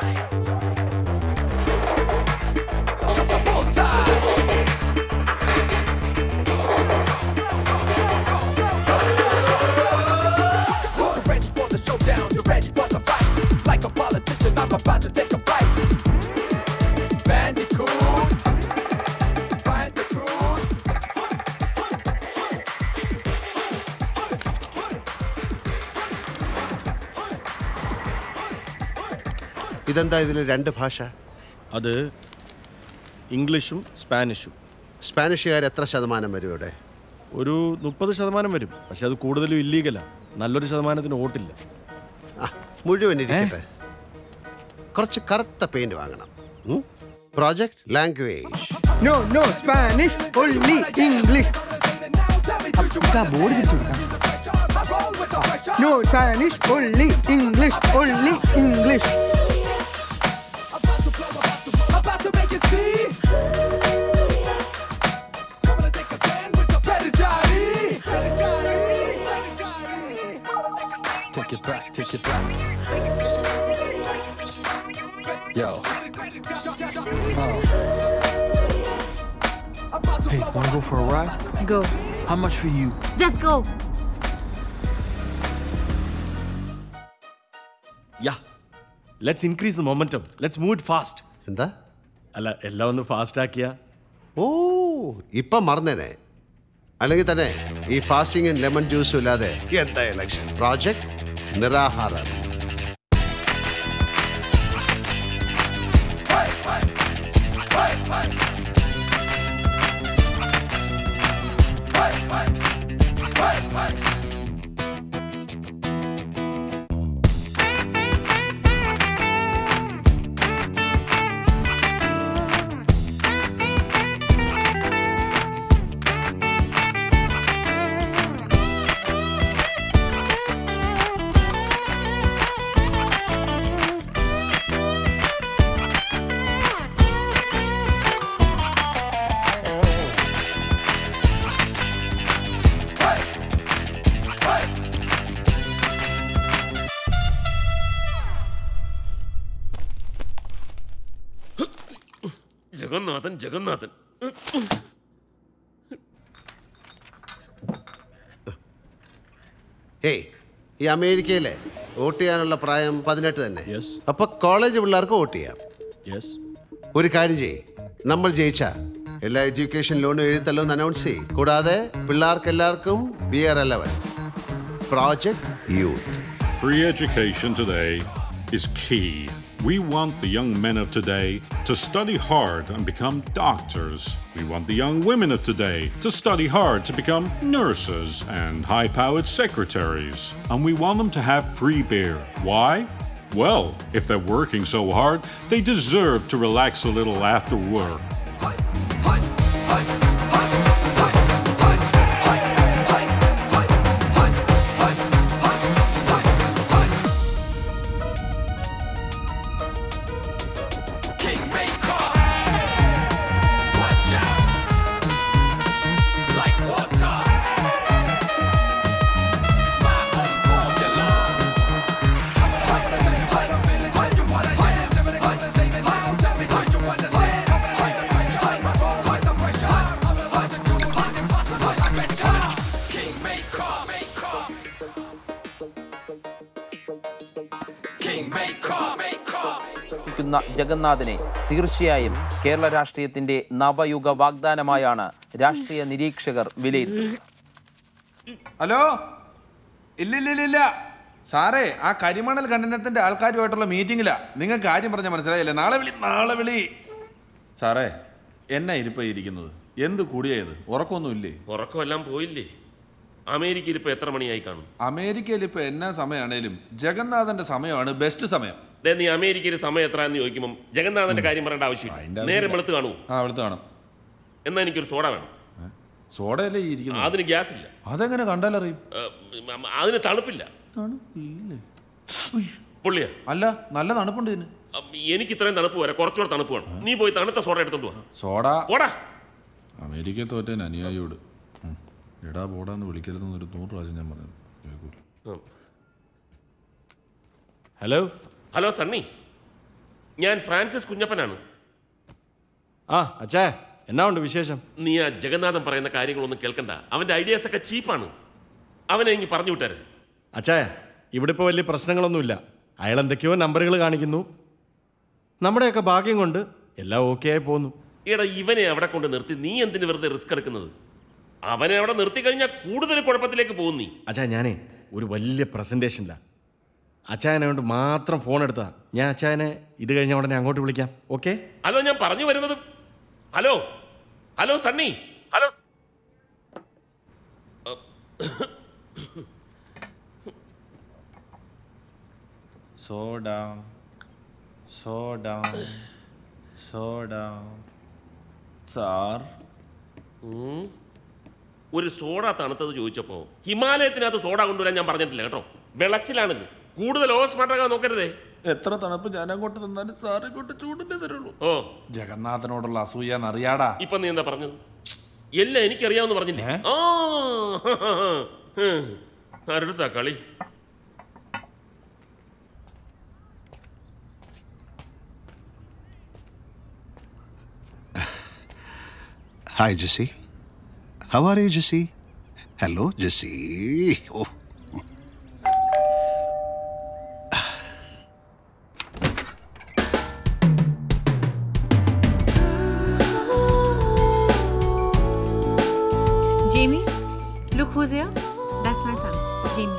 You're ready for the showdown, you're ready for the fight. Like a politician, I'm about to take a bite. Bandicoot, find the truth. ഇതെന്താ ഇതിൽ രണ്ട് ഭാഷ അത് ഇംഗ്ലീഷും സ്പാനിഷും സ്പാനിഷുകാർ എത്ര ശതമാനം വരും ഇവിടെ ഒരു മുപ്പത് ശതമാനം വരും പക്ഷെ അത് കൂടുതലും ഇല്ലീഗലാണ് നല്ലൊരു ശതമാനത്തിന് വോട്ടില്ല മുഴുവൻ ഇരിക്കട്ടെ കുറച്ച് കറുത്ത പെയിന്റ് വാങ്ങണം project language no no Spanish only English board തിരിച്ചു no Spanish only English only English About to make it see. Coming to take a stand with the Pettigiati. Take it back, take it back. Yo. Oh. Hey, wanna go for a ride? Go. How much for you? Just go. Yeah let's increase the momentum let's move it fast എന്താ അല്ല എല്ലാം ഒന്ന് fast ആക്കിയാ ഓ ഇപ്പം മറന്നേനെ അല്ലെങ്കിൽ തന്നെ ഈ ഫാസ്റ്റിംഗും lemon ജ്യൂസും ഇല്ലാതെ എന്താ ഇലക്ഷൻ പ്രോജക്ട് നിരാഹാരം ജഗന്നാഥൻ ജഗന്നാഥൻ ഹേയ് ഈ അമേരിക്കയിലെ വോട്ട് ചെയ്യാനുള്ള പ്രായം പതിനെട്ട് തന്നെ അപ്പൊ കോളേജ് പിള്ളേർക്ക് വോട്ട് ചെയ്യാം യെസ് ഒരു കാര്യം ചെയ്യ് നമ്മൾ ജയിച്ച എല്ലാ എഡ്യൂക്കേഷൻ ലോണും എഴുത്തല്ലോ എന്ന് അനൗൺസ് ചെയ്യും കൂടാതെ പിള്ളേർക്ക് എല്ലാവർക്കും B R eleven project youth Free education today is key. We want the young men of today to study hard and become doctors. We want the young women of today to study hard to become nurses and high powered secretaries. And we want them to have free beer. Why? Well, if they're working so hard, they deserve to relax a little after work. Kingmaker. Watch out. Like water. My own formula. ക്കുന്ന ജഗന്നാഥനെ തീർച്ചയായും കേരള രാഷ്ട്രീയത്തിന്റെ നവയുഗ വാഗ്ദാനമായാണ് രാഷ്ട്രീയ നിരീക്ഷകർ വിലയിരുത്തുന്നത് hello ഇല്ല ഇല്ല ഇല്ല ഇല്ല സാറേ ആ കരിമണൽ ഖനനത്തിന്റെ ആൾക്കാരുമായിട്ടുള്ള മീറ്റിംഗിലാ നിങ്ങൾക്ക് കാര്യം പറഞ്ഞാൽ മനസ്സിലായില്ലേ നാളെ വിളി നാളെ വിളി സാറേ എന്നാ ഇരിപ്പ ഇരിക്കുന്നത് എന്ത് കൂടിയത് ഉറക്കമൊന്നും ഇല്ലേ ഉറക്കമെല്ലാം പോയില്ലേ അമേരിക്കയിൽ ഇപ്പൊ എത്ര മണിയായി കാണും അമേരിക്കയിൽ ഇപ്പൊ എന്നാ സമയമാണേലും ജഗന്നാഥന്റെ സമയമാണ് ബെസ്റ്റ് സമയം ദേ നീ അമേരിക്കയിൽ സമയം എത്രയാന്ന് ചോദിക്കുമ്പോൾ ജഗന്നാഥന്റെ കാര്യം പറയേണ്ട ആവശ്യമില്ല നേരെ വെളുത്ത് കാണൂ ആ വെളുത്ത് കാണും എന്നാ എനിക്കൊരു സോഡ വേണം സോഡയല്ലേ ഈ ഇരിക്കുന്നത് അതിന് ഗ്യാസ് ഇല്ല അതെങ്ങനെ കണ്ടാലറിയും ഏ, അതിന് തണുപ്പില്ല പുള്ളിയാ അല്ല നല്ല തണുപ്പുണ്ട് ഇതിന് അം, എനിക്ക് ഇത്രയും തണുപ്പ് വരെ കുറച്ചുകൂടെ തണുപ്പ് വേണം നീ പോയി തണുത്ത സോഡ എടുത്തോണ്ട് വാ സോഡ പോടാ അമേരിക്ക തോറ്റേൻ അനുയായിയോട് ഉം. എടാ പോടാന്ന് വിളിക്കരുതെന്ന് ഒരു നൂറ് പ്രാവശ്യം ഞാൻ പറഞ്ഞു കേൾക്കൂല ഹലോ ഹലോ സണ്ണി ഞാൻ ഫ്രാൻസിസ് കുഞ്ഞപ്പനാണ് ആ അച്ഛാ എന്നാ ഉണ്ട് വിശേഷം നീ ആ ജഗന്നാഥൻ പറയുന്ന കാര്യങ്ങളൊന്നും കേൾക്കണ്ട അവന്റെ ഐഡിയാസ് ഒക്കെ ചീപ്പാണ് അവനെ എനിക്ക് പറഞ്ഞു വിട്ടരുത് അച്ഛാ ഇവിടെ ഇപ്പോൾ വലിയ പ്രശ്നങ്ങളൊന്നുമില്ല അയാൾ എന്തൊക്കെയോ നമ്പറുകൾ കാണിക്കുന്നു നമ്മുടെയൊക്കെ ഭാഗ്യം കൊണ്ട് എല്ലാം ഓക്കെ ആയി പോകുന്നു എടാ ഇവനെ അവിടെ കൊണ്ട് നിർത്തി നീ എന്തിന് വെറുതെ റിസ്ക് എടുക്കുന്നത് അവനെ അവിടെ നിർത്തി കഴിഞ്ഞാൽ കൂടുതൽ കുഴപ്പത്തിലേക്ക് പോകും നീ അച്ഛാ ഞാനേ ഒരു വലിയ പ്രസൻറ്റേഷനില്ല അച്ചായനെ കൊണ്ട് മാത്രം ഫോൺ എടുത്താ ഞാൻ അച്ചായനെ ഇത് കഴിഞ്ഞ ഉടനെ അങ്ങോട്ട് വിളിക്കാം ഓക്കെ ഹലോ ഞാൻ പറഞ്ഞു വരുന്നത് hello hello Sunny hello soda soda soda sir ഉം. ഒരു സോഡ തണുത്തത് ചോദിച്ചപ്പോ ഹിമാലയത്തിനകത്ത് സോഡ കൊണ്ടുവരാൻ ഞാൻ പറഞ്ഞിട്ടില്ല കേട്ടോ വെളച്ചിലാണിത് കൂടുതൽ ഓസ്മാട്ടാകാൻ നോക്കരുതേ എത്ര തണുപ്പ് ഞാൻ അങ്ങോട്ട് തന്നാലും സാർ ഇങ്ങോട്ട് ചൂടിന്റെ തരുള്ളൂ ഓ ജഗന്നാഥനോടുള്ള അസൂയ എന്നറിയാടാ ഇപ്പൊ നീ എന്താ പറഞ്ഞത് എല്ലാം എനിക്കറിയാമെന്ന് പറഞ്ഞില്ലേ ആ ആരെടുത്താ കളി Hi, Jesse. How are you, Jesse? Hello, Jesse. Oh. Jamie, look who's here. That's my son, Jamie.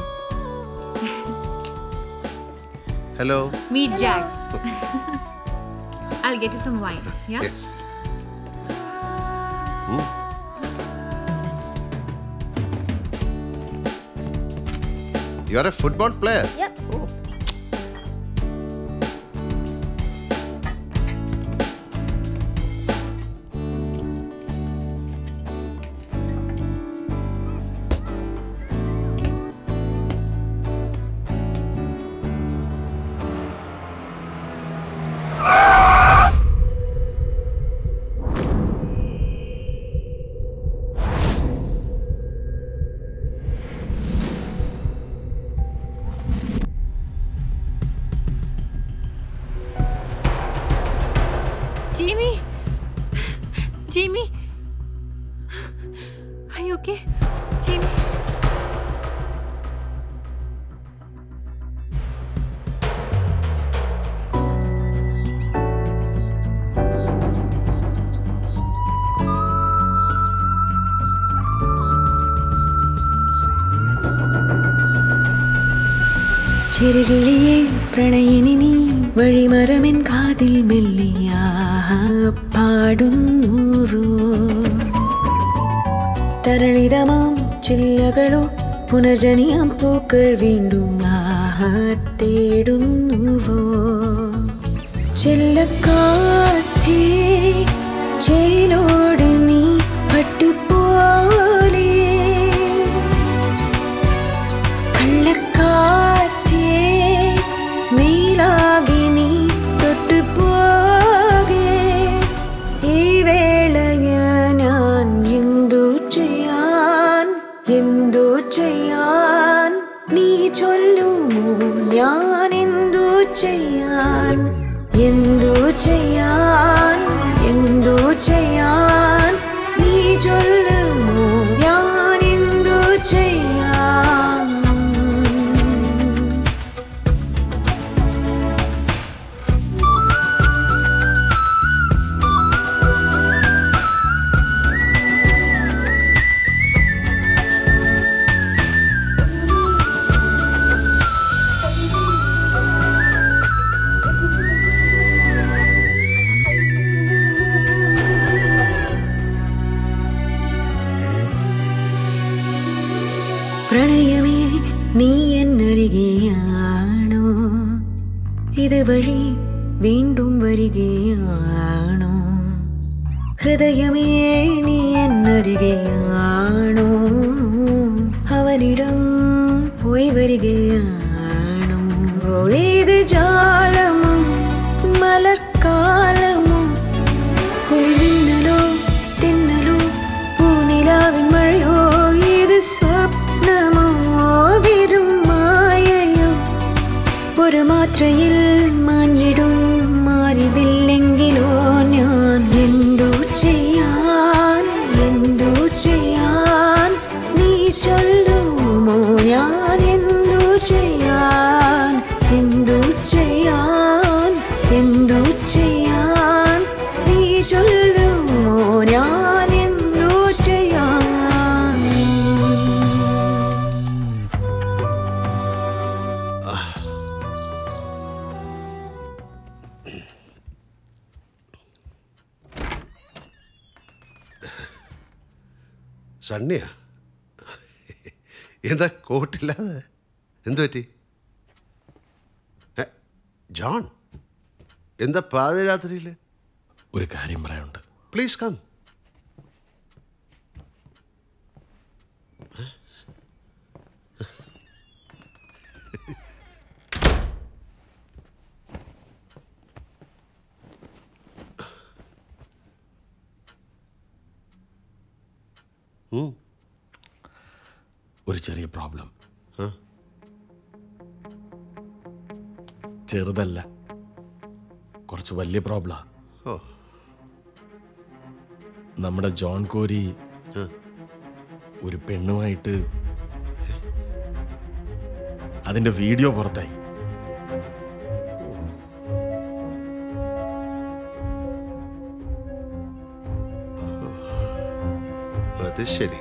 Hello. Meet Jags. I'll get you some wine. Yeah? Yes. You are a football player. Yep. Jamie! Jamie! Are you okay? Jamie? ചെറുകിളിയെ പ്രണയിനി നീ വഴിമരമെൻ കാതിൽ മെല്ലിയാ പാടുന്നുവോ തരളിതമാം ചില്ലകളോ പുനർജനിയാം പൂക്കൾ വീണ്ടും ആഹാ തേടുന്നുവോ ചെല്ലക്കാറ്റേ ചേലോട് നീ പട്ടുപോലെ കള്ളക്കാറ്റേ മേലാകെ നീ തൊട്ടുപോകെ ഈ വേളയിൽ ഞാൻ എന്തു ചെയ്യാൻ എന്തു ചെയ്യാൻ നീ ചൊല്ലുമോ ഞാൻ എന്തു ചെയ്യാൻ എന്തു ചെയ്യാൻ എന്തു ചെയ്യാൻ നീ ചൊല്ലുമോ ഞാൻ എന്തു ചെയ്യാൻ ഇതുവഴി വീണ്ടും വരികയാണോ ഹൃദയമേ നീ എന്നരികെയാണോ അവനിടം പോയി വരികയാണോ ഓ, ഇത് ജാലമോ മലർക്കാലമോ കുളിരിന്നലോ തിന്നലോ പൂനിലാവിൻ മഴയോ ഇത് സ്വപ്നമോ വെറും മായയോ ഒരു മാത്രയിൽ മാഞ്ഞിടും മാറിവില്ലെങ്കിലോ ഞാൻ എന്തോ ചെയ്യാൻ എന്തോ ചെയ്യാൻ നീ ചൊല്ലുമോ ഞാൻ എന്തോ ചെയ്യാൻ എന്തോ ചെയ്യാൻ എന്തോ ചെയ്യാൻ നീ ചൊല്ലുമോ ഞാൻ എന്തോ ചെയ്യാൻ സണ്ണിയാ എന്താ കോട്ടില്ലാതെ എന്തു പറ്റി ഏ, ജോൺ എന്താ പാതിരാത്രിയിൽ ഒരു കാര്യം പറയാനുണ്ട് പ്ലീസ് കം ഒരു ചെറിയ പ്രോബ്ലം ചെറുതല്ല കുറച്ച് വലിയ പ്രോബ്ലം ഓ നമ്മുടെ ജോൺ കോരി ഒരു പെണ്ണുമായിട്ട് അതിന്റെ വീഡിയോ പുറത്തായി അത് ശരി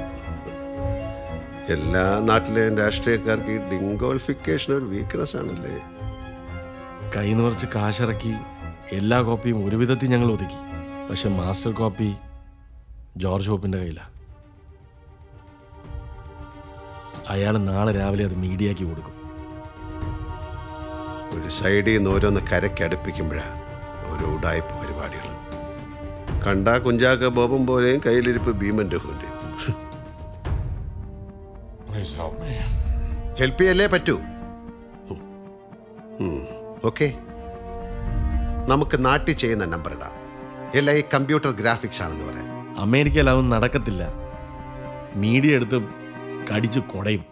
എല്ലാ നാട്ടിലെയും രാഷ്ട്രീയക്കാർക്ക് ഈ ഡിങ്കോൾഫിക്കേഷൻ ഒരു വീക്ക്നെസ് ആണല്ലേ കയ്യിൽ നിന്ന് കുറച്ച് കാശിറക്കി എല്ലാ കോപ്പിയും ഒരു വിധത്തിൽ ഞങ്ങൾ ഒതുക്കി പക്ഷെ മാസ്റ്റർ കോപ്പി ജോർജ് ഹോപ്പിന്റെ കയ്യിലാണ് അയാൾ നാളെ രാവിലെ അത് മീഡിയക്ക് കൊടുക്കും ഒരു സൈഡിൽ നിന്ന് ഓരോന്ന് കരക്കടുപ്പിക്കുമ്പോഴാണ് ഓരോ ഉടായ്പ പരിപാടികൾ കണ്ടാ കുഞ്ചാക്ക ബോബം പോലെയും കയ്യിലിരിപ്പ് ഭീമൻ രഘുവിൻ്റെ Please help me. ഹെൽപ്പ് ചെയ്യല്ലേ പറ്റൂ ഓക്കെ നമുക്ക് നാട്ടിൽ ചെയ്യുന്ന നമ്പർ ഇടാം എല്ലാം ഈ കമ്പ്യൂട്ടർ ഗ്രാഫിക്സ് ആണെന്ന് പറയാം അമേരിക്കയിൽ അതൊന്നും നടക്കത്തില്ല മീഡിയ എടുത്ത് കടിച്ച് കൊടയും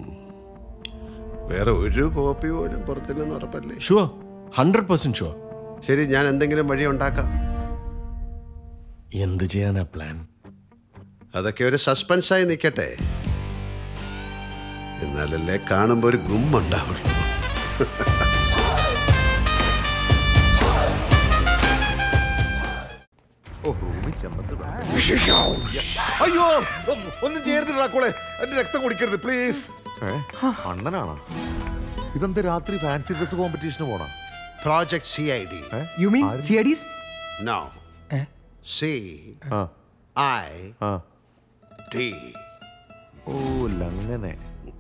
വേറെ ഒരു കോപ്പി പോലും പുറത്തില്ലെന്ന് ഉറപ്പല്ലേ ഷുവർ ഹൺഡ്രഡ് പെർസെന്റ് ഷുവർ ശരി ഞാൻ എന്തെങ്കിലും വഴി ഉണ്ടാക്കാം എന്ത് ചെയ്യാനാ പ്ലാൻ അതൊക്കെ ഒരു സസ്പെൻസായി നിൽക്കട്ടെ എന്നാലല്ലേ കാണുമ്പോൾ ഒരു ഗുമ്മുണ്ടാവുള്ളൂ ഓ റൂമിൽ ചെന്നിട്ട് അയ്യോ ഒന്നും ചെയ്യരുത് കൂടെ എന്റെ രക്തം കുടിക്കരുത് പ്ലീസ് അണ്ണനാണോ ഇതെന്ത് രാത്രി ഫാൻസി ഡ്രസ് കോമ്പറ്റീഷന് പോണ project C I D you mean C I Ds no C I D ഓ അങ്ങനെ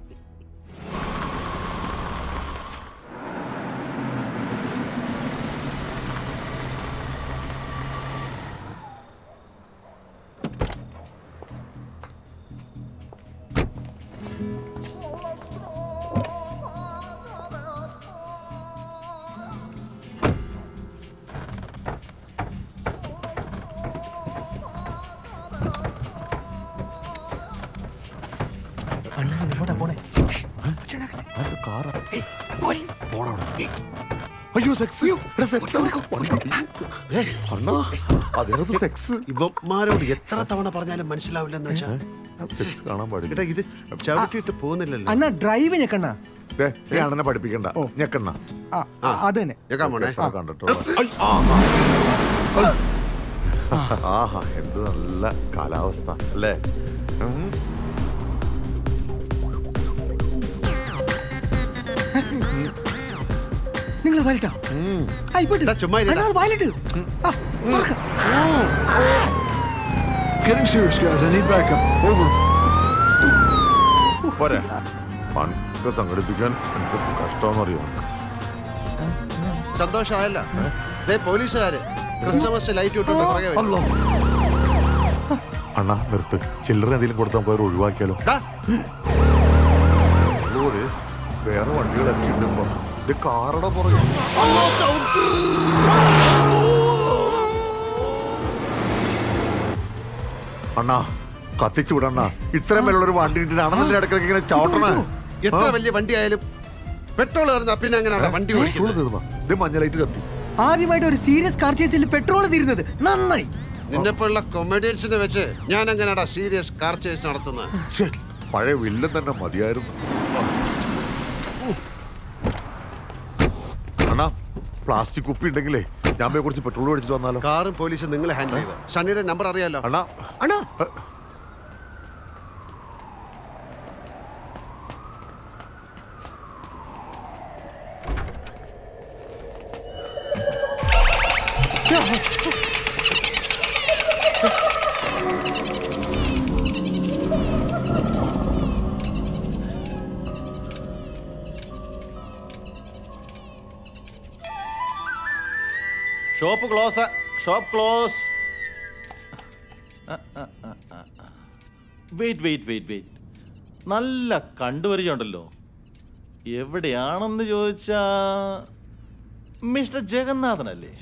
അയ്യോ സെക്സ് അണ്ണാ അതിനകത്ത് സെക്സ് ഇവന്മാരോട് എത്ര തവണ പറഞ്ഞാലും മനസ്സിലാവില്ലെന്ന് വെച്ചാ സെക്സ് കാണാൻ പാടില്ല എടാ ഇത് ചവിട്ടിയിട്ട് പോകുന്നില്ലല്ലോ അണ്ണ ഡ്രൈവ് ഞെക്കണ്ണ ദേ, ഈ അണ്ണനെ പഠിപ്പിക്കണ്ട ഞെക്കണ്ണ ആ, ആ, അത് തന്നെ ഞെക്കാൻ പോണേ എത്ര കണ്ടിട്ടുള്ള ആഹാ എന്ത് നല്ല കാലാവസ്ഥ അല്ലേ ഉം. നിങ്ങൾ വരട്ടോ ആയിപ്പോട്ടെ ചുമ്മാ അണ്ണാ അത് വയലിട്ട് ആ തുറക്ക്. Getting serious, guys. I need backup. Over. പോരെ പണ്ട് സംഘടിപ്പിക്കാൻ എനിക്ക് കഷ്ടമെന്നറിയോ സന്തോഷമായല്ലോ ദേ പോലീസുകാര് ക്രിസ്മസ് ലൈറ്റ് ഇട്ടിട്ട് പുറകെ വരും. അണ്ണാ നിർത്ത് ചില്ലറ എന്തെങ്കിലും കൊടുത്ത് നമുക്ക് അവർ ഒഴിവാക്കിയാലോ ഡാ, ഓര് വേറെ വണ്ടികളൊക്കെ ഉണ്ടപ്പോ ഇത് കാറട പുറകെ അണ്ണാ കത്തിച്ചു വിടണ്ണ ഇത്രയും മേലുള്ള ഒരു വണ്ടി ഇട്ടിട്ട് അണത്തിന്റെ ഇടയ്ക്കിടയ്ക്ക് ഇങ്ങനെ ചവിട്ടണ എത്ര വലിയ വണ്ടി ആയാലും പെട്രോൾ തീർന്നാ പിന്നെ എങ്ങനെയാണ് വണ്ടി ഓടിക്കുന്നത് തീർന്ന ഇത് മഞ്ഞ കത്തി ആദ്യമായിട്ട് ഒരു സീരിയസ് കാർ ചേസിൽ പെട്രോൾ തീരുന്നത് നന്നായി നിന്നെപ്പോലുള്ള കൊമേഡിയൻസിനെ വെച്ച് ഞാൻ എങ്ങനെയാടാ സീരിയസ് കാർ ചേസ് നടത്തുന്നത് ഛെ, പഴയ വില്ലൻ തന്നെ മതിയായിരുന്നു അണ്ണാ പ്ലാസ്റ്റിക് കുപ്പി ഉണ്ടെങ്കിലേ ഞാൻ പോയി കുറച്ച് പെട്രോൾ മേടിച്ചിട്ട് വന്നാലോ കാറും പോലീസും നിങ്ങൾ ഹാൻഡിൽ ചെയ്തു സണ്ണിയുടെ നമ്പർ അറിയാലോ അണ്ണാ അണ്ണാ shop close shop close wait wait wait wait നല്ല കണ്ടുപരിചയമുണ്ടല്ലോ എവിടെയാണെന്ന് ചോദിച്ചാ മിസ്റ്റർ ജഗന്നാഥനല്ലേ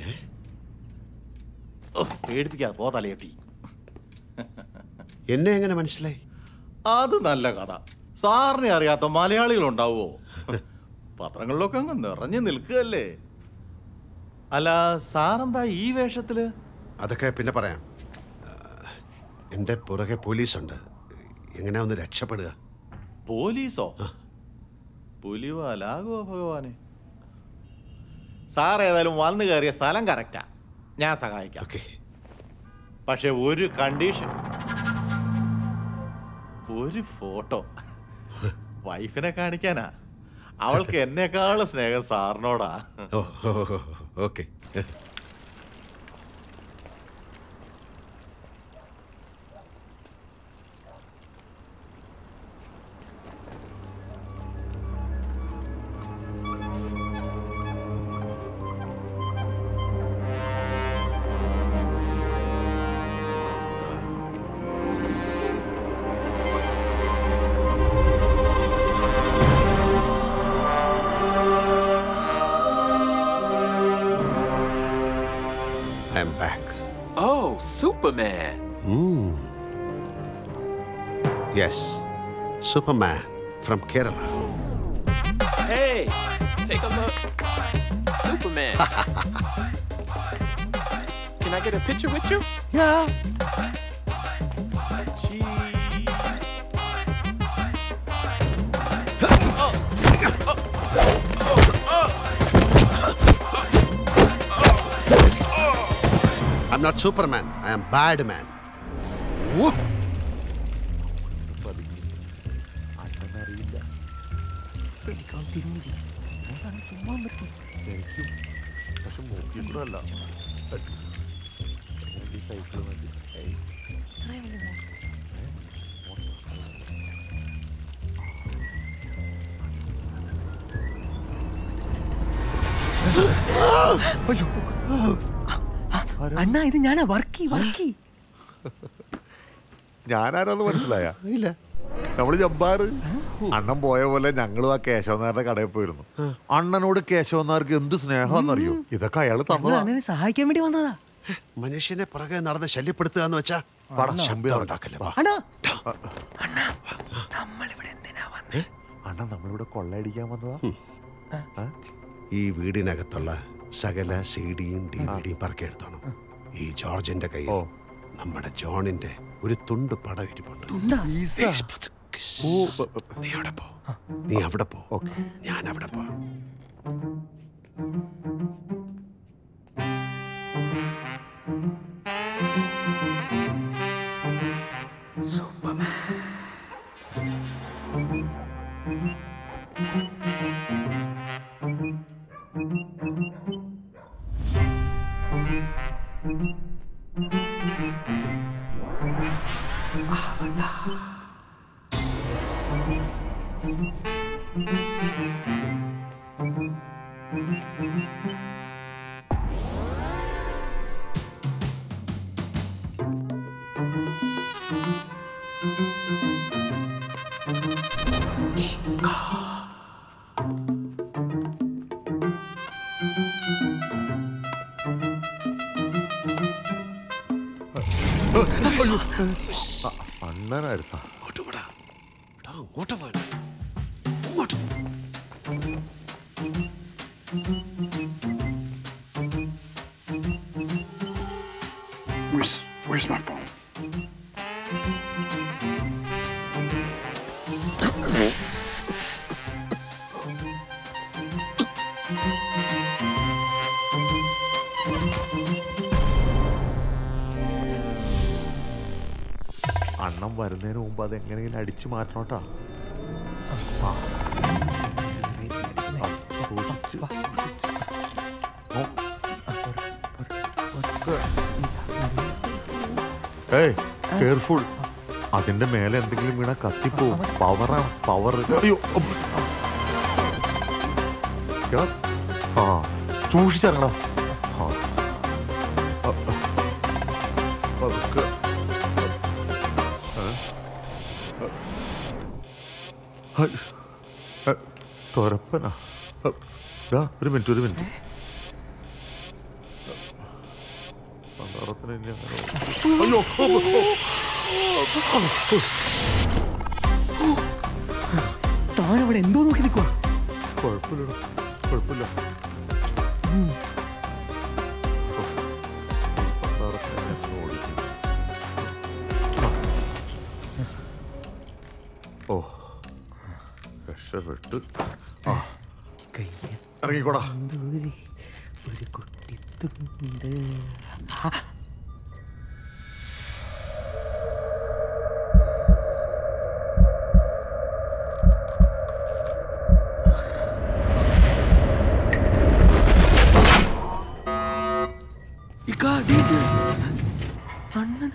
ഓ, പേടിപ്പിക്കാതെ പോ തലയട്ടി എന്നെ എങ്ങനെ മനസ്സിലായി അത് നല്ല കഥ സാറിനെ അറിയാത്ത മലയാളികളുണ്ടാവോ പത്രങ്ങളിലൊക്കെ അങ്ങ് നിറഞ്ഞു നിൽക്കുകയല്ലേ അല്ല സാറെന്താ ഈ വേഷത്തില് അതൊക്കെ പിന്നെ പറയാം ആ, എൻ്റെ പുറകെ പോലീസുണ്ട് എങ്ങനെയാ ഒന്ന് രക്ഷപ്പെടുക പോലീസോ പുലിവാലാകുമോ ഭഗവാനെ സാർ ഏതായാലും വന്നു കയറിയ സ്ഥലം കറക്റ്റാ ഞാൻ സഹായിക്കാം പക്ഷെ ഒരു കണ്ടീഷൻ ഒരു ഫോട്ടോ വൈഫിനെ കാണിക്കാനാ അവൾക്ക് എന്നെക്കാളും സ്നേഹം സാറിനോടാ oh okay I am back. Oh, Superman. Mm. Yes, Superman from Kerala. Hey, take a look. Superman. Can I get a picture with you? Yeah. I'm not Superman. I am bad man. Whoop. പക്ഷെ നോക്കിക്കൂടല്ല cycle മതി ഏയ്. അണ്ണാ ഇത് ഞാനാ വർക്കി വർക്കി ഞാനാരാന്ന് മനസ്സിലായ ഇല്ല നമ്മള് ജബ്ബാറ് അണ്ണൻ പോയ പോലെ ഞങ്ങളും ആ കേശവനാരുടെ കടയിൽ പോയിരുന്നു അണ്ണനോട് കേശവനാർക്ക് എന്ത് സ്നേഹാന്നറിയോ ഇതൊക്കെ അയാൾ ഞങ്ങൾ തന്നതാ അണ്ണനെ സഹായിക്കാൻ വേണ്ടി വന്നതാ മനുഷ്യനെ പുറകെ നടന്ന് ശല്യപ്പെടുത്തുക എന്ന് വെച്ചാ വാടാ, ശബ്ദം ഉണ്ടാക്കല്ലേ വാ. അണ്ണാ അണ്ണൻ നമ്മളിവിടെ കൊള്ളയടിക്കാൻ വന്നതാ ആ? ഈ വീടിനകത്തുള്ള സകല സി ഡിയും ഡി വി ഡിയും പറക്കിയെടുത്തോണം ഈ ജോർജിന്റെ കയ്യിൽ നമ്മുടെ ജോണിന്റെ ഒരു തുണ്ട് പടം ഇരിപ്പുണ്ട് നീ അവിടെ പോ നീ അവിടെ പോ ഞാൻ അവിടെ പോ അണ്ണനായിരുന്നു Where's, where's my phone? അണ്ണം വരുന്നതിന് മുമ്പ് അത് എങ്ങനെയെങ്കിലും അടിച്ചു മാറ്റണോട്ടാ ആ. ആ, സൂക്ഷിച്ച്. ഓ. ഏയ് കെയർഫുൾ അതിന്റെ മേലെ എന്തെങ്കിലും വീണ കത്തിപ്പോവും പവറാണ് പവർ അയ്യോ ഉം. എടാ, ആ സൂക്ഷിച്ചിറങ്ങടാ ആ. ആ, ആ. പതുക്കെ. ഏ? ഹൈ. ഏ, തുരപ്പനാ ഏ, ഡാ, ഒരു മിനിറ്റ് ഒരു മിനിറ്റ് പണ്ടാറത്തിന് ഇനി അങ്ങനെ അയ്യോ താൻ അവിടെ എന്തോ നോക്കി നിൽക്കുക കുഴപ്പമില്ല കുഴപ്പമില്ല പണ്ടാറത്തിന് ഞാൻ ഓടിക്കും. ഓ രക്ഷപ്പെട്ടു ആ ഇറങ്ങിക്കോടാ ഒരു കുട്ടിത്തുണ്ട് അണ്ണൻ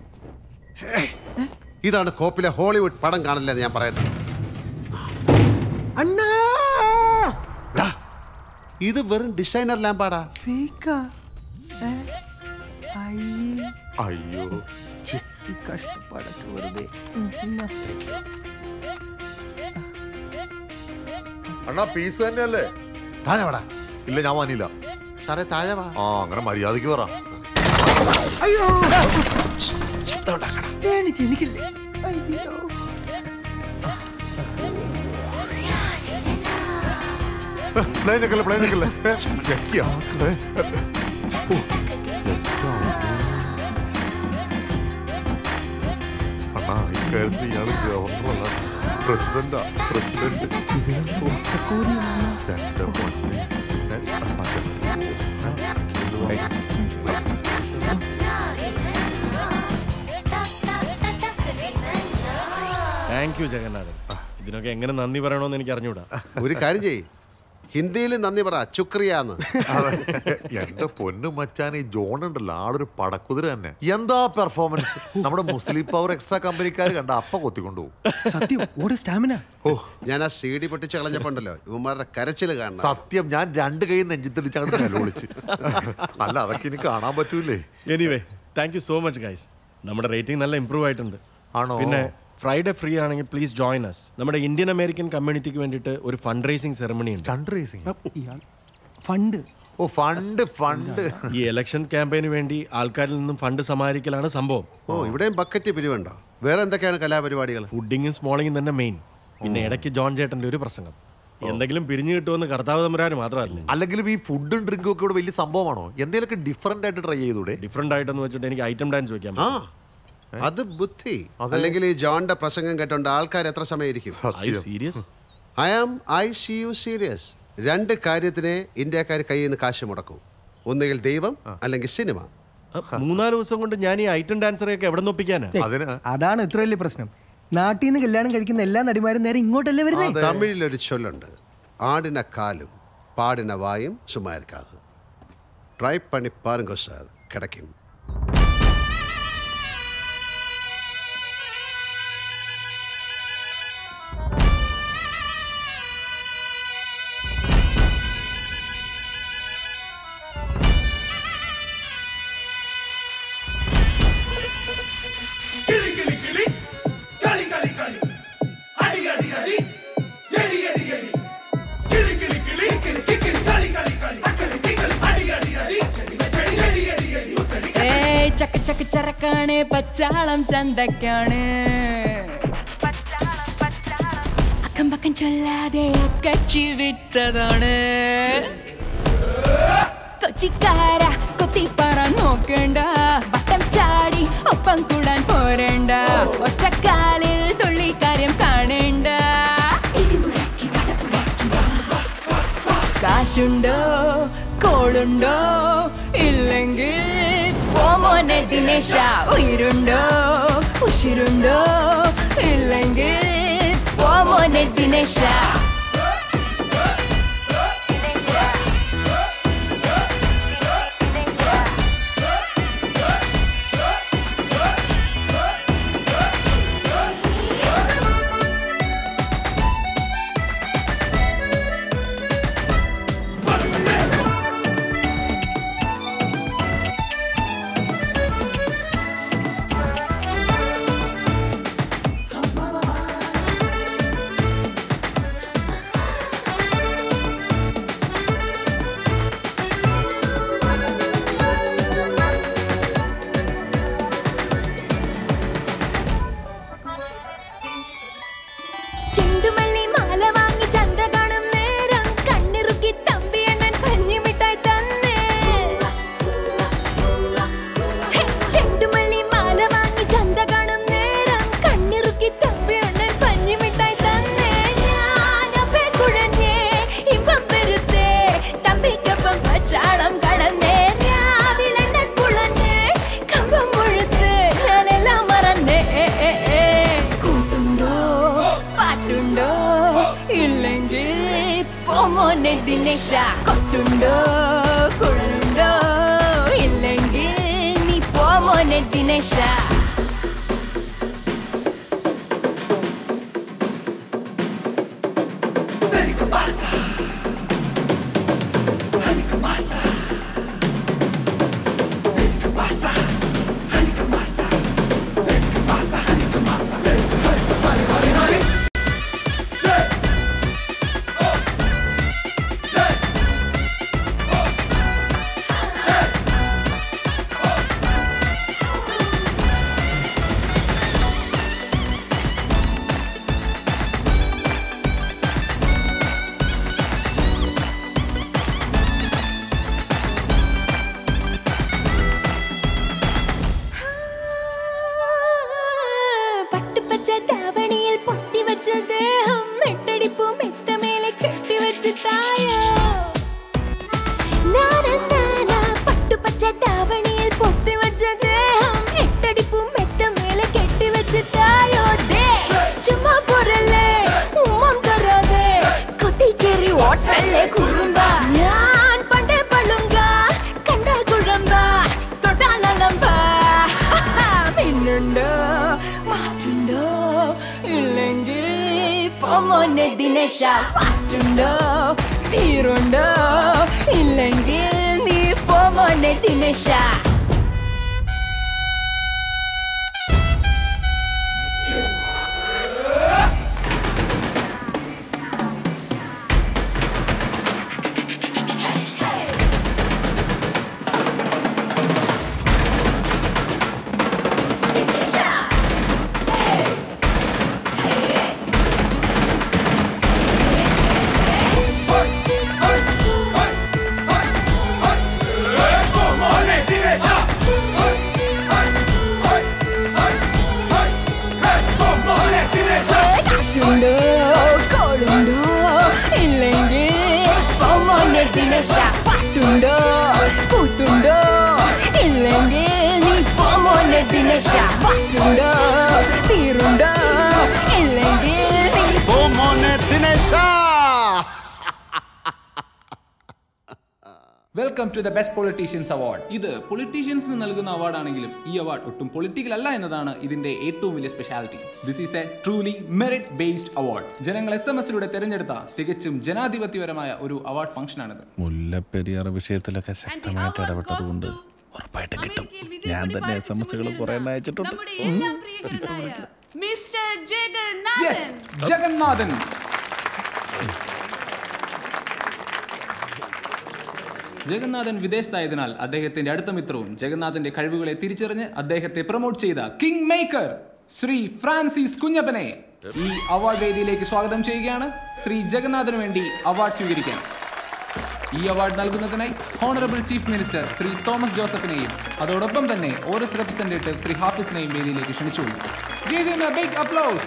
ഇതാണ് കോപ്പിലെ ഹോളിവുഡ് പടം കാണില്ലെന്ന് ഞാൻ പറയുന്നത് അണ്ണാ ഡാ, ഇത് വെറും ഡിസൈനർ ലാമ്പാടാ ഫേക്കാ ഏ? അയ്യേ. അയ്യോ ഛെ, ഈ കഷ്ടപ്പാടൊക്കെ വെറുതെ ഉം, എന്നാ. അണ്ണാ പീസ് തന്നെയല്ലേ താഴെ വാടാ ഇല്ല ഞാൻ വാങ്ങിയില്ല സാറേ താഴെ വാ ആ അങ്ങനെ മര്യാദക്ക് പറ അയ്യോ പേടിച്ച് എനിക്കില്ലേ അയ്യോ പ്ലെയിൻ നിൽക്കല്ലേ പ്ലെയിൻ നിൽക്കല്ലേ ചെക്കിയാ ഏ, ഏ, ഓ, ചെക്കാ. അണ്ണാ ഇക്കാര്യത്തിൽ ഇയാള് ഗവർണറല്ല പ്രസിഡന്റാ പ്രസിഡന്റ് ഓ, എന്റെ പൊന്നേ. ഏ, മറ്റേ. താങ്ക് യു ജഗന്നാഥൻ ഇതിനൊക്കെ എങ്ങനെ നന്ദി പറയണമെന്ന് എനിക്ക് അറിഞ്ഞൂടാ ഒരു കാര്യം ചെയ്യ് ഹിന്ദിയിൽ നന്ദി പറ ചുക്രിയാന്ന് അതെ. എന്റെ പൊന്നു മച്ചാൻ ഈ ജോൺ ഉണ്ടല്ലോ ആളൊരു പടക്കുതിര തന്നെ എന്താ പെർഫോമൻസ് നമ്മുടെ മുസ്ലിം പവർ എക്സ്ട്രാ കമ്പനിക്കാർ കണ്ട അപ്പ കൊത്തിക്കൊണ്ടുപോകും സത്യം ഓട് സ്റ്റാമിന ഓ ഞാൻ ആ സി ഡി പൊട്ടിച്ച് കളഞ്ഞപ്പോണ്ടല്ലോ ഇവന്മാരുടെ കരച്ചിൽ കാണണം സത്യം ഞാൻ രണ്ട് കൈ നെഞ്ചിത്തിരിച്ച് അങ്ങോട്ട് നിലവിളിച്ച് അല്ല അതൊക്കെ ഇനി കാണാൻ പറ്റൂലേ anyway thank you so much guys നമ്മുടെ റേറ്റിംഗ് നല്ല ഇമ്പ്രൂവ് ആയിട്ടുണ്ട് ആണോ? പിന്നെ ഫ്രൈഡേ ഫ്രീ ആണെങ്കിൽ പ്ലീസ് ജോയിൻ അസ് നമ്മുടെ ഇന്ത്യൻ അമേരിക്കൻ കമ്മ്യൂണിറ്റിക്ക് വേണ്ടിയിട്ട് ഒരു ഫണ്ട് റേസിംഗ് സെറമണി ഉണ്ട് ഫണ്ട് റേസിംഗ് ഫണ്ട് ഓ ഫണ്ട് ഫണ്ട് ഈ ഇലക്ഷൻ ക്യാമ്പയിന് വേണ്ടി ആൾക്കാരിൽ നിന്നും ഫണ്ട് സമാഹരിക്കലാണ് സംഭവം ഓ ഇവിടെയും ബക്കറ്റ് പിരിവുണ്ടോ വേറെ എന്തൊക്കെയാണ് കലാപരിപാടികൾ ഫുഡിങ്ങും സ്മോളിങ്ങും തന്നെ മെയിൻ പിന്നെ ഇടയ്ക്ക് ജോൺ ചേട്ടന്റെ ഒരു പ്രസംഗം എന്തെങ്കിലും പിരിഞ്ഞു കിട്ടുമെന്ന് കർത്താവ് തമ്പുരാന് മാത്രമല്ല അല്ലെങ്കിലും ഈ ഫുഡും ഡ്രിങ്കും ഒക്കെ ഇവിടെ വലിയ സംഭവമാണോ എന്തെങ്കിലുമൊക്കെ ഡിഫറെന്റ് ആയിട്ട് ട്രൈ ചെയ്തൂടെ ഡിഫറെന്റ് ആയിട്ടെന്ന് വെച്ചിട്ട് എനിക്ക് ഐറ്റം ഡാൻസ് വെക്കാൻ ആ അത് ബുദ്ധി അല്ലെങ്കിൽ ഈ ജോണിന്റെ പ്രസംഗം കേട്ടോണ്ട് ആൾക്കാർ എത്ര സമയം ഇരിക്കും serious I am I C U serious രണ്ട് കാര്യത്തിനെ ഇന്ത്യക്കാർ കയ്യിൽ നിന്ന് കാശ് മുടക്കൂ ഒന്നുകിൽ ദൈവം അല്ലെങ്കിൽ സിനിമ മൂന്നാല് ദിവസം കൊണ്ട് ഞാൻ ഈ ഐറ്റം ഡാൻസറെയൊക്കെ എവിടെ നിന്നൊപ്പിക്കാനാ അതാണ് ഇത്ര വലിയ പ്രശ്നം നാട്ടിൽ നിന്ന് കല്യാണം കഴിക്കുന്ന എല്ലാ നടിമാരും നേരെ ഇങ്ങോട്ടല്ലേ വരുന്നത് തമിഴിലൊരു ചൊല്ലുണ്ട് ആടിന കാലും പാടിന വായും சும்மா இருக்காது ட்ரை பண்ணி பாருங்க சார் கிடைக்கும் കിളി കിളി കിളി കളി കളി കളി അടി അടി അടി എടി എടി എടി കിളി കിളി കിളി കിളി കിളി കളി കളി കളി കളി കളി അടി അടി അടി ചെടി ചെടി എടി എടി എടി ചക്ക ചക്ക ചരക്കാണ് പച്ചാളം ചന്തക്കാണ് അക്കം പക്കം ചൊല്ലാതെ അക്കച്ചി വിറ്റതാണ് കൊച്ചിക്കാര കൊത്തിപ്പറ നോക്കണ്ട വട്ടം ചാടി ഒപ്പം കൂടാൻ പോരണ്ട ഒറ്റക്കാലിൽ തുള്ളിക്കാര്യം കാണേണ്ട കാശുണ്ടോ കോളുണ്ടോ ഇല്ലെങ്കിൽ പോമോനെ ദിനേശ ഉயிருണ്ടോ ഉശിരുണ്ടോ ഇല്ലെങ്കിൽ പോമോനെ ദിനേശ ചെണ്ടുമല്ലി മാല വാങ്ങി ചന്ത കാണും നേരം കണ്ണിറുക്കി തമ്പിയണ്ണൻ പഞ്ഞിമിഠായി തന്നേ ഹേ, ചെണ്ടുമല്ലി മാല വാങ്ങി ചന്ത കാണും നേരം കണ്ണിറുക്കി തമ്പിയണ്ണൻ പഞ്ഞിമിഠായി തന്നേ ഞാനപ്പേ കുഴഞ്ഞേ ഇമ്പം പെരുത്തേ തമ്പിക്കൊപ്പം പച്ചാളം കടന്നേ രാവിലെണ്ണൻ പുളഞ്ഞേ കമ്പം മുഴുത്ത് ഞാനെല്ലാം മറന്നേ ഏ, ഏ, ഏ. കൂട്ടുണ്ടോ പാട്ടുണ്ടോ ഇല്ലെങ്കിൽ പോമോനെ ദിനേശ കൊട്ടുണ്ടോ കുഴലുണ്ടോ ഇല്ലെങ്കിൽ നീ പോമോനെ ദിനേശ പട്ടുപച്ച ധാവണിയിൽ പൊത്തിവച്ച ദേഹം എട്ടടിപ്പൂ മെത്തമേലെ കെട്ടിവച്ച് തായോ നാനന്നാനാ, പട്ടുപച്ച ധാവണിയിൽ പൊത്തിവച്ച ദേഹം എട്ടടിപ്പൂ മെത്തമേലെ കെട്ടിവച്ച് തായോ ദേ ചുമ്മാ പൊറല്ലേ ഉമ്മം തരാതെ കൊത്തിക്കേറി ഓട്ടല്ലേ കുറുമ്പ ഞാൻ പണ്ടേ പളുങ്ക കണ്ടാൽ കുഴമ്പ തൊട്ടാൽ അലമ്പ പിന്നുണ്ടോ മാറ്റുണ്ടോ ഇല്ലെങ്കിൽ പൊമോനെ ദിനേശ പാറ്റുണ്ടോ തീരുണ്ടോ ഇല്ലെങ്കിൽ നീ പൊമോനെ ദിനേശ കാശുണ്ടോ കോളുണ്ടോ ഇല്ലെങ്കിൽ പൊമോനെ ദിനേശ പാട്ടുണ്ടോ കൂത്തുണ്ടോ ഇല്ലെങ്കിൽ നീ പൊമോനെ ദിനേശ പാട്ടുണ്ടോ തീരുണ്ടോ ഇല്ലെങ്കിൽ നീ പൊമോനെ ദിനേശ welcome to the best politicians award ഇത് പൊളിറ്റീഷ്യൻസിന് നൽകുന്ന അവാർഡാണെങ്കിലും ഈ അവാർഡ് ഒട്ടും പൊളിറ്റിക്കൽ അല്ല എന്നതാണ് ഇതിന്റെ ഏറ്റവും വലിയ speciality this is a truly merit based award ജനങ്ങൾ എസ് എം എസിലൂടെ തെരഞ്ഞെടുത്ത തികച്ചും ജനാധിപത്യപരമായ ഒരു അവാർഡ് ഫംഗ്ഷനാണിത് മുല്ലപ്പെരിയാർ വിഷയത്തിലൊക്കെ ശക്തമായിട്ട് ഇടപെട്ടതുകൊണ്ട് ഉറപ്പായിട്ടും കിട്ടും ഞാൻ തന്നെ എസ് എം എസുകൾ കുറെ എണ്ണം അയച്ചിട്ടുണ്ട് ഉം. മിസ്റ്റർ ജഗന്നാഥൻ ജഗന്നാഥൻ ജഗന്നാഥൻ വിദേശത്തായതിനാൽ അദ്ദേഹത്തിന്റെ അടുത്ത മിത്രവും ജഗന്നാഥന്റെ കഴിവുകളെ തിരിച്ചറിഞ്ഞ് അദ്ദേഹത്തെ പ്രൊമോട്ട് ചെയ്ത കിങ് മേക്കർ ശ്രീ ഫ്രാൻസിസ് കുഞ്ഞപ്പനെ ഈ അവാർഡ് വേദിയിലേക്ക് സ്വാഗതം ചെയ്യുകയാണ് ശ്രീ ജഗന്നാഥന് വേണ്ടി അവാർഡ് സ്വീകരിക്കാൻ ഈ അവാർഡ് നൽകുന്നതിനായി honourable chief minister Shri Thomas ജോസഫിനെയും അതോടൊപ്പം തന്നെ ഓറസ് റെപ്രസെന്റേറ്റീവ് ശ്രീ ഹാഫിസിനെയും വേദിയിലേക്ക് ക്ഷണിച്ചുകൊള്ളു Give him a big applause.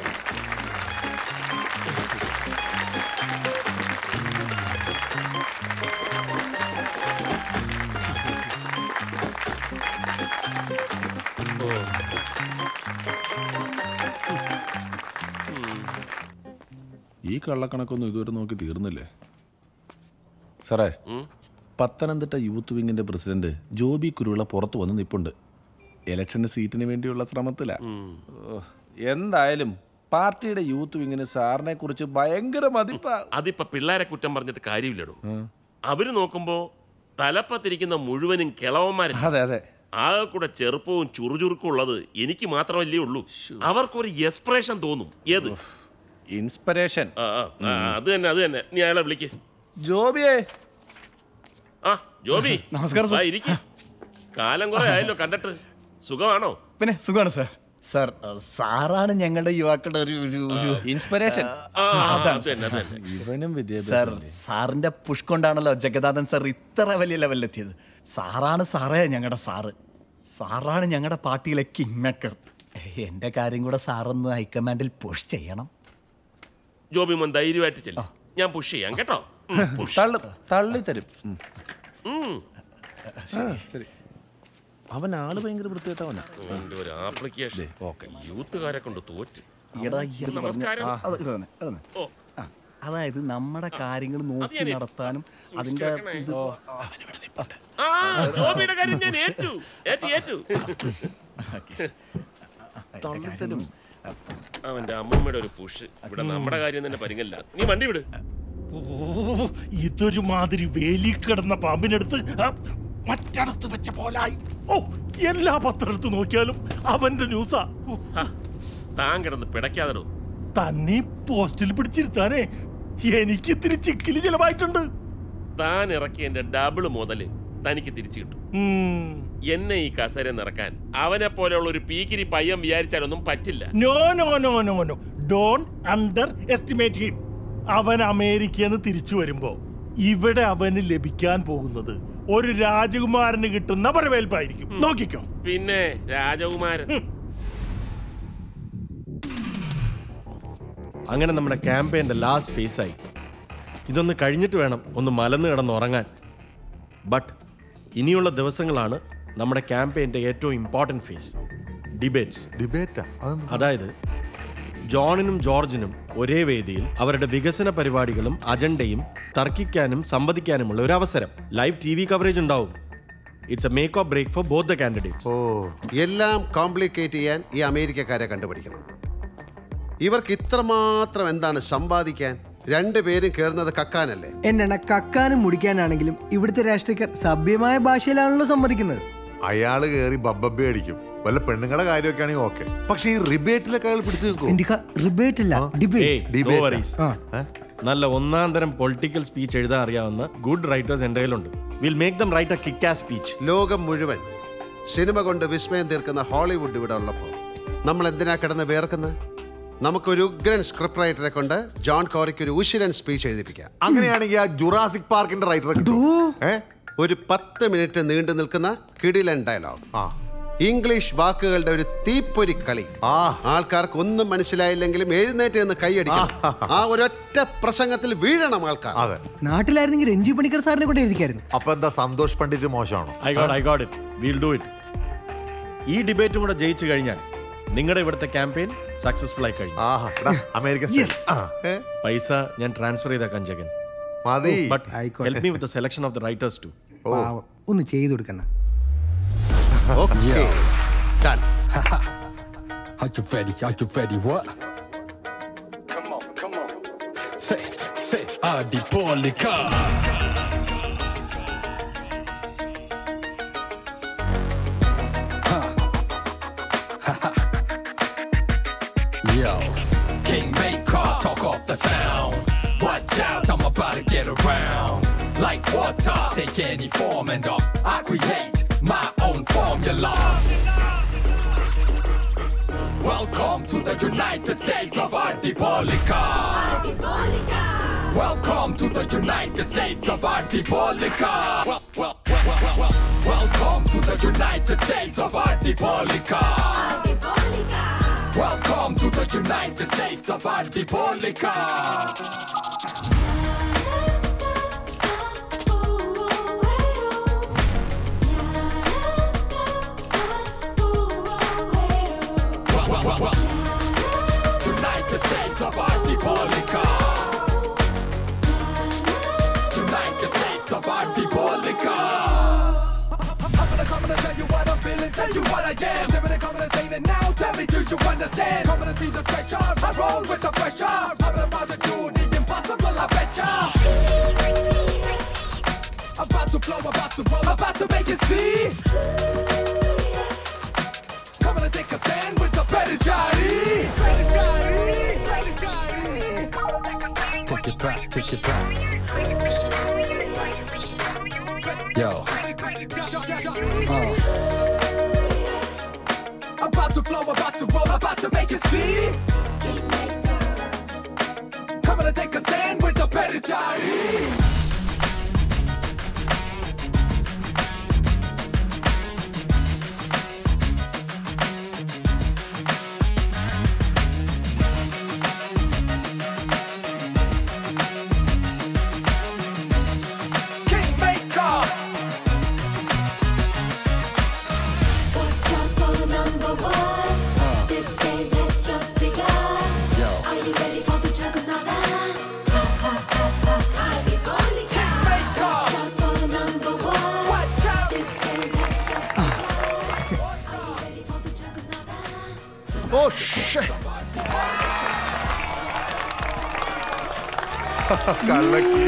ഈ കള്ളക്കണക്കൊന്നും ഇതുവരെ നോക്കി തീർന്നില്ലേ സാറേ പത്തനംതിട്ട യൂത്ത് വിങ്ങിന്റെ പ്രസിഡന്റ് ജോബി കുരുവിള പുറത്തു വന്ന് നിപ്പുണ്ട് ഇലക്ഷന് സീറ്റിന് വേണ്ടിയുള്ള ശ്രമത്തിലാ ഓ, എന്തായാലും പാർട്ടിയുടെ യൂത്ത് വിങ്ങിന് സാറിനെ കുറിച്ച് ഭയങ്കര മതിപ്പാ അതിപ്പോ പിള്ളേരെ കുറ്റം പറഞ്ഞിട്ട് കാര്യമില്ലടോ അവര് നോക്കുമ്പോ തലപ്പത്തിരിക്കുന്ന മുഴുവനും കിളവന്മാരും അതെ അതെ ആകെ കൂടെ ചെറുപ്പവും ചുറുചുറുക്കും ഉള്ളത് എനിക്ക് മാത്രമല്ലേ ഉള്ളൂ അവർക്കൊരു എക്സ്പ്രഷൻ തോന്നും ഏത് ഇൻസ്പിറേഷൻ ആ, ആ, ആ, അത് തന്നെ അത് തന്നെ നീ അയാളെ വിളിക്ക് ജോബിയെ ആ ജോബി നമസ്കാരം, സർ. വാ, ഇരിക്ക്. കാലം കുറെ ആയല്ലോ കണ്ടിട്ട് സുഖമാണോ പിന്നെ സുഖമാണ് സാർ സാർ സാറാണ് ഞങ്ങളുടെ യുവാക്കളുടെ ഒരു ഒരു ഒരു ഇൻസ്പിറേഷൻ ആ, അതാണ് അത് തന്നെ, അത് തന്നെ. ഇവനും സാർ വിദ്യാഭ്യാസം സാറിന്റെ പുഷ് കൊണ്ടാണല്ലോ ജഗന്നാഥൻ സാർ ഇത്ര വലിയ ലെവലിലെത്തിയത് സാറാണ് സാറേ ഞങ്ങളുടെ സാറ് സാറാണ് ഞങ്ങളുടെ പാർട്ടിയിലെ കിങ് മേക്കർ എന്റെ കാര്യം കൂടെ സാറൊന്ന് ഹൈക്കമാൻഡിൽ പുഷ് ചെയ്യണം ജോബി മോൻ ധൈര്യമായിട്ട് ചെല്ലും ഞാൻ പുഷ് ചെയ്യാം കേട്ടോ ഉം, push. തള്ളു തള്ളി തരും ഉം. ഉം. ആ, ശരി അവൻ ആള് ഭയങ്കര വൃത്തികെട്ടവനാ അവന്റെ ഒരു ആപ്ലിക്കേഷൻ യൂത്തുകാരെ കൊണ്ട് തോറ്റ് എടാ, ഈ പറഞ്ഞ- നമസ്കാരം ആ, അത് ഇത് തന്നെ, അത് തന്നെ. ഓ. ആ, അതായത് നമ്മുടെ കാര്യങ്ങൾ നോക്കി ഞാൻ ഏറ്റു. നടത്താനും അതിന്റെ സൂക്ഷിച്ച് ഇത് ആ ജോബിയുടെ കാര്യം ഞാൻ ഏറ്റു ഏറ്റു ഏറ്റു തള്ളിത്തരും അവന്റെ അമ്മൂമ്മയുടെ ഒരു പുഷ് ഇവിടെ നമ്മുടെ കാര്യം തന്നെ പരിങ്ങല്ല നീ വണ്ടി വിട് ഓ ഇതൊരു മാതിരി വേലി കിടന്ന പാമ്പിനടുത്ത് ആ, മറ്റടത്ത് വെച്ച പോലായി ഓ എല്ലാ പത്രത്ത് നോക്കിയാലും അവന്റെ ന്യൂസാ ഓ, താൻ കിടന്ന് പിടയ്ക്കാതെടോ തന്നെ ഈ പോസ്റ്റിൽ പിടിച്ചിരുത്താനേ എനിക്ക് ഇത്തിരി ചിക്കില് ചിലവായിട്ടുണ്ട് താൻ ഇറക്കിയതിന്റെ ഡബിൾ മുതല് തനിക്ക് തിരിച്ചു കിട്ടും ഉം. എന്നെ ഈ കസര നിറക്കാൻ അവനെ പോലെയുള്ള ഒരു പീക്കിരി പയ്യൻ വിചാരിച്ചാലൊന്നും പറ്റില്ല no no no no no don't underestimate him അവൻ അമേരിക്കയിൽ നിന്ന് തിരിച്ചു വരുമ്പോ ഇവിടെ അവന് ലഭിക്കാൻ പോകുന്നത് ഒരു രാജകുമാരന് കിട്ടുന്ന വരവേൽപ്പായിരിക്കും നോക്കിക്കോ പിന്നെ രാജകുമാരൻ അങ്ങനെ നമ്മുടെ ക്യാമ്പയിൻ്റെ ലാസ്റ്റ് ഫേസായി ഇതൊന്ന് കഴിഞ്ഞിട്ട് വേണം ഒന്ന് മലന്ന് കിടന്ന് ഉറങ്ങാൻ ബട്ട് ഇനിയുള്ള ദിവസങ്ങളാണ് നമ്മുടെ ക്യാമ്പയിൻ്റെ ഏറ്റവും ഇമ്പോർട്ടൻറ്റ് ഫേസ് ഡിബേറ്റ്സ് ഡിബേറ്റാ അതായത് ജോണിനും ജോർജിനും ഒരേ വേദിയിൽ അവരുടെ വികസന പരിപാടികളും അജണ്ടയും തർക്കിക്കാനും സംവദിക്കാനുമുള്ള ഒരു അവസരം ലൈവ് ടി വി കവറേജ് ഉണ്ടാവും it's a make of break for both the candidates എല്ലാം കോംപ്ലിക്കേറ്റ് ചെയ്യാൻ ഈ അമേരിക്കക്കാരെ കണ്ടുപിടിക്കണം ഇവർക്ക് ഇത്രമാത്രം എന്താണ് സമ്പാദിക്കാൻ രണ്ടുപേരും കയറുന്നത് കക്കാനല്ലേ എന്നെണ്ണ കക്കാനും മുടിക്കാനാണെങ്കിലും ഇവിടുത്തെ രാഷ്ട്രീയക്കാർ സഭ്യമായ ഭാഷയിലാണല്ലോ സമ്മതിക്കുന്നത് അയാള് കയറി ബബ്ബബ്ബെ അടിക്കും വല്ല പെണ്ണുങ്ങളുടെ കാര്യമൊക്കെ ആണെങ്കിൽ ഓക്കെ പക്ഷെ ഈ റിബേറ്റിലൊക്കെ അയാൾ പിടിച്ചു നിൽക്കും റിബേറ്റ് അല്ല ഏയ്, ഡിബേറ്റ് no worries. നല്ല ഒന്നാം തരം പൊളിറ്റിക്കൽ സ്പീച്ച് എഴുതാൻ അറിയാവുന്ന ഗുഡ് റൈറ്റേഴ്സ് എൻ്റെ കയ്യിലുണ്ട് will make them write a kick ആ സ്പീച്ച് ലോകം മുഴുവൻ സിനിമ കൊണ്ട് വിസ്മയം തീർക്കുന്ന ഹോളിവുഡ് ഇവിടെ ഉള്ളപ്പോൾ നമ്മൾ എന്തിനാ കിടന്ന് വേർക്കുന്നത് നമുക്കൊരു ഉഗ്രൻ സ്ക്രിപ്റ്റ് റൈറ്ററെ കൊണ്ട് ജോൺ കോറിക്ക് ഒരു ഉശിരൻ സ്പീച്ച് എഴുതിപ്പിക്കാം അങ്ങനെയാണെങ്കിൽ ആ ജുറാസിക് പാർക്കിന്റെ റൈറ്റർ ഒരു പത്ത് മിനിറ്റ് നീണ്ടു നിൽക്കുന്ന കിടിലൻ ഡയലോഗ് ഇംഗ്ലീഷ് വാക്കുകളുടെ ഒരു തീപ്പൊരി കളി ആൾക്കാർക്ക് ഒന്നും മനസ്സിലായില്ലെങ്കിലും എഴുന്നേറ്റ് നിന്ന് കൈയടിക്കണം ആ ഒരൊറ്റ പ്രസംഗത്തിൽ വീഴണം ആൾക്കാർ അതെ നാട്ടിലായിരുന്നെങ്കിൽ രഞ്ജി പണിക്കർ സാറിനെ കൊണ്ട് എഴുതിക്കായിരുന്നു അപ്പൊ എന്താ സന്തോഷ് പണ്ഡിറ്റ് മോശമാണോ I got I got it will do it ഈ ഡിബേറ്റും കൂടെ ജയിച്ചു കഴിഞ്ഞാൽ നിങ്ങളുടെ ഇവിടുത്തെ ക്യാമ്പയിൻ സക്സസ്ഫുൾ ആയി കഴിഞ്ഞു അമേരിക്കൻ പൈസ ഞാൻ ട്രാൻസ്ഫർ ചെയ്തേക്കാം ജഗൻ മതി. But help me with selection of the writers too പാവം. ഒന്ന് ചെയ്തു കൊടുക്കണ Okay. Done. Are you ready? Are you ready? What? Come on, come on. Say, say, Adipolika. Yo, King Maker, talk off the town. Watch out, I'm about to get around. like water. Take any form and up, I create my own formula. Welcome to the United States of Artipolica. Welcome to the United States of Artipolica. Well, well, well, well, well, well. Welcome to the United States of Artipolica. Welcome to the United States of Artipolica. Well, well, well, well. United States of Artipolica. United States of Artipolica. I'm gonna come and tell you what I'm feeling, tell you what I am. Living and coming and saying it now. Tell me, do you understand? Coming to see the treasure. I roll with the pressure. I'm about to do the impossible, I betcha. About to flow, about to roll, about to make it see. Coming to take a stand with the Pedigree. Pedigree, Pedigree. Take it back, take it back. Yo. About to flow, about to roll, about to make it see. Coming to take a stand with the Pedigree. Kingmaker. Oh shit. കലക്കി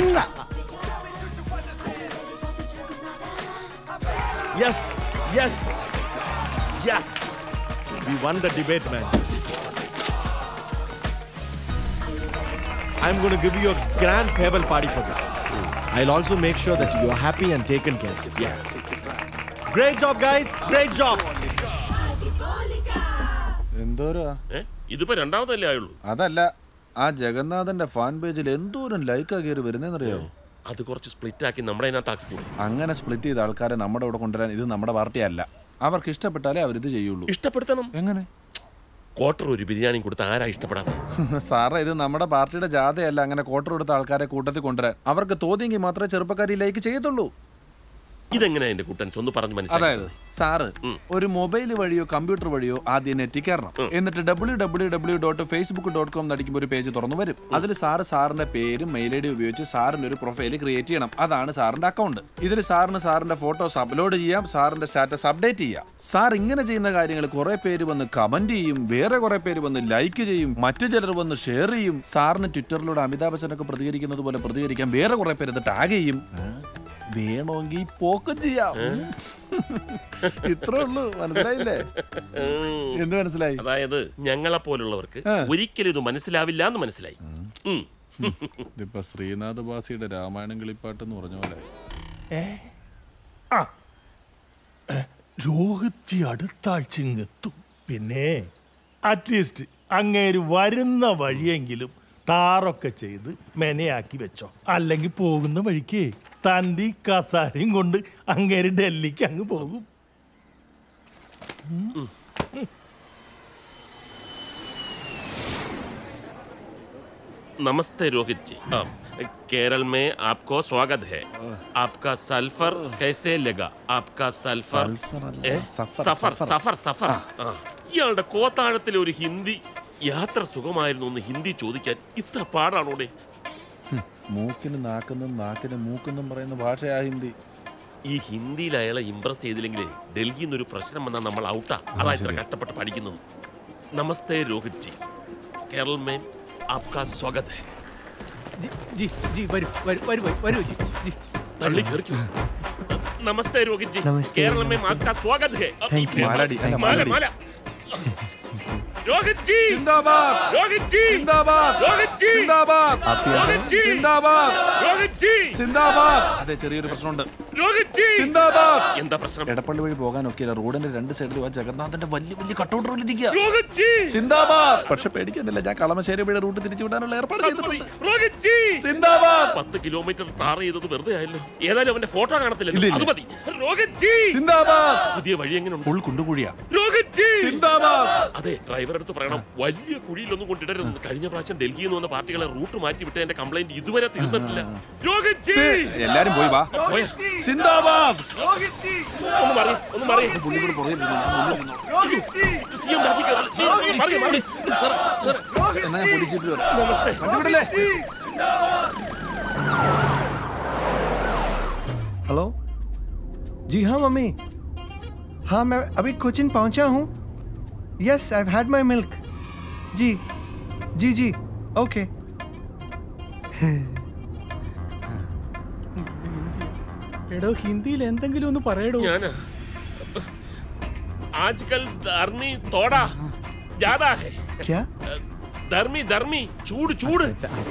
Yes, yes, yes. We won the debate, man. I'm going to give you a grand farewell party for this. I'll also make sure that you are happy and taken care of. Yeah. Great job, guys. Great job. എന്തോരാ ഇതിപ്പോ രണ്ടാമതല്ലേ ആയുള്ളൂ അതല്ല ആ ജഗന്നാഥന്റെ fan പേജിൽ എന്തോരം Lyca കയറി വരുന്നേന്നറിയാവോ അത് കുറച്ച് split ആക്കി നമ്മുടെ അതിനകത്താക്കി അങ്ങനെ സ്പ്ലിറ്റ് ചെയ്ത ആൾക്കാരെ നമ്മുടെ ഇവിടെ കൊണ്ടുവരാൻ ഇത് നമ്മുടെ പാർട്ടി അല്ല അവർക്ക് ഇഷ്ടപ്പെട്ടാലേ അവരിത് ചെയ്യുള്ളൂ ഇഷ്ടപ്പെടുത്തണം എങ്ങനെ ക്വാർട്ടർ ഒരു ബിരിയാണി കൊടുത്ത് ആരാ ഇഷ്ടപ്പെടാത്ത സാറേ ഇത് നമ്മുടെ പാർട്ടിയുടെ ജാഥയല്ല അങ്ങനെ കോട്ടർ കൊടുത്ത ആൾക്കാരെ കൂട്ടത്തിൽ കൊണ്ടുവരാൻ അവർക്ക് തോന്നിയെങ്കിൽ മാത്രമേ ചെറുപ്പക്കാരി ലൈക്ക് ചെയ്യത്തുള്ളൂ ഇതെങ്ങനെയാ എന്റെ കുട്ടൻസ് ഒന്ന് പറഞ്ഞു മനസ്സിലായി അതായത് സാറ് ഒരു മൊബൈൽ വഴിയോ കമ്പ്യൂട്ടർ വഴിയോ ആദ്യം നെറ്റിൽ കയറണം എന്നിട്ട് W W W dot Facebook dot com നടിക്കുമ്പോൾ ഒരു പേജ് തുറന്നു വരും അതിൽ സാറ് സാറിന്റെ പേരും മെയിൽ ഐ ഡി ഉപയോഗിച്ച് സാറിന്റെ ഒരു പ്രൊഫൈൽ ക്രിയേറ്റ് ചെയ്യണം അതാണ് സാറിന്റെ അക്കൗണ്ട് ഇതിൽ സാറിന് സാറിന്റെ ഫോട്ടോസ് അപ്ലോഡ് ചെയ്യാം സാറിന്റെ സ്റ്റാറ്റസ് അപ്ഡേറ്റ് ചെയ്യാം സാർ ഇങ്ങനെ ചെയ്യുന്ന കാര്യങ്ങൾ കുറെ പേര് വന്ന് കമന്റ് ചെയ്യും വേറെ കുറെ പേര് വന്ന് ലൈക്ക് ചെയ്യും മറ്റു ചിലർ വന്ന് ഷെയർ ചെയ്യും സാറിന് ട്വിറ്ററിലൂടെ അമിതാഭ് ബച്ചനൊക്കെ പ്രതികരിക്കുന്നത് പോലെ പ്രതികരിക്കാം വേറെ കുറെ പേര് ഇത് ടാഗ് ചെയ്യും വേണമെങ്കിൽ പോക്കും ചെയ്യാം ഇത്രേ ഉള്ളൂ മനസ്സിലായില്ലേ എന്ത് മനസ്സിലായി അതായത് ഞങ്ങളെ പോലുള്ളവർക്ക് ഒരിക്കലും ഇത് മനസ്സിലാവില്ല എന്ന് മനസ്സിലായി ഉം. ഇതിപ്പോ ശ്രീനാഥ് ബാസിയുടെ രാമായണം കിളിപ്പാട്ട് എന്ന് പറഞ്ഞ പോലെ ഏ? ആ രോഹിത്ജി അടുത്ത ആഴ്ച ഇങ്ങെത്തും പിന്നെ അറ്റ്ലീസ്റ്റ് അങ്ങേര് വരുന്ന വഴിയെങ്കിലും ടാറൊക്കെ ചെയ്ത് മെനയാക്കി വെച്ചോ അല്ലെങ്കിൽ പോകുന്ന വഴിക്ക് തൻ്റെ ഈ കസാരയും കൊണ്ട് അങ്ങേര് ഡൽഹിക്ക് അങ്ങ് പോകും ഉം. नमस्ते रोहित जी अब केरल में आपको स्वागत है आपका सल्फर कैसे लगा आपका सल्फर सल्फर अല്ല, ഏ? സഫർ, സഫർ സഫർ. സഫർ സഫർ ആ. ഇയാളുടെ കോത്താഴത്തിലെ ഒരു ഹിന്ദി യാത്ര സുഖമായിരുന്നു എന്ന് ഹിന്ദി ചോദിക്കാൻ ഇത്ര പാടാണോടെ മൂക്കിന് നാക്കെന്നും നാക്കിന് മൂക്കെന്നും പറയുന്ന ഭാഷയാ ഹിന്ദി ഈ ഹിന്ദിയിൽ അയാളെ ഇംപ്രസ് ചെയ്തില്ലെങ്കിൽ ഡൽഹിയിൽ നിന്നൊരു പ്രശ്നം വന്നാൽ നമ്മൾ ഔട്ടാ അതാ ഇത്ര ശരി. കഷ്ടപ്പെട്ട് പഠിക്കുന്നത് നമസ്തേ രോഹിത് ജി കേരൾ മേ ആപ്കാ സ്വാഗത് ഹൈ ജി ജി വരൂ വരൂ വരൂ വരൂ, വരൂ ജി ജി തള്ളി കയറിക്കോ നമസ്തേ രോഹിത് ജി നമസ്തേ, കേരള में നമസ്തേ. आपका स्वागत है Thank you. മാലാടി, അല്ല, माला മാലാടി. माला रोहित जी जिंदाबाद रोहित जी जिंदाबाद रोहित സിന്ദാബാദ് സിന്ദാബാദ് സിന്ദാബാദ് അതെ ചെറിയൊരു പ്രശ്നമുണ്ട് സിന്ദാബാദ് എന്താ പ്രശ്നം എടപ്പള്ളി വഴി പോകാൻ ഒക്കെയില്ല റോഡിന്റെ രണ്ട് സൈഡിലും ആ ജഗന്നാഥന്റെ വലിയ വലിയ കട്ടൗട്ടർ ഇരിക്കുക സിന്ദാബാദ് പക്ഷെ പേടിക്കാനില്ല ഞാൻ കളമശ്ശേരി വഴി റൂട്ട് തിരിച്ചു വിടാനുള്ള ഏർപ്പാട് ചെയ്തിട്ടുണ്ട് സിന്ദാബാദ് പത്ത് കിലോമീറ്റർ ടാർ ചെയ്തത് വെറുതെ ആയല്ലോ ഏതായാലും അവന്റെ ഫോട്ടോ ഇല്ല, കാണത്തില്ല ഇല്ല. അത് മതി രോഹിത് ജി സിന്ദാബാദ് പുതിയ വഴി എങ്ങനെ ഫുൾ കുണ്ടുകുഴിയാ രോഹിത് ജി സിന്ദാബാദ് അതെ ഡ്രൈവർ അടുത്ത് പറയണം വലിയ കുഴിയിലൊന്നും കൊണ്ടിടരുത് കഴിഞ്ഞ പ്രാവശ്യം ഡൽഹിയിൽ നിന്ന് വന്ന പാർട്ടികളെ റൂട്ട് മാറ്റി വിട്ട എന്റെ കംപ്ലൈന്റ് ഇതുവരെ തീർന്നിട്ടില്ല രോഹിത് ജി സി- എല്ലാരും പോയി വാ പോയ. സിന്ദാബാദ് ഒന്ന് മാറി ഒന്ന് മാറി സിഎം ബാക്കി കയറി. സി, മാറി, മാറി. Sir, sir. എന്നാ ഞാൻ പോലീസ് ജീപ്പിൽ വരാം. നമസ്തേ വണ്ടി വിടല്ലേ हेलो जी हाँ मम्मी हाँ मैं अभी कोचिन पहुंचा हूँ yes I had my milk जी जी जी ओके എടോ ഹിന്ദിയിൽ എന്തെങ്കിലും ഒന്ന് പറയടോ ഞാനാ ആജ്കൽ ധർമ്മി തോടാ ജാദാ ഹെ क्या ധർമ്മി ധർമ്മി ചൂട് ചൂട്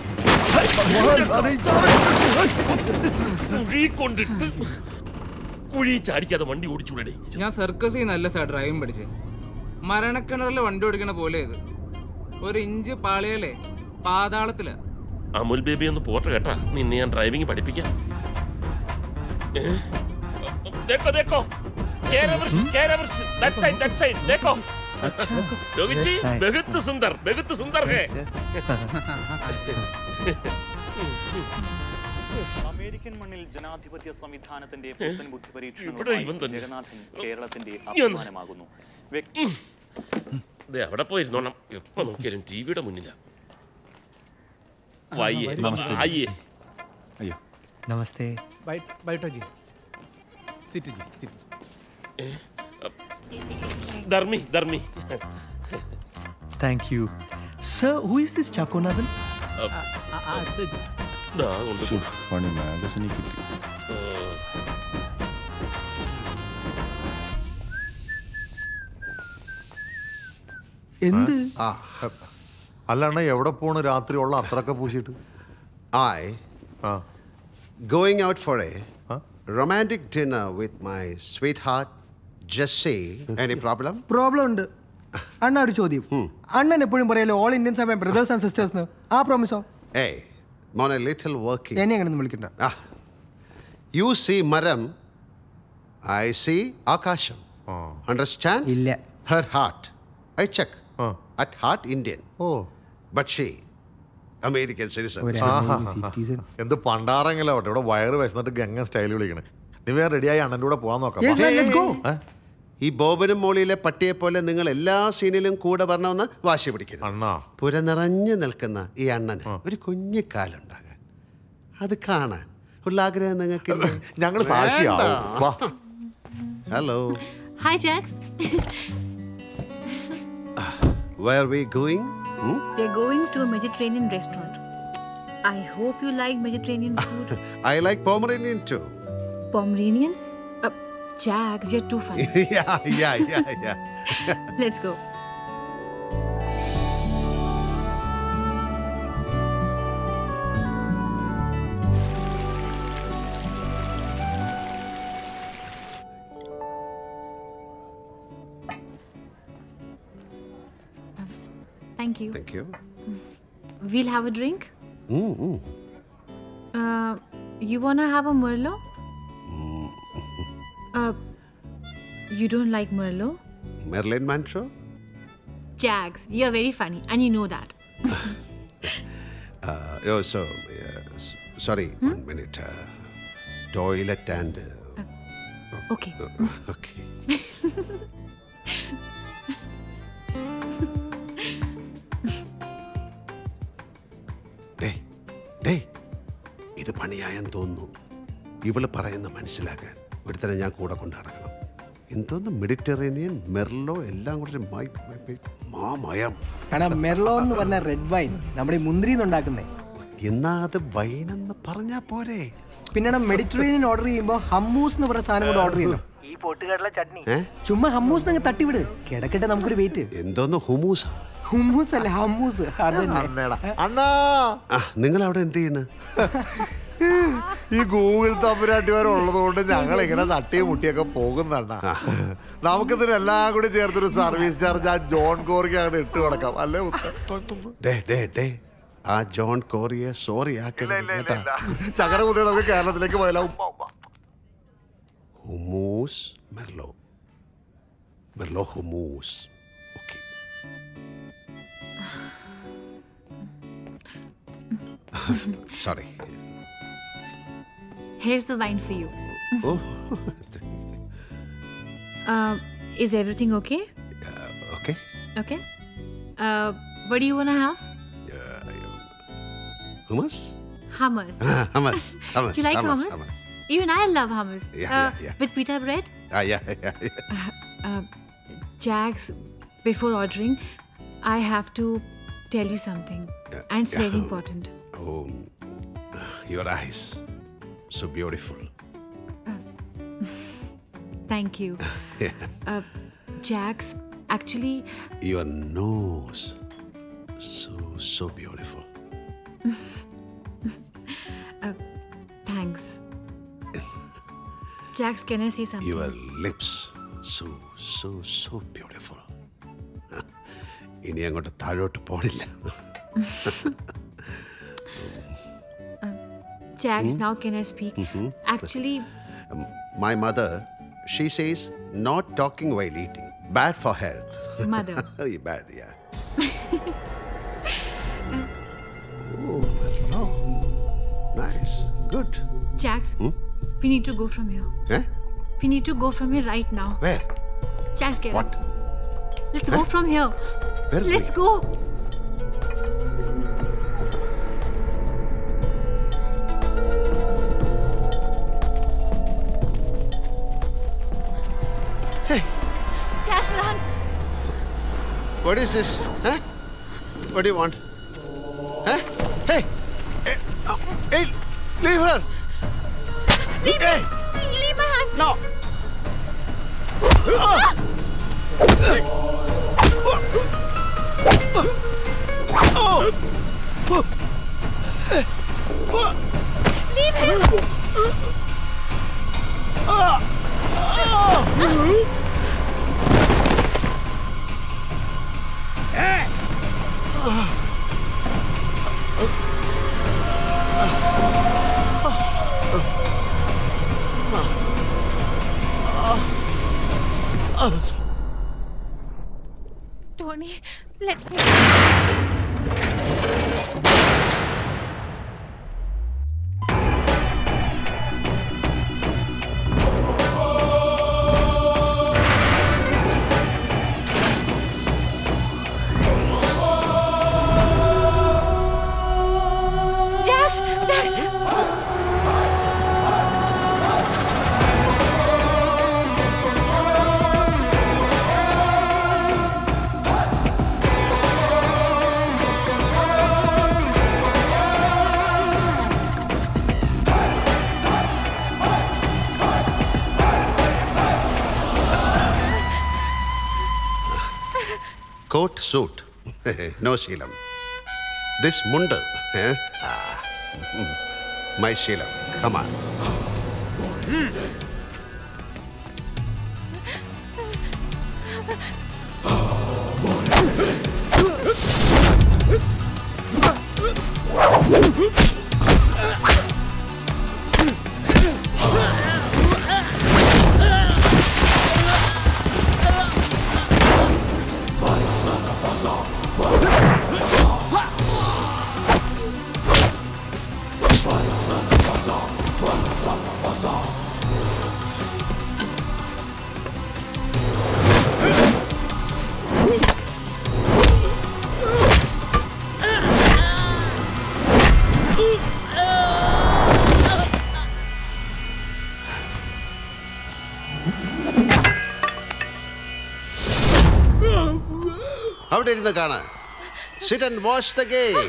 കുഴി കൊണ്ടിട്ട് കുഴി ചാടിക്കാതെ വണ്ടി ഓടിച്ചൂടേ ഞാൻ സർക്കസിൽ നല്ല സാർ ഡ്രൈവിംഗ് പഠിച്ചേ മരണക്കിണറിൽ വണ്ടി ഓടിക്കണ പോലെ ഇത് ഒരു ഇഞ്ച് പാളിയല്ലേ പാതാളത്തില് അമുൽ ബേബി ഒന്ന് പോട്ടെ കേട്ടാ നിന്നെ ഞാൻ ഡ്രൈവിംഗ് പഠിപ്പിക്കാം ഏ? देखो देखो केरा वृक्ष केरा वृक्ष that side that side देखो रोहित जी बहुत सुंदर बहुत सुंदर है അമേരിക്കൻ മണ്ണിൽ ജനാധിപത്യ സംവിധാനത്തിന്റെ പുത്തൻ ബുദ്ധി ഇവിടെ ഇവൻ പരീക്ഷണങ്ങളുമായി തന്നെ. ജഗന്നാഥൻ കേരളത്തിന്റെ ഈ വന്ന്. അഭിമാനമാകുന്നു ദേ അവിടെ പോയിരുന്നോണം എപ്പോ നോക്കിയാലും ടിവിയുടെ മുന്നിലാ വായിയേ നമസ്തേ. ആയിയേ അയ്യോ नमस्ते बैठो जी सिट जी सिट ധർമ്മി ധർമ്മി thank you sir who is this चाकोनाथन ദാ കൊണ്ട് ശ്ശോ, പണി മാഗസിനിൽ കിട്ടി എന്ത് അല്ലാണ്ട് എവിടെ പോണ് രാത്രി ഉള്ള അത്രയൊക്കെ പൂശിയിട്ട് I going out for a romantic dinner with my sweetheart Jessie. Any problem? Problem ഉണ്ട് അണ്ണ ഒരു ചോദ്യം അണ്ണൻ എപ്പോഴും പറയല്ലോ ഓൾ ഇന്ത്യൻസ് ആയ ബ്രദേഴ്സ് ആൻഡ് സിസ്റ്റേഴ്സ് ആ പ്രോമിസോ Hey, Mona, little working. എന്നെ അങ്ങനെ വിളിക്കണ്ട Ah, you see Maram, I see Akasham. Understand? ഇല്ല Her heart. I check. At heart, Indian. Oh. But she, American citizen. എന്ത് പണ്ടാറെങ്കിലും ആവട്ടെ ഇവിടെ വയറ് വിശന്നിട്ട് ഗംഗ സ്റ്റൈൽ വിളിക്കണേ നീ വേറെ റെഡിയായി അണ്ണൻ്റെ കൂടെ പോവാൻ നോക്കാം Yes, വാ. man, let's go. ഏ? ഈ ബോബനും മോളിയിലെ പട്ടിയെ പോലെ നിങ്ങൾ എല്ലാ സീനിലും കൂടെ വരണമെന്ന് വാശി പിടിക്കരുത് അണ്ണാ പുര നിറഞ്ഞു നിൽക്കുന്ന ഈ അണ്ണന് ഒരു കുഞ്ഞു കാലുണ്ടാകാൻ അത് കാണാൻ ഉള്ള ആഗ്രഹം നിങ്ങൾക്ക് ഞങ്ങൾ സാക്ഷിയാവും. വാ. Hello Hi, Jax. where we going We're going to a Mediterranean restaurant. I hope you like Mediterranean food. I like Pomeranian too. Pomeranian? Uh, Jax, you're too funny. yeah, yeah, yeah, yeah. Let's go. Thank you. Thank you. We'll have a drink. Mm-mm. Uh, you wanna have a Merlot? Uh, you don't like Merlot? Marilyn Manson? Jags, you're very funny, and you know that. Uh, oh, so, uh, s- sorry, one minute. Uh, toilet and. Uh, Okay. uh, okay. ഡേ ഡേ ഇത് പണിയായെന്ന് തോന്നുന്നു ഇവള് പറയുന്ന മനസ്സിലാക്കാൻ ഒരുത്തനെ ഞാൻ കൂടെ കൊണ്ട് നടക്കണം എന്തോന്ന് മെഡിറ്ററേനിയൻ മെർലോ എല്ലാം കൂടെ ഒരു മൈ- മൈ- മൈ- മാമയം കാരണം മെർലോ എന്ന് പറഞ്ഞ റെഡ് വൈൻ നമ്മുടെ ഈ മുന്തിരി ഉണ്ടാക്കുന്നേ എന്നാ അത് വൈനെന്ന് പറഞ്ഞാ പോരെ പിന്നെ മെഡിറ്ററേനിയൻ ഓർഡർ ചെയ്യുമ്പോൾ ഹമ്മൂസ് എന്ന് പറഞ്ഞ സാധനം കൂടെ ഓർഡർ ചെയ്യണം ഈ പൊട്ടുകടല ചട്നി ഏ? ചുമ്മാ ഹമ്മൂസ് നിങ്ങൾ തട്ടിവിട് കിടക്കട്ടെ നമുക്കൊരു വെയിറ്റ് എന്തോന്ന് ഹുമൂസ ഹുമ്മൂസ് അല്ല ഹമ്മൂസ് അന്നേടാ. അണ്ണാ ആ നിങ്ങൾ അവിടെ എന്ത് ചെയ്യുന്നു ഈ ഗൂഗിൾ തമ്പുരാട്ടിമാർ ഉള്ളതുകൊണ്ട് ഞങ്ങൾ ഇങ്ങനെ തട്ടിയും മുട്ടിയൊക്കെ പോകുന്നണ്ണ നമുക്കിതിനെല്ലാം കൂടി ചേർത്തൊരു സർവീസ് ചാർജ് ആ ജോൺ കോറിക്ക് അങ്ങനെ ഇട്ട് കൊടുക്കാം അല്ലേ ഉത്ത ഡേ ഡേ ഡേ ആ ജോൺ കോറിയെ സോറി ആക്കരുത് കേട്ടാ ചകര കുതിരെ നമുക്ക് കേരളത്തിലേക്ക് പോയാലോ ഉപ്പ ഉപ്പ hummus merlot merlot hummus okay sorry Here's the wine for you. Oh. Uh, is everything okay? okay Okay. Uh, what do you wanna have? hummus Hummus. hummus hummus you like hummus? hummus. Even I love hummus. Yeah, uh, yeah, yeah. With pita bread. ah yeah yeah, yeah. Uh, Jags, before ordering, I have to tell you something, and it's yeah. very important. oh your eyes so beautiful Thank you. yeah. Uh, Jags, actually, your nose so so beautiful uh, thanks. Jags, can I say something? your lips so so so beautiful ഇനി അങ്ങോട്ട് താഴോട്ട് പോണില്ല Jags, Hmm? now can I speak? Mhm. Actually, Um, my mother she says not talking while eating bad for health Mother. Yeah, bad yeah oh no. nice good Jags, Hmm? we need to go from here. eh? We need to go from here right now. where Jags, get What? up. Let's go from here. Where are Let's we? go. Hey. Jags, run. what is this huh? what do you want huh? hey hey, oh, hey leave her Leave hey me. Leave my hand. no Leave him. Tony, let me. Jax! Jax! coat suit no sheelam this munda eh? ah. my sheelam come on അവിടെ ഇരുന്ന് കാണാൻ sit and watch the game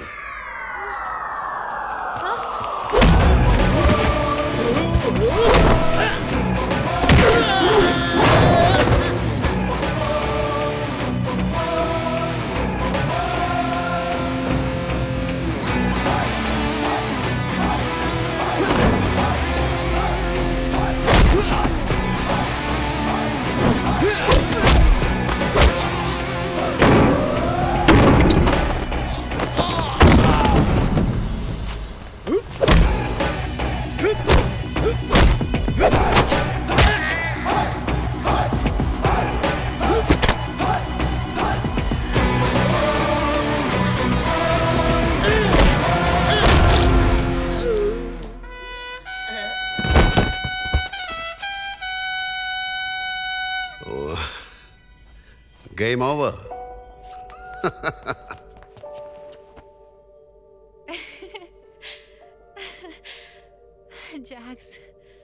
game over Jax.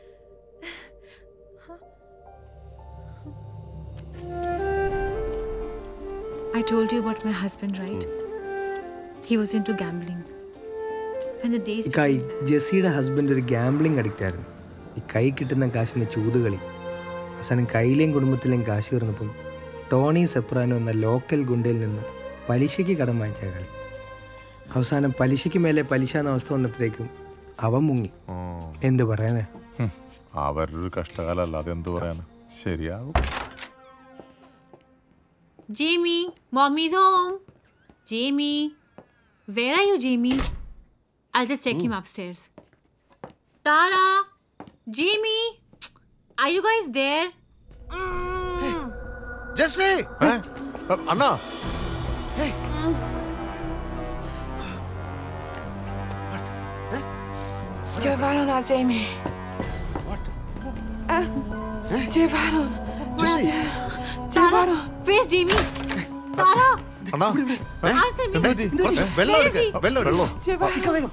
I told you about my husband, right? He was into gambling. When the days ഈ കൈ ജെസ്സിയുടെ husband ഒരു gambling addict ആയിരുന്നു ഈ കൈ കിട്ടുന്ന കാശിന് ചൂതുകളി അവസാനം കയ്യിലെയും കുടുംബത്തിലെയും കാശ് തീർന്നപ്പം ടോണി സെപ്രാനോ എന്ന ലോക്കൽ ഗുണ്ടയിൽ നിന്ന് പലിശയ്ക്ക് കടം വാങ്ങിച്ച കളി അവസാനം പലിശയ്ക്ക് മേലെ പലിശ എന്ന അവസ്ഥ വന്നപ്പോഴത്തേക്കും അവൻ മുങ്ങി എന്ത് പറയാനേ ഹും, അവരുടെ ഒരു കഷ്ടകാലം അല്ലാതെ എന്ത് പറയാന് ശരിയാകും Jamie, mommy's home. Jamie, where are you, Jamie? I'll just take him upstairs. Tara, Jamie, are you guys there? Jessie അണ്ണാ Giovanna, Jamie. What? Giovanna. Jesse. Tara, where's Jamie? Tara, അണ്ണാ answer me. എന്താ പറ്റി? കുറച്ച് വെള്ളം Where is എടുക്ക്. he? വെള്ളം എടുക്ക്. Giovanna.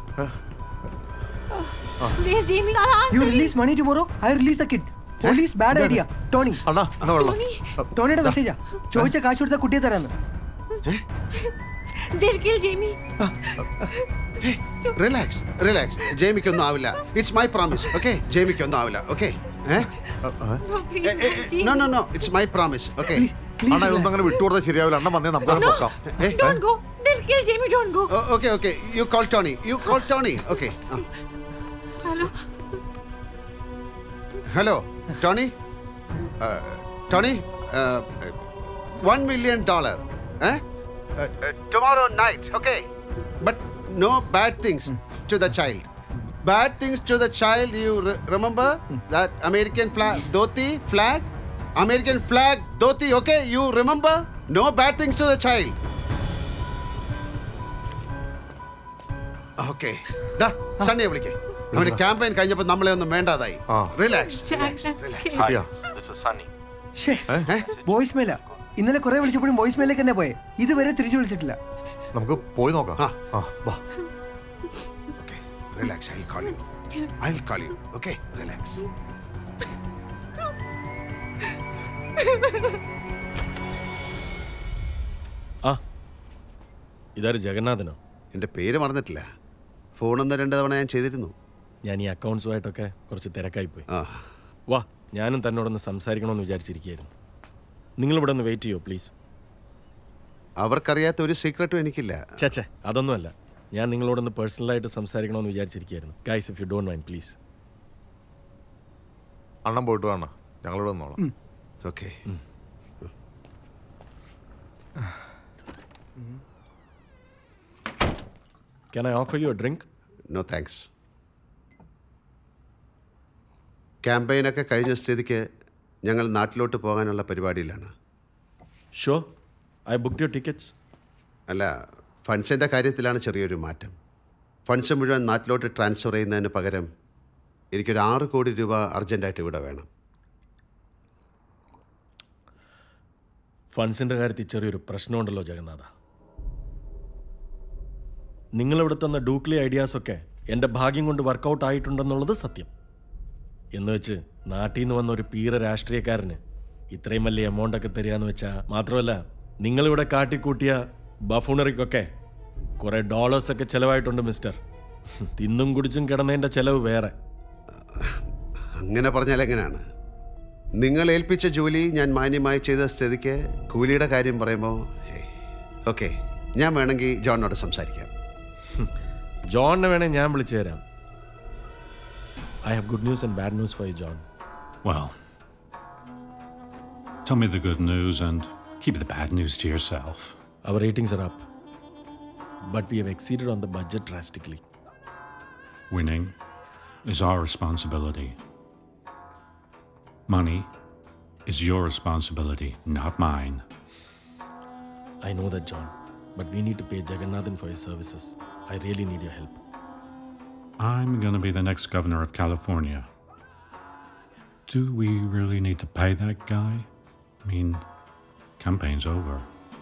Where's Jamie? Tara, you answer me. Release money tomorrow I release the kid police bad idea Tony അണ്ണാ എന്നാ വെള്ളം ടോണിയുടെ മെസ്സേജാ ചോദിച്ച കാശ് കൊടുത്ത കുട്ടിയെ തരാന്ന് They'll kill Jamie. Relax relax ജേമിക്കൊന്നും ആവില്ല ഇറ്റ്സ് മൈ പ്രോമിസ് ഓക്കെ ജേമിക്കൊന്നും ആവില്ല okay No, please, Jamie. No no no it's my promise okay അണ്ണാ ഇതൊന്നും അങ്ങനെ വിട്ടുകൊടുത്താൽ ശരിയാവില്ല അണ്ണ വന്നേ നമുക്ക് No. നോക്കാം Don't go. They'll kill Jamie. Don't go. Okay okay you call Tony you call Tony okay Hello. Hello Tony Tony one million dollar tomorrow night okay but no bad things to the child bad things to the child you remember that American flag dhoti flag American flag dhoti okay you remember no bad things to the child okay സണ്ണിയെ വിളിക്കേ അവന് campaign കഴിഞ്ഞപ്പോൾ നമ്മളെ ഒന്നും വേണ്ടാതായി relax ശരിയാ This is Sunny. Voice മെയില ഇന്നലെ കുറെ വിളിച്ചപ്പോഴും വോയിസ് മെയിലേക്ക് തന്നെ പോയെ ഇതുവരെ തിരിച്ചു വിളിച്ചിട്ടില്ല നമുക്ക് പോയി നോക്കാം ആ വാ relax I call you I call you okay relax ആ ഇതാര് ജഗന്നാഥനോ എൻ്റെ പേര് മറന്നിട്ടില്ല ഫോണൊന്ന് രണ്ട് തവണ ഞാൻ ചെയ്തിരുന്നു ഞാൻ ഈ അക്കൗണ്ട്സുമായിട്ടൊക്കെ കുറച്ച് തിരക്കായിപ്പോയി ആ വാ ഞാനും തന്നോടൊന്ന് സംസാരിക്കണമെന്ന് വിചാരിച്ചിരിക്കുകയായിരുന്നു നിങ്ങളിവിടെ ഒന്ന് വെയിറ്റ് ചെയ്യോ പ്ലീസ് അവർക്കറിയാത്ത ഒരു സീക്രട്ടും എനിക്കില്ല ചേച്ചേ അതൊന്നുമല്ല ഞാൻ നിങ്ങളോടൊന്ന് പേഴ്സണലായിട്ട് സംസാരിക്കണമെന്ന് വിചാരിച്ചിരിക്കുകയായിരുന്നു guys if you don't mind please അണ്ണൻ പോയിട്ട് വേണം ഞങ്ങളിവിടെ വന്നോളാം okay can I offer you a drink no thanks ക്യാമ്പയിനൊക്കെ കഴിഞ്ഞ സ്ഥിതിക്ക് ഞങ്ങൾ നാട്ടിലോട്ട് പോകാനുള്ള പരിപാടിയിലാണ് shall I book your tickets അല്ല ഫണ്ട്സിൻ്റെ കാര്യത്തിലാണ് ചെറിയൊരു മാറ്റം ഫണ്ട്സ് മുഴുവൻ നാട്ടിലോട്ട് ട്രാൻസ്ഫർ ചെയ്യുന്നതിന് പകരം എനിക്കൊരു ആറ് കോടി രൂപ അർജൻറ്റായിട്ട് ഇവിടെ വേണം ഫണ്ട്സിൻ്റെ കാര്യത്തിൽ ചെറിയൊരു പ്രശ്നമുണ്ടല്ലോ ജഗന്നാഥ നിങ്ങളിവിടെ തന്ന ഡൂക്ലി ഐഡിയാസൊക്കെ എൻ്റെ ഭാഗ്യം കൊണ്ട് വർക്കൗട്ട് ആയിട്ടുണ്ടെന്നുള്ളത് സത്യം എന്ന് വെച്ച് നാട്ടിൽ നിന്ന് വന്ന ഒരു പീറ രാഷ്ട്രീയക്കാരന് ഇത്രയും വലിയ എമൗണ്ട് ഒക്കെ തരികയെന്ന് വെച്ചാൽ മാത്രമല്ല നിങ്ങളിവിടെ കാട്ടിക്കൂട്ടിയ ബഫൂണറിക്കൊക്കെ കുറേ ഡോളേഴ്സൊക്കെ ചിലവായിട്ടുണ്ട് മിസ്റ്റർ തിന്നും കുടിച്ചും കിടന്നതിൻ്റെ ചിലവ് വേറെ അങ്ങനെ പറഞ്ഞാൽ എങ്ങനെയാണ് നിങ്ങൾ ഏൽപ്പിച്ച ജോലി ഞാൻ മാന്യമായി ചെയ്ത സ്ഥിതിക്ക് കൂലിയുടെ കാര്യം പറയുമ്പോൾ ഓക്കെ ഞാൻ വേണമെങ്കിൽ ജോണിനോട് സംസാരിക്കാം ജോണിനെ വേണേ ഞാൻ വിളിച്ചു തരാം I have good news and bad news for you John Well, tell me the good news and keep the bad news to yourself. Our ratings are up, but we have exceeded on the budget drastically. Winning is our responsibility. Money is your responsibility, not mine. I know that, John, but we need to pay Jagannathan for his services. I really need your help. I'm gonna be the next governor of California. Do we really need to pay that guy? I mean, Campaign's over.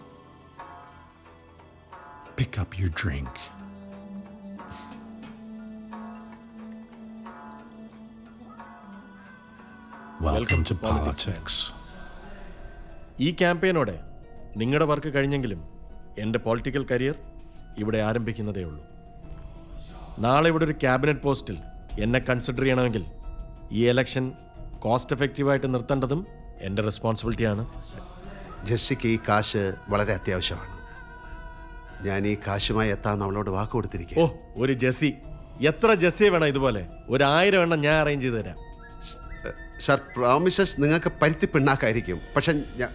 Pick up your drink. Welcome to politics. ഈ ക്യാമ്പയിനോടെ നിങ്ങളുടെ work കഴിഞ്ഞെങ്കിലും എൻ്റെ political career ഇവിടെ ആരംഭിക്കുന്നതേ ഉള്ളൂ നാളെ ഇവിടെ ഒരു cabinet പോസ്റ്റിൽ എന്നെ കൺസിഡർ ചെയ്യണമെങ്കിൽ ഈ എലക്ഷൻ കോസ്റ്റ് എഫക്റ്റീവായിട്ട് നിർത്തേണ്ടതും എൻ്റെ റെസ്പോൺസിബിലിറ്റിയാണ് ജെസ്സിക്ക് ഈ കാശ് വളരെ അത്യാവശ്യമാണ് ഞാൻ ഈ കാശുമായി എത്താൻ അവളോട് വാക്ക് കൊടുത്തിരിക്കുക ഓ ഒരു ജെസ്സി എത്ര ജെസ്സിയെ വേണം ഇതുപോലെ ഒരു ആയിരം എണ്ണം ഞാൻ അറേഞ്ച് ചെയ്ത് തരാം സർ പ്രോമിസസ് നിങ്ങൾക്ക് പരുത്തി പിണ്ണാക്കായിരിക്കും പക്ഷെ ഞാൻ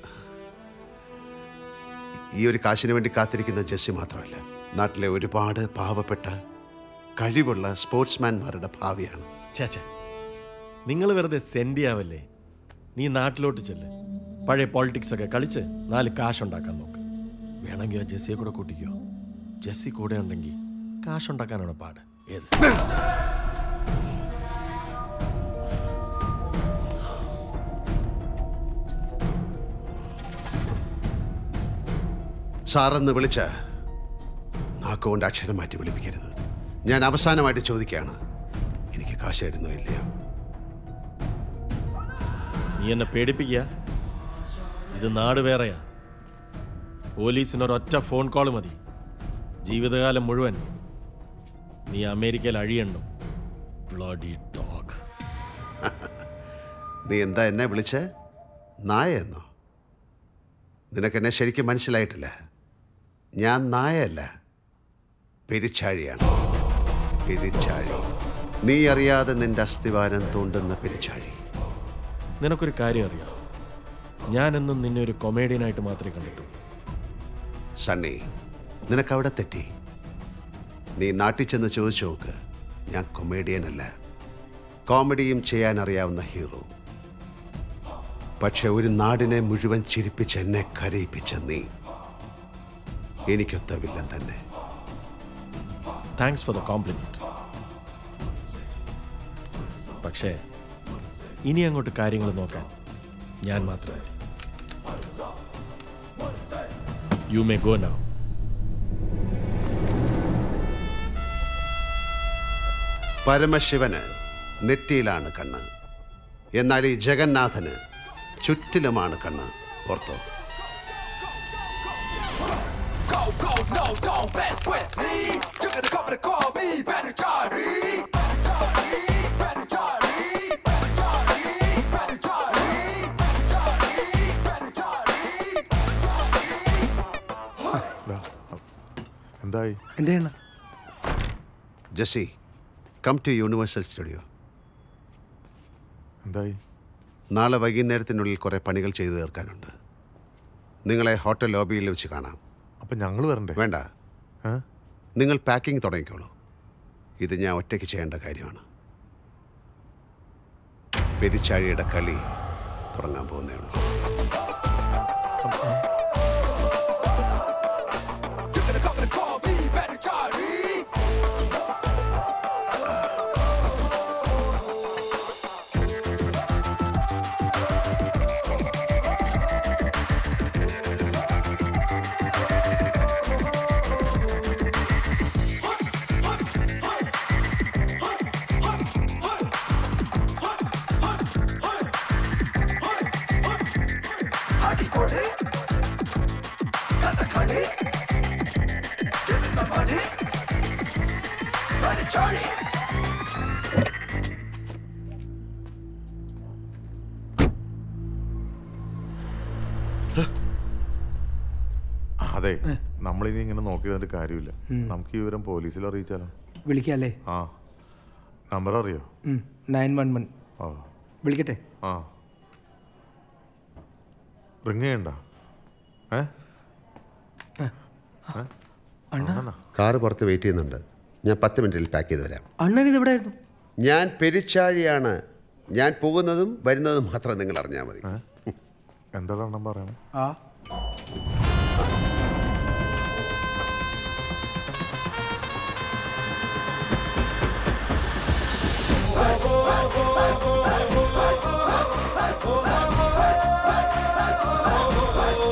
ഈ ഒരു കാശിന് വേണ്ടി കാത്തിരിക്കുന്ന ജെസ്സി മാത്രമല്ല നാട്ടിലെ ഒരുപാട് പാവപ്പെട്ട കഴിവുള്ള സ്പോർട്സ്മാൻമാരുടെ ഭാവിയാണ് ചേച്ചേ നിങ്ങൾ വെറുതെ സെൻഡ് ആവല്ലേ നീ നാട്ടിലോട്ട് ചെല്ല് പഴയ പോളിറ്റിക്സ് ഒക്കെ കളിച്ച് നാല് കാശുണ്ടാക്കാൻ നോക്ക് വേണമെങ്കിൽ ആ ജെസ്സിയെ കൂടെ കൂട്ടിക്കോ ജെസ്സി കൂടെ ഉണ്ടെങ്കിൽ കാശുണ്ടാക്കാനാണ് പാട് ഏത് സാറെന്ന് വിളിച്ച നാക്കുകൊണ്ട് അക്ഷരം മാറ്റി വിളിപ്പിക്കരുത് ഞാൻ അവസാനമായിട്ട് ചോദിക്കുകയാണ് എനിക്ക് കാശ് തരുന്നോ ഇല്ലയോ നീ എന്നെ പേടിപ്പിക്കുക ഇത് നാട് വേറെയാ പോലീസിന് ഒരൊറ്റ ഫോൺ കോൾ മതി ജീവിതകാലം മുഴുവൻ നീ അമേരിക്കയിൽ അഴിയണം ബ്ലഡി ഡോഗ് നീ എന്താ എന്നെ വിളിച്ച് നായ എന്നോ നിനക്കെന്നെ ശരിക്കും മനസ്സിലായിട്ടില്ല ഞാൻ നായയല്ല പെരിച്ചാഴിയാണ് പെരിച്ചാഴി നീ അറിയാതെ നിന്റെ അസ്ഥിവാരം തോണ്ടുന്ന പെരിച്ചാഴി നിനക്കൊരു കാര്യം അറിയാം ഞാനെന്നും നിന്നെ ഒരു കൊമേഡിയനായിട്ട് മാത്രമേ കണ്ടിട്ടുള്ളൂ സണ്ണി നിനക്കവിടെ തെറ്റി നീ നാട്ടിൽ ചെന്ന് ചോദിച്ചു നോക്ക് ഞാൻ കൊമേഡിയൻ അല്ല കോമഡിയും ചെയ്യാൻ അറിയാവുന്ന ഹീറോ പക്ഷെ ഒരു നാടിനെ മുഴുവൻ ചിരിപ്പിച്ച് എന്നെ കരയിപ്പിച്ച നീ എനിക്കൊത്ത വില്ലൻ തന്നെ താങ്ക്സ് ഫോർ ദ കോംപ്ലിമെന്റ് പക്ഷേ ഇനി അങ്ങോട്ട് കാര്യങ്ങൾ നോക്കാൻ ഞാൻ മാത്രമേ യു മേ ഗോ നൗ പരമശിവന് നെറ്റിയിലാണ് കണ്ണ് എന്നാൽ ഈ ജഗന്നാഥന് ചുറ്റിലുമാണ് കണ്ണ് ഓർത്തോ Go, go, no, don't mess with me. You're gonna come and call me Better Johnny. Better Johnny, Better Johnny, Better Johnny, Better Johnny, Better Johnny, Better Johnny. എന്തായി എൻ്റെ എണ്ണ Jessie come to Universal Studio എന്തായി നാളെ വൈകുന്നേരത്തിനുള്ളിൽ കുറേ പണികൾ ചെയ്തു തീർക്കാനുണ്ട് നിങ്ങളെ hotel ലോബിയിൽ വെച്ച് കാണാം അപ്പം ഞങ്ങൾ വരണ്ടേ വേണ്ട നിങ്ങൾ പാക്കിംഗ് തുടങ്ങിക്കോളൂ ഇത് ഞാൻ ഒറ്റയ്ക്ക് ചെയ്യേണ്ട കാര്യമാണ് പെരിച്ചാഴിയുടെ കളി തുടങ്ങാൻ പോകുന്നേ ഉള്ളൂ You're gonna come and call me Better Johnny. അടിപൊളി Kathakali Give me my money. Better Johnny. അതെ നമ്മളിനി ഇങ്ങനെ നോക്കി നിന്നിട്ട് കാര്യമില്ല ഉം. നമുക്ക് ഈ വിവരം പോലീസിൽ അറിയിച്ചാലോ വിളിക്കാല്ലേ ആ നമ്പർ അറിയോ നയൻ വൺ വൺ ആ വിളിക്കട്ടെ ആ റിങ് ചെയ്യണ്ട ഏ ഏ? അണ്ണനാ? കാറ് പുറത്ത് വെയിറ്റ് ചെയ്യുന്നുണ്ട് ഞാൻ പത്ത് മിനിറ്റിൽ പാക്ക് ചെയ്ത് വരാം അണ്ണൻ ഇത് എവിടെ ആയിരുന്നു ഞാൻ പെരിച്ചാഴിയാണ് ഞാൻ പോകുന്നതും വരുന്നതും മാത്രം നിങ്ങൾ അറിഞ്ഞാൽ മതി എന്താണ് അണ്ണൻ പറയണേ ആ Oh,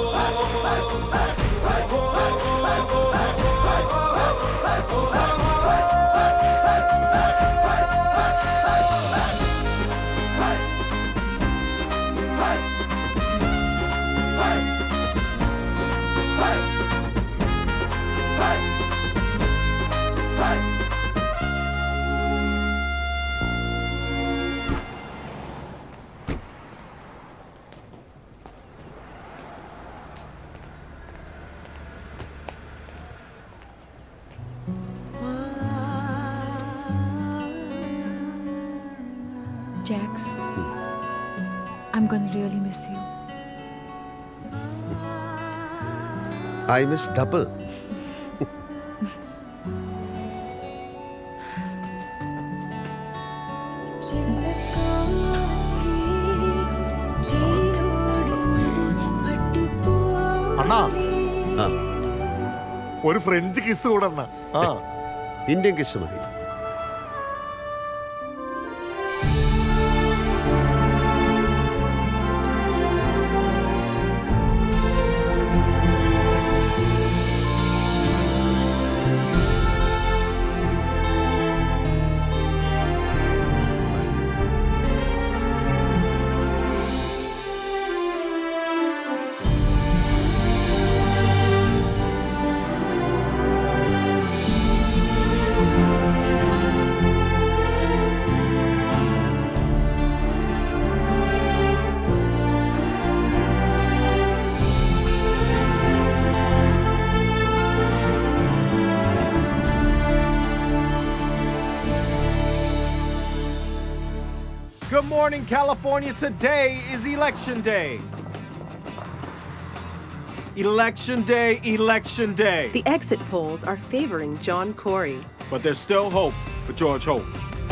Jax, I'm gonna really miss you. I miss double അണ്ണാ ആ ഒരു ഫ്രഞ്ച് കിസ് കൂടെ അണ്ണാ ആ ഇന്ത്യൻ കിസ് മതി Good morning, California. Today is election day. Election day, election day. The exit polls are favoring John Corey. But there's still hope for George Hope.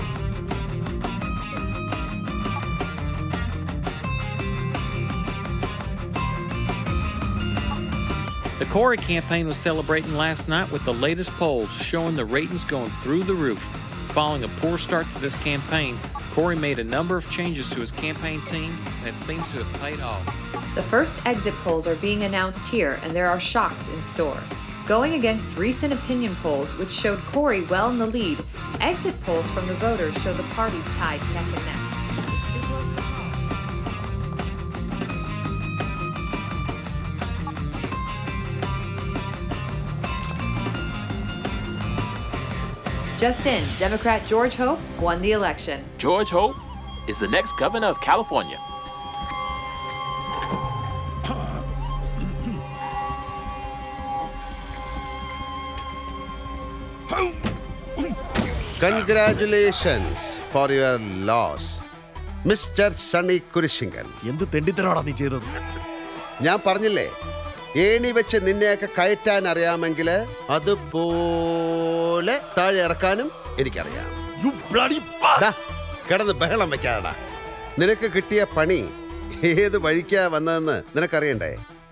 The Corey campaign was celebrating last night with the latest polls showing the ratings going through the roof. Following a poor start to this campaign, Corey made a number of changes to his campaign team, and it seems to have paid off. The first exit polls are being announced here, and there are shocks in store. Going against recent opinion polls, which showed Corey well in the lead, exit polls from the voters show the parties tied neck and neck. Just in, Democrat George Hope won the election. George Hope is the next governor of California. Congratulations for your loss mister Sunny Kurisinkal എന്ത് തെണ്ടിത്തരാടാ നീ ചെയ്തത് ഞാൻ പറഞ്ഞില്ലേ ഏണി വെച്ച് നിന്നെയൊക്കെ കയറ്റാൻ അറിയാമെങ്കിൽ അതുപോലെ താഴെ ഇറക്കാനും എനിക്കറിയാം ഡാ, കിടന്ന് ബഹളം വെക്കാടാ നിനക്ക് കിട്ടിയ പണി ഏത് വഴിക്കാ വന്നതെന്ന് നിനക്കറിയണ്ടേ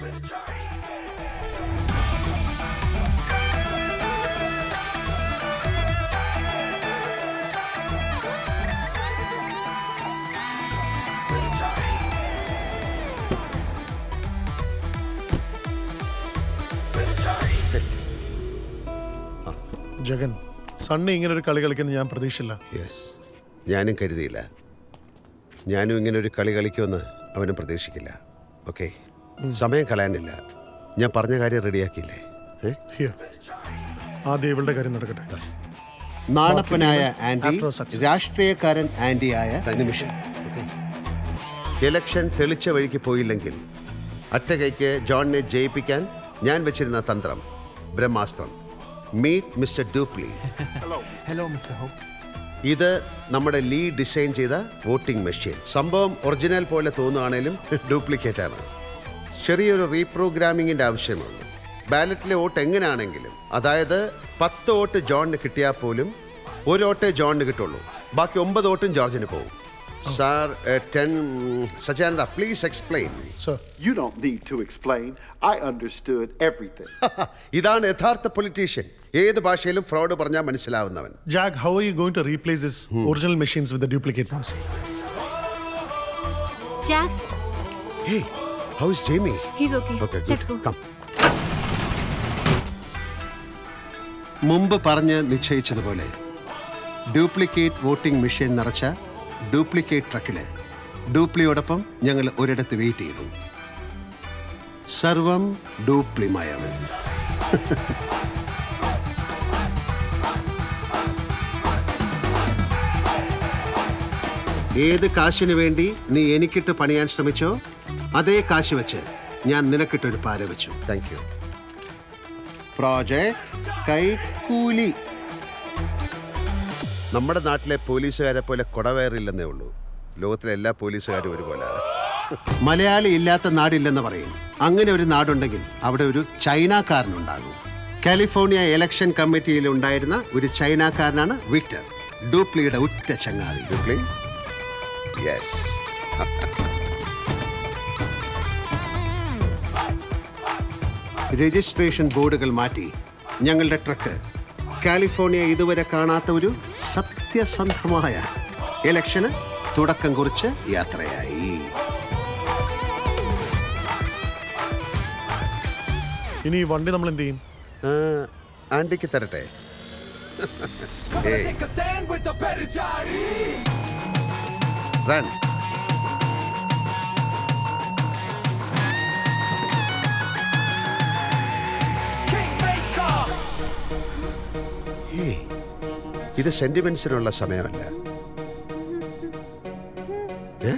ജഗൻ സണ്ണി ഇങ്ങനെ ഒരു കളി കളിക്കുന്ന ഞാൻ പ്രതീക്ഷിച്ചില്ല യെസ് ഞാനും കരുതിയില്ല ഞാനും ഇങ്ങനെ ഒരു കളി കളിക്കുമെന്ന് അവനും പ്രതീക്ഷിക്കില്ല ഓക്കെ സമയം കളയാനില്ല ഞാൻ പറഞ്ഞ കാര്യം റെഡിയാക്കിയില്ലേ ഏ Here. ആദ്യം ഇവളുടെ കാര്യം നടക്കട്ടെ നാണപ്പനായ ആൻഡി After success. രാഷ്ട്രീയക്കാരൻ ആൻഡിയായ നിമിഷം ഇലക്ഷൻ തെളിച്ച വഴിക്ക് പോയില്ലെങ്കിൽ അറ്റകൈക്ക് ജോണിനെ ജയിപ്പിക്കാൻ ഞാൻ വെച്ചിരുന്ന തന്ത്രം ബ്രഹ്മാസ്ത്രം meet mister Dupli Hello, Mr. Hope. ഇത് നമ്മുടെ ലീ ഡിസൈൻ ചെയ്ത വോട്ടിംഗ് മെഷീൻ സംഭവം ഒറിജിനൽ പോലെ തോന്നുകയാണേലും ഡ്യൂപ്ലിക്കേറ്റ് ആണ് ചെറിയൊരു റീപ്രോഗ്രാമിങ്ങിൻ്റെ ആവശ്യമാണ് ബാലറ്റിലെ വോട്ട് എങ്ങനെയാണെങ്കിലും അതായത് പത്ത് വോട്ട് ജോണിന് കിട്ടിയാൽ പോലും ഒരു വോട്ടേ ജോണിന് കിട്ടുള്ളൂ ബാക്കി ഒമ്പത് വോട്ടും ജോർജിന് പോകും സാർ ടെൻ സച്ചാനന്ദ please explain You don't need to explain. I understood everything. ഇതാണ് യഥാർത്ഥ പൊളിറ്റീഷ്യൻ ഏത് ഭാഷയിലും ഫ്രോഡ് പറഞ്ഞാൽ മനസ്സിലാവുന്നവൻ Jack, how are you going to replace this original machines with the duplicate ones? Jax, Hey, how is Jamie? he's okay. Okay, good. Let's go. Come. മുമ്പ് പറഞ്ഞ് നിശ്ചയിച്ചതുപോലെ duplicate voting machine നിറച്ച duplicate ട്രക്കില് ഡൂപ്ലിയോടൊപ്പം ഞങ്ങൾ ഒരിടത്ത് wait ചെയ്തു സർവം ഡൂപ്ലിമയം ഏത് കാശിനു വേണ്ടി നീ എനിക്കിട്ട് പണിയാൻ ശ്രമിച്ചോ അതേ കാശ് വെച്ച് ഞാൻ നിനക്കിട്ടൊരു പാര വെച്ചു താങ്ക് യു പ്രോജക്ട് കൈക്കൂലി നമ്മുടെ നാട്ടിലെ പോലീസുകാരെ പോലെ കുടവയറില്ലെന്നേ ഉള്ളൂ ലോകത്തിലെ എല്ലാ പോലീസുകാരും ഒരുപോലെ മലയാളി ഇല്ലാത്ത നാടില്ലെന്ന് പറയും അങ്ങനെ ഒരു നാടുണ്ടെങ്കിൽ അവിടെ ഒരു ചൈനക്കാരനുണ്ടാകും കാലിഫോർണിയ ഇലക്ഷൻ കമ്മിറ്റിയിൽ ഉണ്ടായിരുന്ന ഒരു ചൈനക്കാരനാണ് വിക്ടർ ഡൂപ്ലിയുടെ ഉറ്റ ചങ്ങാതി ഡൂപ്ലി യെസ് രജിസ്ട്രേഷൻ ബോർഡുകൾ മാറ്റി ഞങ്ങളുടെ ട്രക്ക് കാലിഫോർണിയ ഇതുവരെ കാണാത്ത ഒരു സത്യസന്ധമായ ഇലക്ഷന് തുടക്കം കുറിച്ച് യാത്രയായി ഇനി ഈ വണ്ടി നമ്മൾ എന്ത് ചെയ്യും ആൻറ്റിക്ക് തരട്ടെ ഏയ് Take a stand with the better Johnny. Run Kingmaker. ഏയ് ഇത് സെന്റിമെന്റ്സിനുള്ള സമയമല്ല ഏ?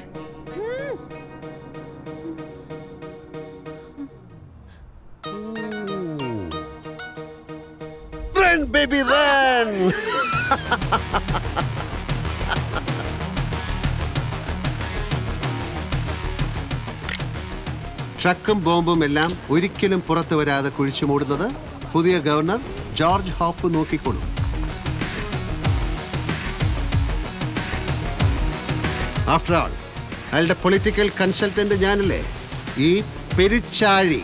ഉം. Run, baby, run! ട്രക്കും ബോംബും എല്ലാം ഒരിക്കലും പുറത്തു വരാതെ കുഴിച്ചു മൂടുന്നത് പുതിയ ഗവർണർ ജോർജ് ഹോപ്പ് നോക്കിക്കൊള്ളും ആഫ്റ്റർ ആൾ അയാളുടെ പൊളിറ്റിക്കൽ കൺസൾട്ടന്റ് ഞാനല്ലേ ഈ പെരിച്ചാഴി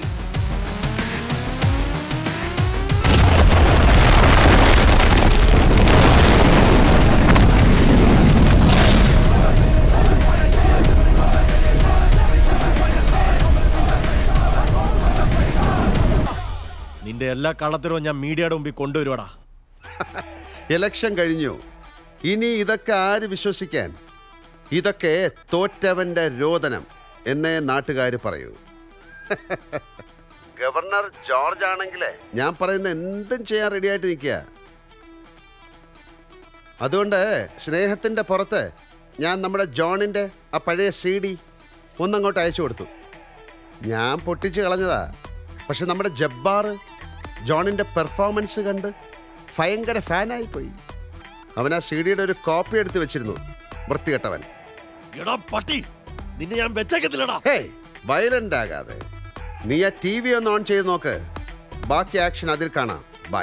നിന്റെ എല്ലാ കള്ളത്തരവും ഞാൻ മീഡിയയുടെ മുമ്പിൽ കൊണ്ടുവരുവാടാ ഇലക്ഷൻ കഴിഞ്ഞു ഇനി ഇതൊക്കെ ആര് വിശ്വസിക്കാൻ ഇതൊക്കെ തോറ്റവന്റെ രോദനം എന്നേ നാട്ടുകാർ പറയൂ ഗവർണർ ജോർജ് ആണെങ്കിലേ ഞാൻ പറയുന്ന എന്തും ചെയ്യാൻ റെഡിയായിട്ട് നിൽക്കുക അതുകൊണ്ട് സ്നേഹത്തിൻ്റെ പുറത്ത് ഞാൻ നമ്മുടെ ജോണിൻ്റെ ആ പഴയ സി ഡി ഒന്നങ്ങോട്ട് അയച്ചു കൊടുത്തു ഞാൻ പൊട്ടിച്ച് കളഞ്ഞതാ പക്ഷെ നമ്മുടെ ജബ്ബാർ ജോണിൻ്റെ പെർഫോമൻസ് കണ്ട് ഭയങ്കര ഫാനായിപ്പോയി അവൻ ആ സി ഡിയുടെ ഒരു കോപ്പി എടുത്ത് വെച്ചിരുന്നു വൃത്തികെട്ടവൻ എടാ പട്ടി നിന്നെ ഞാൻ വെച്ചേക്കത്തില്ലടാ ഹേയ് വയലന്റ് ആകാതെ നീ ആ ടി വി ഒന്ന് ഓൺ ചെയ്ത് നോക്ക് ബാക്കി ആക്ഷൻ അതിൽ കാണാം ബൈ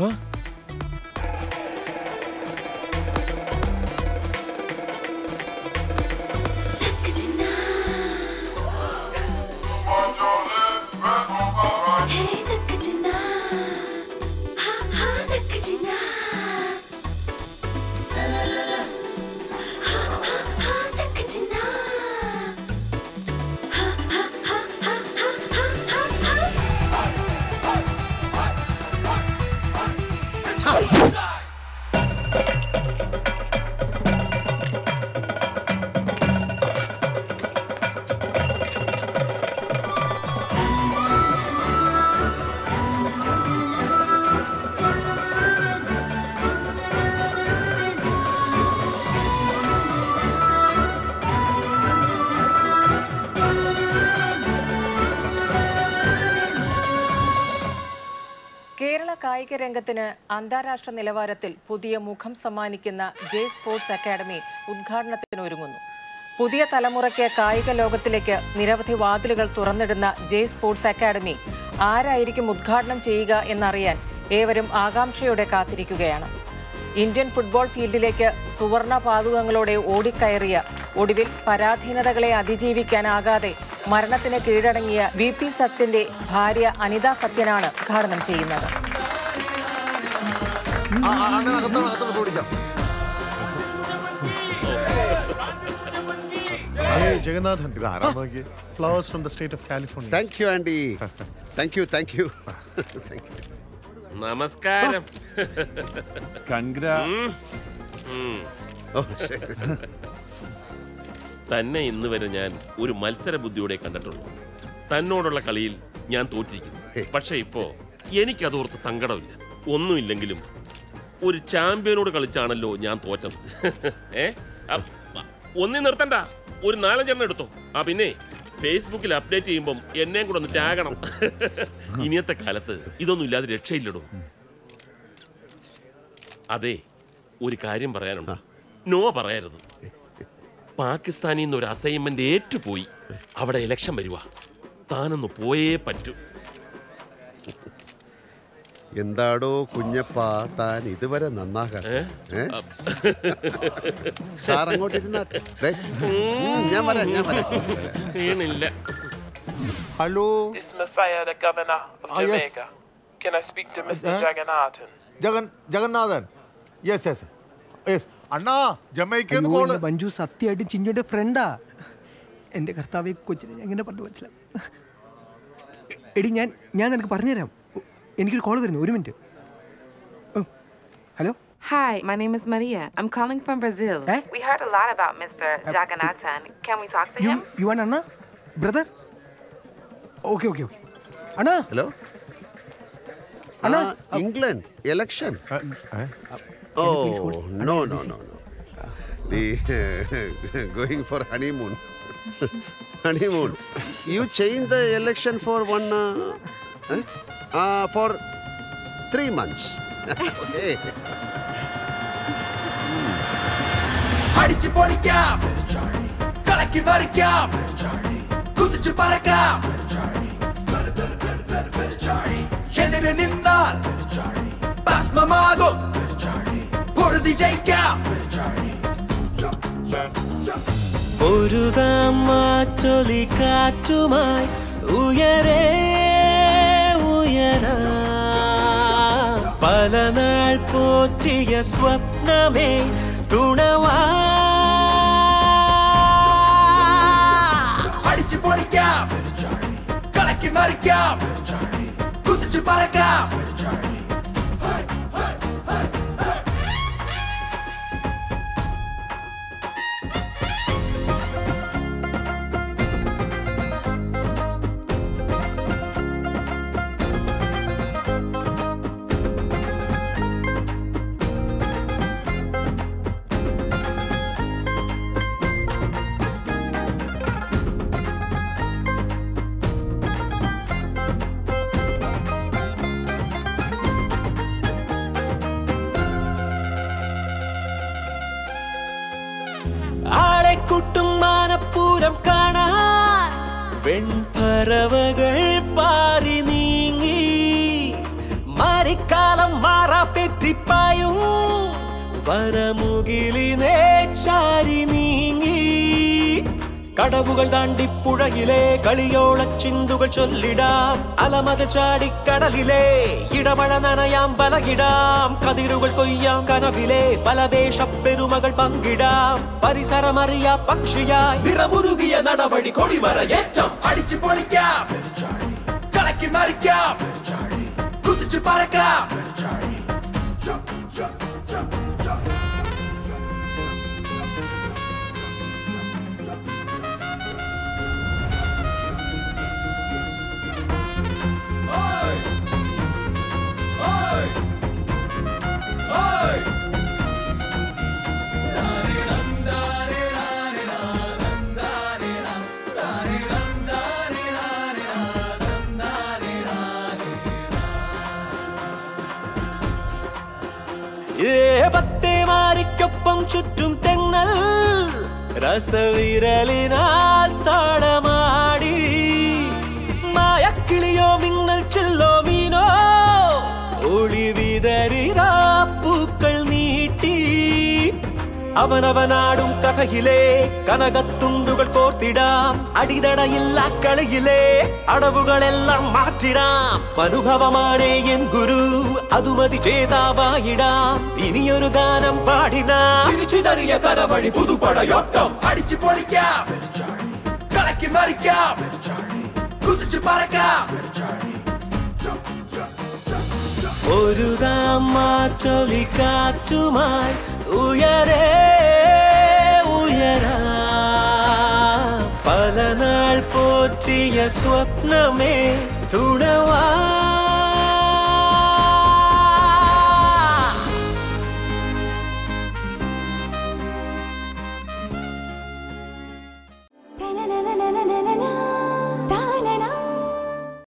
കേരള കായിക രംഗത്തിന് അന്താരാഷ്ട്ര നിലവാരത്തിൽ പുതിയ മുഖം സമ്മാനിക്കുന്ന ജെ സ്പോർട്സ് അക്കാദമി ഉദ്ഘാടനത്തിന് ഒരുങ്ങുന്നു പുതിയ തലമുറയ്ക്ക് കായിക ലോകത്തിലേക്ക് നിരവധി വാതിലുകൾ തുറന്നിടുന്ന ജെ സ്പോർട്സ് അക്കാദമി ആരായിരിക്കും ഉദ്ഘാടനം ചെയ്യുക എന്നറിയാൻ ഏവരും ആകാംക്ഷയോടെ കാത്തിരിക്കുകയാണ് ഇന്ത്യൻ ഫുട്ബോൾ ഫീൽഡിലേക്ക് സുവർണ പാതുകങ്ങളോടെ ഓടിക്കയറിയ ഒടുവിൽ പരാധീനതകളെ അതിജീവിക്കാനാകാതെ മരണത്തിന് കീഴടങ്ങിയ വി പി സത്യന്റെ ഭാര്യ അനിത സത്യനാണ് ഉദ്ഘാടനം ചെയ്യുന്നത് Hey, Jagannathan. Flowers from the state of California. Thank you Andy thank you thank you thank you നമസ്കാരം കൺഗ്രാ ഓ ശരി തന്നെ ഇന്ന് വരെ ഞാൻ ഒരു മത്സര ബുദ്ധിയോടെ കണ്ടിട്ടുള്ളൂ തന്നോടുള്ള കളിയിൽ ഞാൻ തോറ്റിരിക്കുന്നു പക്ഷെ ഇപ്പോ എനിക്കതോർത്ത് സങ്കടമില്ല ഒന്നുമില്ലെങ്കിലും ഒരു ചാമ്പ്യനോട് കളിച്ചാണല്ലോ ഞാൻ തോറ്റത് ഏ അ- ഒന്നി നിർത്തണ്ട ഒരു നാലഞ്ചെണ്ണം എടുത്തോ ആ പിന്നെ ഫേസ്ബുക്കിൽ അപ്ഡേറ്റ് ചെയ്യുമ്പം എന്നെയും കൂടെ ഒന്ന് ടാഗണം ഇനിയത്തെ കാലത്ത് ഇതൊന്നും ഇല്ലാതെ രക്ഷയില്ലടോ അതെ ഒരു കാര്യം പറയാനുണ്ട് നോ പറയരുത് പാകിസ്ഥാനിൽ നിന്ന് ഒരു അസൈൻമെന്റ് ഏറ്റുപോയി അവിടെ ഇലക്ഷൻ വരുക താനൊന്ന് പോയേ പറ്റൂ എന്താടോ കുഞ്ഞപ്പ താൻ ഇതുവരെ നന്നാകാൻ ഏ? സാർ അങ്ങോട്ട് ഇരുന്നാട്ടെ ദേ, ഉം, ഞാൻ വരാം ഞാൻ വരാം വീണില്ല Hello. It's Messiah, the governor of Ah, yes. Jamaica. Can I speak to Mr. Eh? Jagannathan? Jagan Jagannathan yes yes yes അണ്ണാ ജമൈക്കെന്ന് അയ്യോ, കോള് എന്റെ മഞ്ജു സത്യമായിട്ട് ചിഞ്ചുന്റെ ഫ്രണ്ടാ എന്റെ കർത്താവെ കൊച്ചിനെ ഞാൻ എങ്ങനെ പറഞ്ഞു മനസ്സിലാവും എടി ഞാൻ ഞാൻ നിനക്ക് പറഞ്ഞുതരാം എനിക്കൊരു കോൾ വരുന്നു ഒരു minute hello Hi, my name is Maria. I'm calling from Brazil. We heard a lot about Mr. Jagannathan. Can we talk to you him? You and അണ്ണ ബ്രദർ ഓക്കെ ഓക്കെ ഓക്കെ അണ്ണാ hello അണ്ണാ England election oh no no no no the going for honeymoon honeymoon you change the election for one four three months okay അടിച്ചു പൊളിക്കാം കലക്കി മറിക്കാം കുതിച്ചു പറക്കാം എതിരെ നിന്നാൽ ഭസ്മമാകും പൊഴുതി ജയിക്കാം ഒരു മാറ്റൊലി കാറ്റുമായി ഉയരേ ഉയരാ പല നാൾ പോറ്റിയ സ്വപ്നമേ തുണവാ അടിച്ചു പൊളിക്കാം കലക്കി മറിക്കാം കുതിച്ചു പറക്കാം ആളെ കൂട്ടും മാനപ്പൂരം കാണാൻ വെൺപറവകൾ പാറി നീങ്ങി മാരിക്കാലം മാറാ പെറ്റിപ്പായും വരമുകിലിനെ ചാരി നീങ്ങി കടവുകൾ താണ്ടി പുഴയിലെ കളിയോള ചിന്തുകൾ ചൊല്ലിടാം അലമത ചാടിക്കടലിലെ ഇടമഴ നനയാം പലകിടാം കതിരുകൾ കൊയ്യാം കനവിലെ പല വേഷപ്പെരുമകൾ പങ്കിടാം പരിസരമറിയ പക്ഷിയായി നിറമുരുകിയ നടവഴി കൊടിമറയേറ്റം അടിച്ചു പൊളിക്കാം കലക്കി മറിക്കാം കുതിച്ചു പറക്കാം ഏപത്തെ മാറിക്കൊപ്പം ചുറ്റും തെങ്ങൽ രസവിരലിനാൽ താടമാടി മായക്കിളിയോ മിന്നൽ ചെല്ലോ മീനോ ഒളി വിതറിരാ പൂക്കൾ നീട്ടി അവനവനാടും കഥയിലെ കനകത്തുണ്ടുകൾ കോർത്തിടാം അടിതടയില്ല കളിയിലെ അടവുകളെല്ലാം മാറ്റിടാം അനുഭവമാണേ എൻ ഗുരു അതുമതി ചേതാവായിടാം ഇനിയൊരു ഗാനം പാടിനാം ചിരിച്ചിതറിയ കരവഴി പുതുപടയോട്ടം അടിച്ചു പൊളിക്കാം കലക്കി മറിക്കാം കുതിച്ചു പറക്കാം ഒരു മാറ്റൊലി കാറ്റുമായി ഉയരേ ഉയരാ പല നാൾ പോറ്റിയ സ്വപ്നമേ തുണവാ